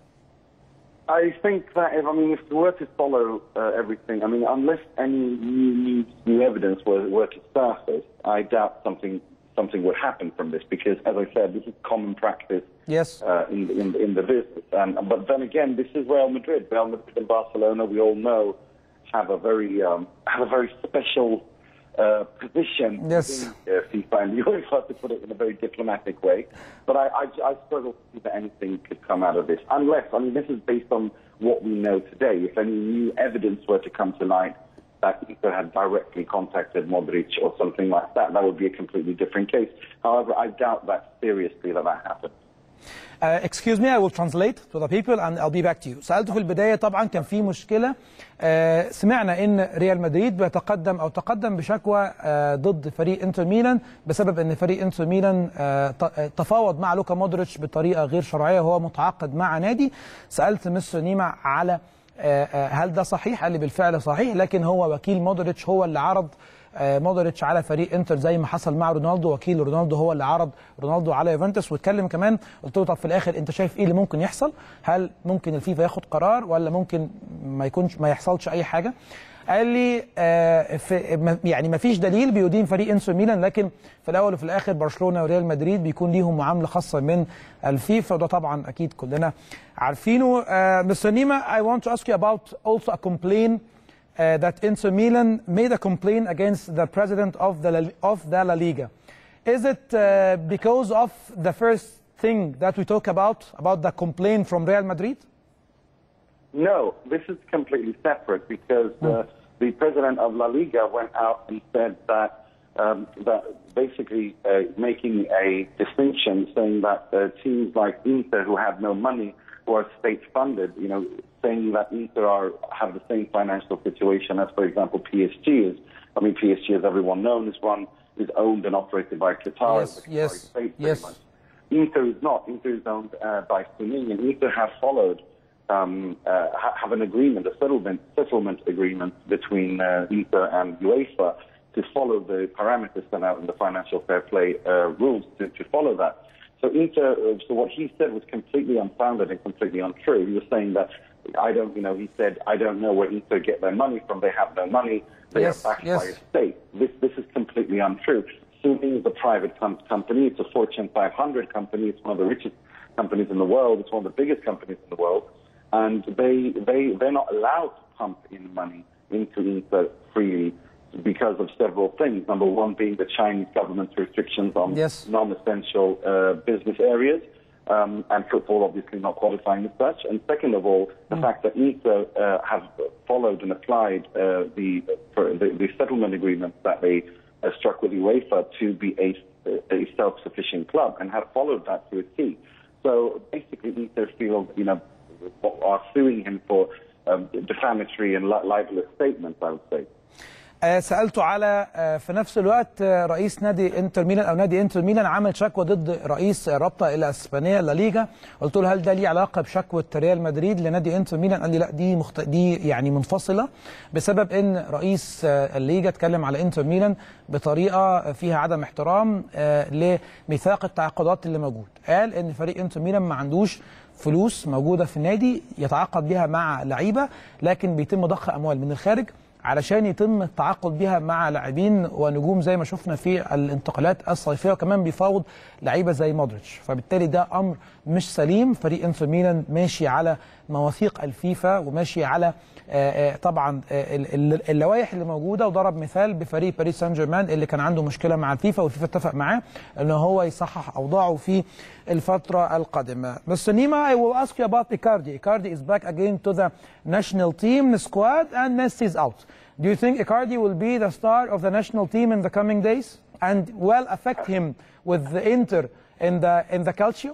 I think that if I mean if we were to follow uh, everything, I mean unless any new news, new evidence were, were to surface, I doubt something something would happen from this because, as I said, this is common practice Yes. uh, in, in in the business. And but then again, this is Real Madrid. Real Madrid and Barcelona, we all know, have a very um, have a very special uh, position Yes. in uh, FIFA and UEFA, to put it in a very diplomatic way. But I, I, I struggle to see that anything could come out of this, unless I mean this is based on what we know today. If any new evidence were to come to light, that Inter had directly contacted Modric or something like that, that would be a completely different case. However, I doubt that seriously that that happened. Uh, excuse me I will translate to the people and I'll be back to you سألته في البداية طبعا كان في مشكلة آه، سمعنا ان ريال مدريد بيتقدم او تقدم بشكوى آه، ضد فريق انتر ميلان بسبب ان فريق انتر ميلان آه، ت- آه، تفاوض مع لوكا مودريتش بطريقة غير شرعية وهو متعاقد مع نادي سألت مستر نيما على آه، آه، هل ده صحيح؟ قال لي بالفعل صحيح لكن هو وكيل مودريتش هو اللي عرض آه، مودريتش على فريق انتر زي ما حصل مع رونالدو وكيل رونالدو هو اللي عرض رونالدو على يوفنتوس واتكلم كمان قلت له طب في الاخر انت شايف ايه اللي ممكن يحصل؟ هل ممكن الفيفا ياخد قرار ولا ممكن ما يكونش ما يحصلش اي حاجه؟ قال لي آه في ما- يعني ما فيش دليل بيدين فريق انتر ميلان لكن في الاول وفي الاخر برشلونه وريال مدريد بيكون ليهم معامله خاصه من الفيفا وده طبعا اكيد كلنا عارفينه آه مستر نيما I want to ask you about also a complaint uh, that Inter Milan made a complaint against the president of the La, of the La Liga. Is it uh, because of the first thing that we talk about about the complaint from Real Madrid? No, this is completely separate because uh, the president of La Liga went out and said that um, that basically uh, making a distinction, saying that uh, teams like Inter, who have no money, who are state funded, you know, saying that Inter are have the same financial situation as, for example, PSG is. I mean, PSG, as everyone knows, is one is owned and operated by Qatar. Yes, the Qatari yes, state, pretty yes. much. Inter is not. Inter is owned uh, by Sunni, and Inter have followed, um, uh, ha- have an agreement, a settlement settlement agreement between uh, Inter and UEFA to follow the parameters set out in the financial fair play uh, rules to, to follow that. So Inter, uh, so what he said was completely unfounded and completely untrue. He was saying that I don't, you know, he said I don't know where Inter get their money from. They have no money. They Yes, are backed yes. by a state. This this is completely untrue. Sunni is a private com- company. It's a Fortune 500 company. It's one of the richest companies in the world. It's one of the biggest companies in the world, and they they they're not allowed to pump in money into Inter freely because of several things. Number one being the Chinese government's restrictions on Yes. non-essential uh, business areas. Um, and football obviously not qualifying as such. And second of all, the fact that Inter uh, have followed and applied uh, the, for the the settlement agreements that they uh, struck with UEFA to be a, a self-sufficient club and have followed that to a T. So basically, Inter feel you know are suing him for um, defamatory and li- libelous statements. I would say. آه، سالته على آه، في نفس الوقت آه، رئيس نادي انتر ميلان او نادي انتر ميلان عمل شكوى ضد رئيس الرابطه الاسبانيه لا ليجا قلت له هل ده ليه علاقه بشكوى ريال مدريد لنادي انتر ميلان قال لي لا دي مخت... دي يعني منفصله بسبب ان رئيس آه، الليجا اتكلم على انتر ميلان بطريقه فيها عدم احترام آه، لميثاق التعاقدات اللي موجود قال ان فريق انتر ميلان ما عندوش فلوس موجوده في النادي يتعاقد بها مع لعيبه لكن بيتم ضخ اموال من الخارج علشان يتم التعاقد بها مع لاعبين ونجوم زي ما شفنا في الانتقالات الصيفيه وكمان بيفاوض لعيبه زي مودريتش فبالتالي ده امر مش سليم فريق انتر ميلان ماشي على مواثيق الفيفا وماشي على آه، آه، طبعا آه، ال- ال- اللوائح اللي موجوده وضرب مثال بفريق باريس سان جيرمان اللي كان عنده مشكله مع الفيفا والفيفا اتفق معاه ان هو يصحح اوضاعه في الفتره القادمه. Mr. Nima, I will ask you about Icardi. Icardi is back again to the national team squad and Messi is out. Do you think Icardi will be the star of the national team in the coming days and will affect him with the Inter in the in the calcio?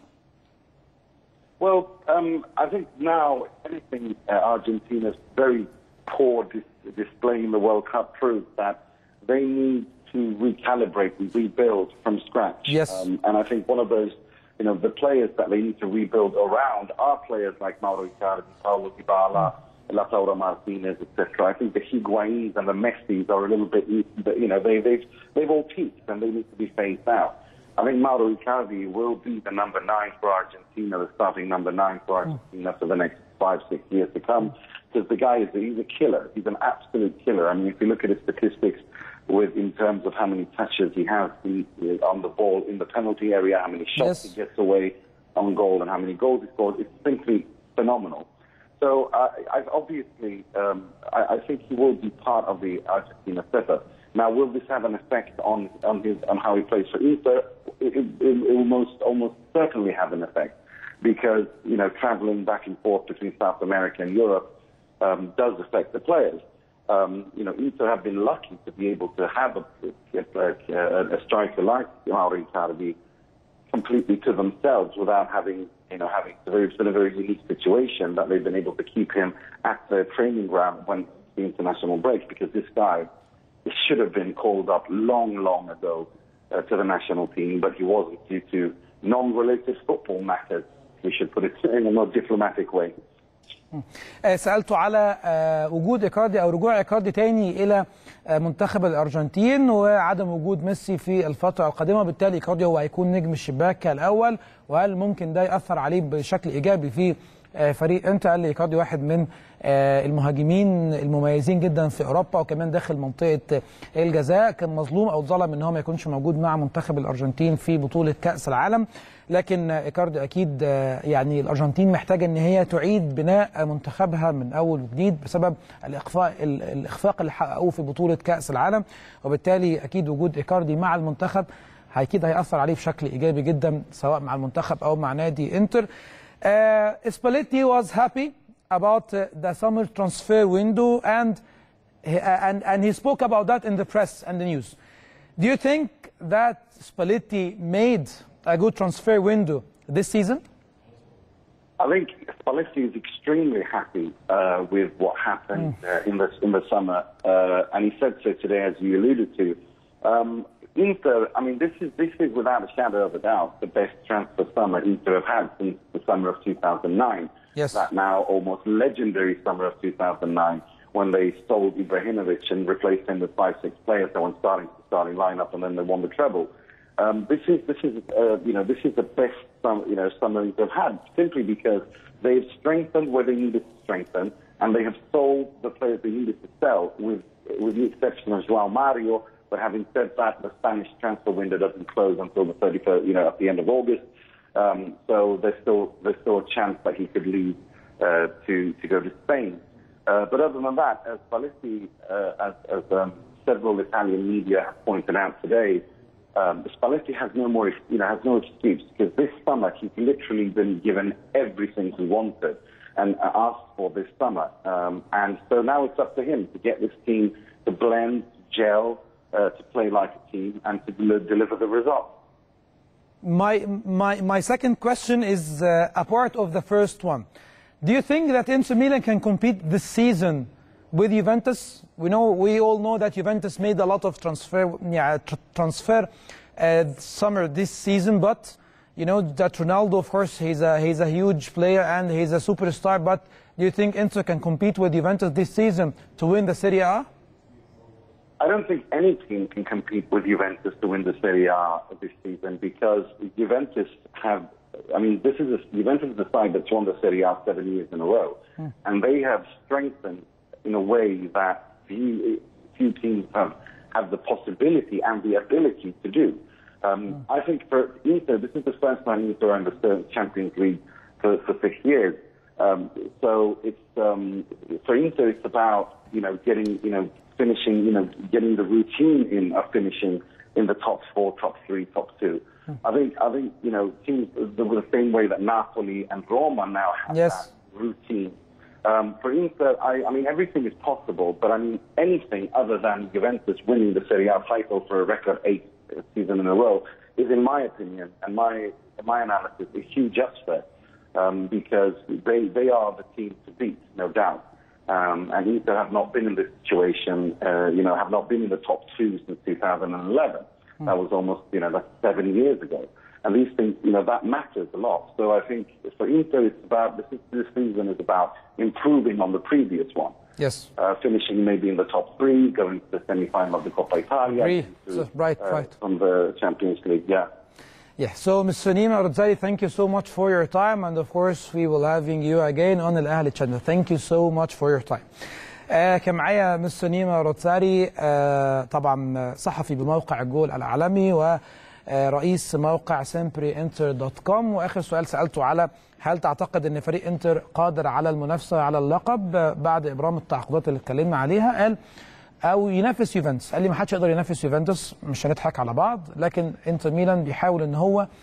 Well, um, I think now, if anything, uh, Argentina's very poor dis- display in the World Cup proves that they need to recalibrate and rebuild from scratch. Yes. Um, and I think one of those, you know, the players that they need to rebuild around are players like Mauro Icardi, Paulo Dybala, Lautaro Martinez, etc. I think the Higuains and the Messis are a little bit, you know, they, they've, they've all peaked and they need to be phased out. I think Mauro Icardi will be the number nine for Argentina, the starting number nine for Argentina for the next five, six years to come. Because the guy is he's a killer. He's an absolute killer. I mean, if you look at his statistics, with in terms of how many touches he has he, on the ball in the penalty area, how many shots he gets away on goal, and how many goals he scores, it's simply phenomenal. So uh, I've obviously, um, I, I think he will be part of the Argentina setup. Now, will this have an effect on on his on how he plays for Inter? It, it, it will most almost certainly have an effect because you know traveling back and forth between South America and Europe um, does affect the players. Um, you know, Inter have been lucky to be able to have a, a, a striker like Mauro Icardi completely to themselves without having, you know, having it's been a very unique situation that they've been able to keep him at their training ground when the international break because this guy should have been called up long, long ago uh, to the national team, but he wasn't due to non-related football matters. We should put it in a more diplomatic way. آه، سالته على آه، وجود ايكاردي او رجوع ايكاردي تاني الى آه، منتخب الارجنتين وعدم وجود ميسي في الفتره القادمه بالتالي ايكاردي هو هيكون نجم الشباك الاول وهل ممكن ده ياثر عليه بشكل ايجابي في آه، فريق انت قال لي ايكاردي واحد من آه، المهاجمين المميزين جدا في اوروبا وكمان داخل منطقه الجزاء كان مظلوم او اتظلم ان هو ما يكونش موجود مع منتخب الارجنتين في بطوله كاس العالم لكن ايكاردي اكيد آه، يعني الارجنتين محتاجه ان هي تعيد بناء منتخبها من اول وجديد بسبب الاخفاق ال- الاخفاق اللي حققوه في بطوله كاس العالم وبالتالي اكيد وجود ايكاردي مع المنتخب اكيد هياثر عليه بشكل ايجابي جدا سواء مع المنتخب او مع نادي انتر Uh, Spalletti was happy about uh, the summer transfer window and, he- and, and he spoke about that in the press and the news. Do you think that Spalletti made a good transfer window this season? I think Spalletti is extremely happy uh, with what happened uh, in the in the summer, uh, and he said so today, as you alluded to. Um, Inter, I mean, this is this is without a shadow of a doubt the best transfer summer Inter have had since the summer of 2009. Yes. That now almost legendary summer of 2009 when they sold Ibrahimovic and replaced him with five six players that went starting starting lineup and then they won the treble. Um, this is this is uh, you know this is the best sum, you know summer they've had simply because they've strengthened where they needed to strengthen and they have sold the players they needed to sell with with the exception of Joao Mario. But having said that, the Spanish transfer window doesn't close until the 31st, you know, at the end of August. Um, so there's still there's still a chance that he could leave uh, to to go to Spain. Uh, but other than that, as Spalletti, uh, as, as um, several Italian media have pointed out today, um, Spalletti has no more, you know, has no excuse because this summer he's literally been given everything he wanted and uh, asked for this summer. Um, and so now it's up to him to get this team to blend, gel, uh, to play like a team, and to del- deliver the results. My, my, my second question is uh, a part of the first one. Do you think that Inter Milan can compete this season with Juventus? We know we all know that Juventus made a lot of transfer yeah, tr- transfer uh, summer this season, but you know that Ronaldo, of course, he's a he's a huge player and he's a superstar. But do you think Inter can compete with Juventus this season to win the Serie A? I don't think any team can compete with Juventus to win the Serie A this season because Juventus have. I mean, this is a, Juventus is the side that's won the Serie A seven years in a row, and they have strengthened in a way that few, few teams have have the possibility and the ability to do. Um, I think for Inter, this is the first time Inter are in the Champions League for, for six years. Um, so it's um, for Inter, it's about you know getting you know finishing you know getting the routine in of finishing in the top four, top three, top two. I think I think you know teams the, the same way that Napoli and Roma now have Yes. that routine. Um, for Inter, I, I mean everything is possible, but I mean anything other than Juventus winning the Serie A title for a record eight season in a row is, in my opinion and my my analysis, a huge upset um, because they they are the team to beat, no doubt. Um, and Inter have not been in this situation, uh, you know, have not been in the top two since 2011. That was almost, you know, that's seven years ago. And these things, you know, that matters a lot. So I think for Inter, it's about, this, this season is about improving on the previous one. Yes. Uh, finishing maybe in the top three, going to the semi-final of the Coppa Italia. Agree. to, So, right, uh, right. From the Champions League, yeah. Yeah, so Ms. Sonima Rozzari, thank you so much for your time, and of course we will having you again on Al Ahli channel. Thank you so much for your time. آه كان معايا مس سنيمة روتساري آه طبعا صحفي بموقع الجول العالمي ورئيس موقع سيمبري انتر دوت كوم واخر سؤال سالته على هل تعتقد ان فريق انتر قادر على المنافسه على اللقب آه، بعد ابرام التعاقدات اللي اتكلمنا عليها قال او ينافس يوفنتوس قال لي ما حدش يقدر ينافس يوفنتوس مش هنضحك على بعض لكن انتر ميلان بيحاول ان هو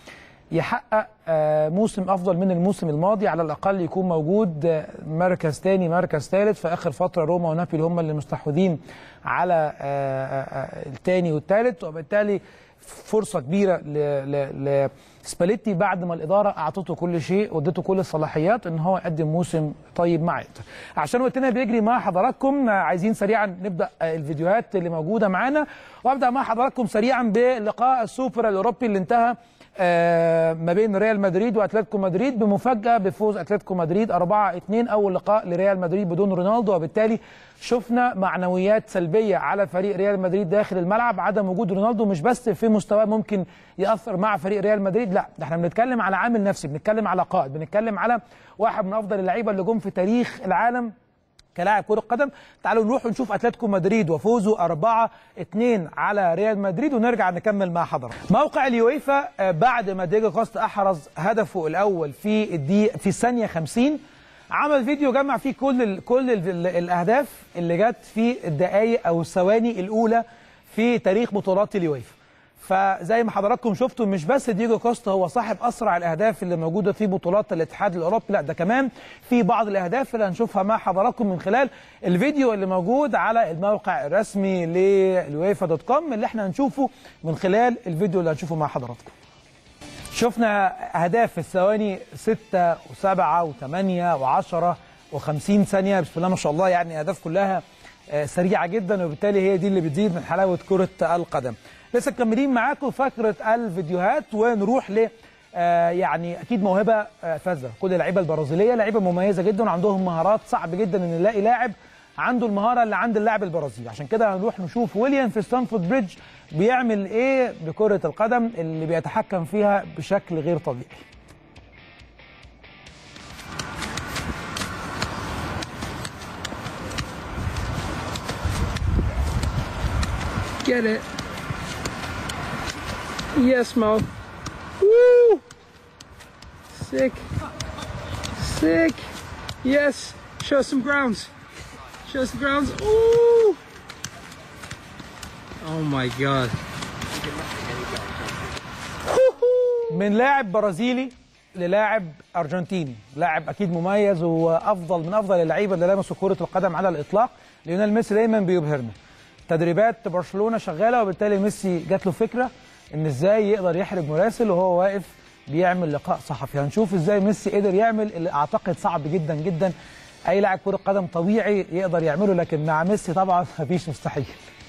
يحقق آه، موسم افضل من الموسم الماضي على الاقل يكون موجود آه، مركز تاني مركز ثالث في اخر فتره روما ونابولي هم اللي مستحوذين على آه، آه، آه، الثاني والثالث وبالتالي فرصه كبيره ل- ل- لسباليتي بعد ما الاداره اعطته كل شيء وادته كل الصلاحيات ان هو يقدم موسم طيب مع انتر عشان وقتنا بيجري مع حضراتكم آه، عايزين سريعا نبدا آه، الفيديوهات اللي موجوده معانا وابدا مع حضراتكم سريعا بلقاء السوبر الاوروبي اللي انتهى آه، ما بين ريال مدريد واتلتيكو مدريد بمفاجاه بفوز اتلتيكو مدريد 4-2 اول لقاء لريال مدريد بدون رونالدو وبالتالي شفنا معنويات سلبيه على فريق ريال مدريد داخل الملعب عدم وجود رونالدو مش بس في مستواه ممكن ياثر مع فريق ريال مدريد لا ده احنا بنتكلم على عامل نفسي بنتكلم على قائد بنتكلم على واحد من افضل اللعيبه اللي جم في تاريخ العالم كلاعب كرة قدم تعالوا نروح ونشوف اتلتيكو مدريد وفوزه 4 2 على ريال مدريد ونرجع نكمل مع حضرتك موقع اليويفا آه، بعد ما ديجو كوستا احرز هدفه الاول في الدقيقة في الثانية 50 عمل فيديو جمع فيه كل ال كل ال ال الاهداف اللي جت في الدقائق او الثواني الاولى في تاريخ بطولات اليويفا فزي ما حضراتكم شفتوا مش بس ديجو كوستا هو صاحب اسرع الاهداف اللي موجوده في بطولات الاتحاد الاوروبي لا ده كمان في بعض الاهداف اللي هنشوفها مع حضراتكم من خلال الفيديو اللي موجود على الموقع الرسمي للويفا دوت كوم اللي احنا هنشوفه من خلال الفيديو اللي هنشوفه مع حضراتكم شفنا اهداف في الثواني 6 و7 و8 و10 و50 ثانيه بسم الله ما شاء الله يعني اهداف كلها آه، سريعه جدا وبالتالي هي دي اللي بتزيد من حلاوه كره القدم لسه مكملين معاكم فقره الفيديوهات ونروح ل آه، يعني اكيد موهبه آه، فذه كل اللعيبه البرازيليه لعيبه مميزه جدا وعندهم مهارات صعب جدا ان نلاقي لاعب عنده المهاره اللي عند اللاعب البرازيلي عشان كده هنروح نشوف ويليام في ستانفورد بريدج بيعمل ايه بكره القدم اللي بيتحكم فيها بشكل غير طبيعي Get it. Yes, Mo. Woo! Sick. Sick. Yes. Show us some grounds. Show us the grounds. Ooh! Oh my god. من لاعب برازيلي للاعب ارجنتيني لاعب اكيد مميز وافضل من افضل اللعيبه اللي لمسوا كره القدم على الاطلاق ليونيل ميسي دايما بيبهرنا تدريبات برشلونه شغاله وبالتالي ميسي جات له فكره ان ازاي يقدر يحرج مراسل وهو واقف بيعمل لقاء صحفي هنشوف ازاي ميسي قدر يعمل اللي اعتقد صعب جدا جدا اي لاعب كره قدم طبيعي يقدر يعمله لكن مع ميسي طبعا مفيش مستحيل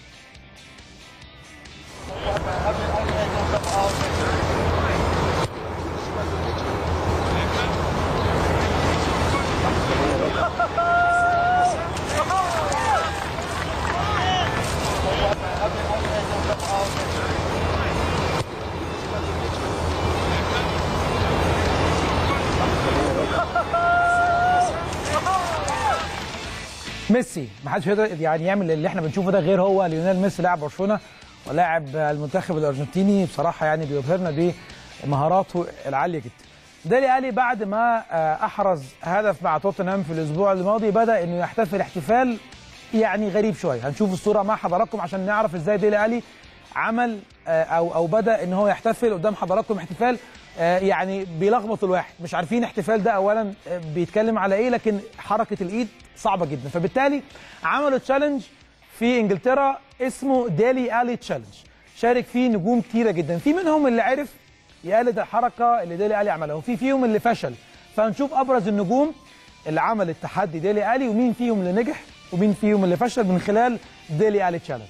ميسي ما حدش يقدر يعني يعمل اللي احنا بنشوفه ده غير هو ليونيل ميسي لاعب برشلونه ولاعب المنتخب الارجنتيني بصراحه يعني بيبهرنا بمهاراته العاليه جدا دالي الي بعد ما آه، احرز هدف مع توتنهام في الاسبوع الماضي بدا انه يحتفل احتفال يعني غريب شويه هنشوف الصوره مع حضراتكم عشان نعرف ازاي ديلي الي عمل آه، او او بدا ان هو يحتفل قدام حضراتكم احتفال آه، يعني بيلخبط الواحد مش عارفين احتفال ده اولا آه، بيتكلم على ايه لكن حركه الايد صعبه جدا فبالتالي عملوا تشالنج في انجلترا اسمه ديلي الي تشالنج شارك فيه نجوم كتيره جدا في منهم اللي عرف يقلد الحركه اللي ديلي الي عملها وفي فيهم اللي فشل فهنشوف ابرز النجوم اللي عمل التحدي ديلي الي ومين فيهم اللي نجح ومين فيهم اللي فشل من خلال ديلي الي تشالنج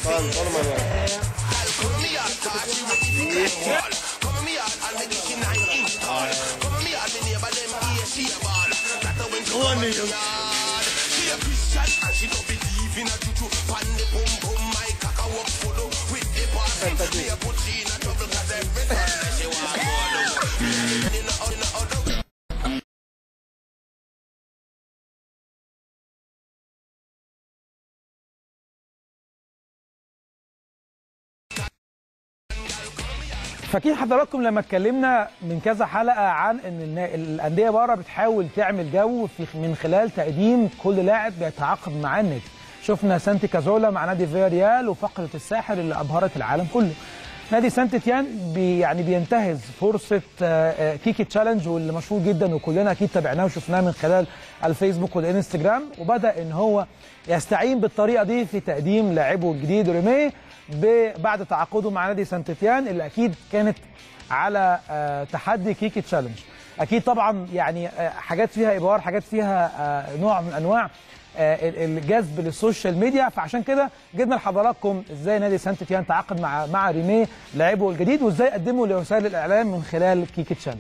فاكرين حضراتكم لما اتكلمنا من كذا حلقه عن ان النا- الانديه بره بتحاول تعمل جو في من خلال تقديم كل لاعب بيتعاقد مع النادي شفنا سانتي كازولا مع نادي فياريال وفقره الساحر اللي ابهرت العالم كله نادي سانت تيان بي يعني بينتهز فرصه آه، آه، كيكي تشالنج واللي مشهور جدا وكلنا اكيد تابعناه وشفناه من خلال الفيسبوك والانستجرام وبدا ان هو يستعين بالطريقه دي في تقديم لاعبه الجديد ريمي ب- بعد تعاقده مع نادي سانت تيان اللي اكيد كانت على آه، تحدي كيكي تشالنج اكيد طبعا يعني آه، حاجات فيها ابهار حاجات فيها آه، نوع من انواع آه، ال- الجذب للسوشيال ميديا فعشان كده جبنا لحضراتكم ازاي نادي سانت تيان تعاقد مع مع ريمي لاعبه الجديد وازاي قدمه لوسائل الاعلام من خلال كيكي تشالنج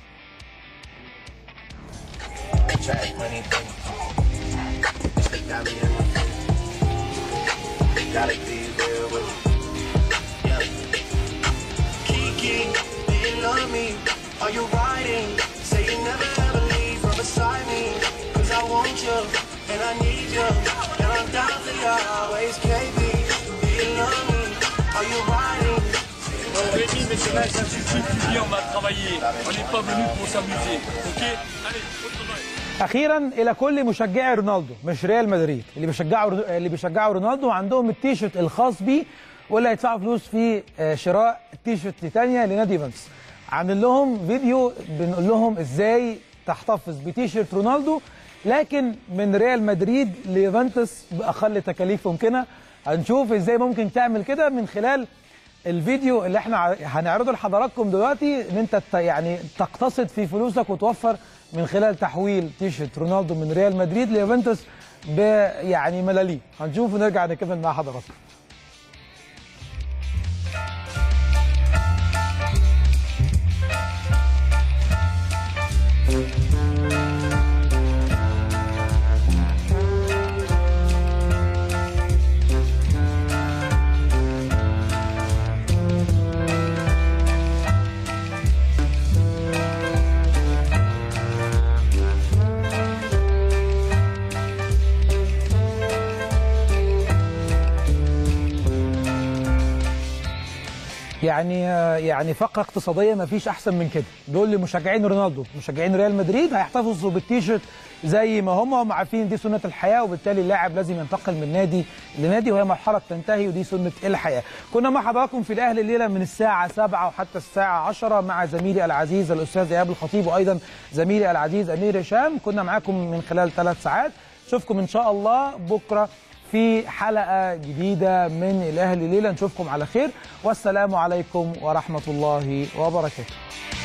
Gotta be real with me. Yeah. Kiki, do you love me? Are you riding? Say you never ever leave from beside me. Cause I want you, and I need you. And I'm down for you always, KB. Do you love me? Are you riding? Rémi, mais c'est là, ça suffit, tu dis, on va travailler. On n'est pas venu pour s'amuser. Ok Allez, autre travail. اخيرا الى كل مشجعي رونالدو مش ريال مدريد اللي بيشجعوا اللي بيشجعوا رونالدو عندهم التيشيرت الخاص بيه واللي هيدفعوا فلوس في آه، شراء تيشيرت تانية لنادي يوفنتوس عاملين لهم فيديو بنقول لهم ازاي تحتفظ بتيشيرت رونالدو لكن من ريال مدريد ليوفنتوس باقل تكاليف ممكنه هنشوف ازاي ممكن تعمل كده من خلال الفيديو اللي احنا ع- هنعرضه لحضراتكم دلوقتي ان انت ت- يعني تقتصد في فلوسك وتوفر من خلال تحويل تيشيرت رونالدو من ريال مدريد ليوفنتوس ب يعني ملاليم هنشوف ونرجع نكمل مع حضراتكم يعني يعني فقره اقتصاديه ما فيش احسن من كده دول لمشجعين رونالدو مشجعين ريال مدريد هيحتفظوا بالتيشيرت زي ما هم هم عارفين دي سنه الحياه وبالتالي اللاعب لازم ينتقل من نادي لنادي وهي مرحله تنتهي ودي سنه الحياه كنا مع حضراتكم في الاهلي الليله من الساعه 7 وحتى الساعه 10 مع زميلي العزيز الاستاذ ايهاب الخطيب وايضا زميلي العزيز امير هشام كنا معاكم من خلال ثلاث ساعات اشوفكم ان شاء الله بكره في حلقة جديدة من الأهلي ليلة نشوفكم على خير والسلام عليكم ورحمة الله وبركاته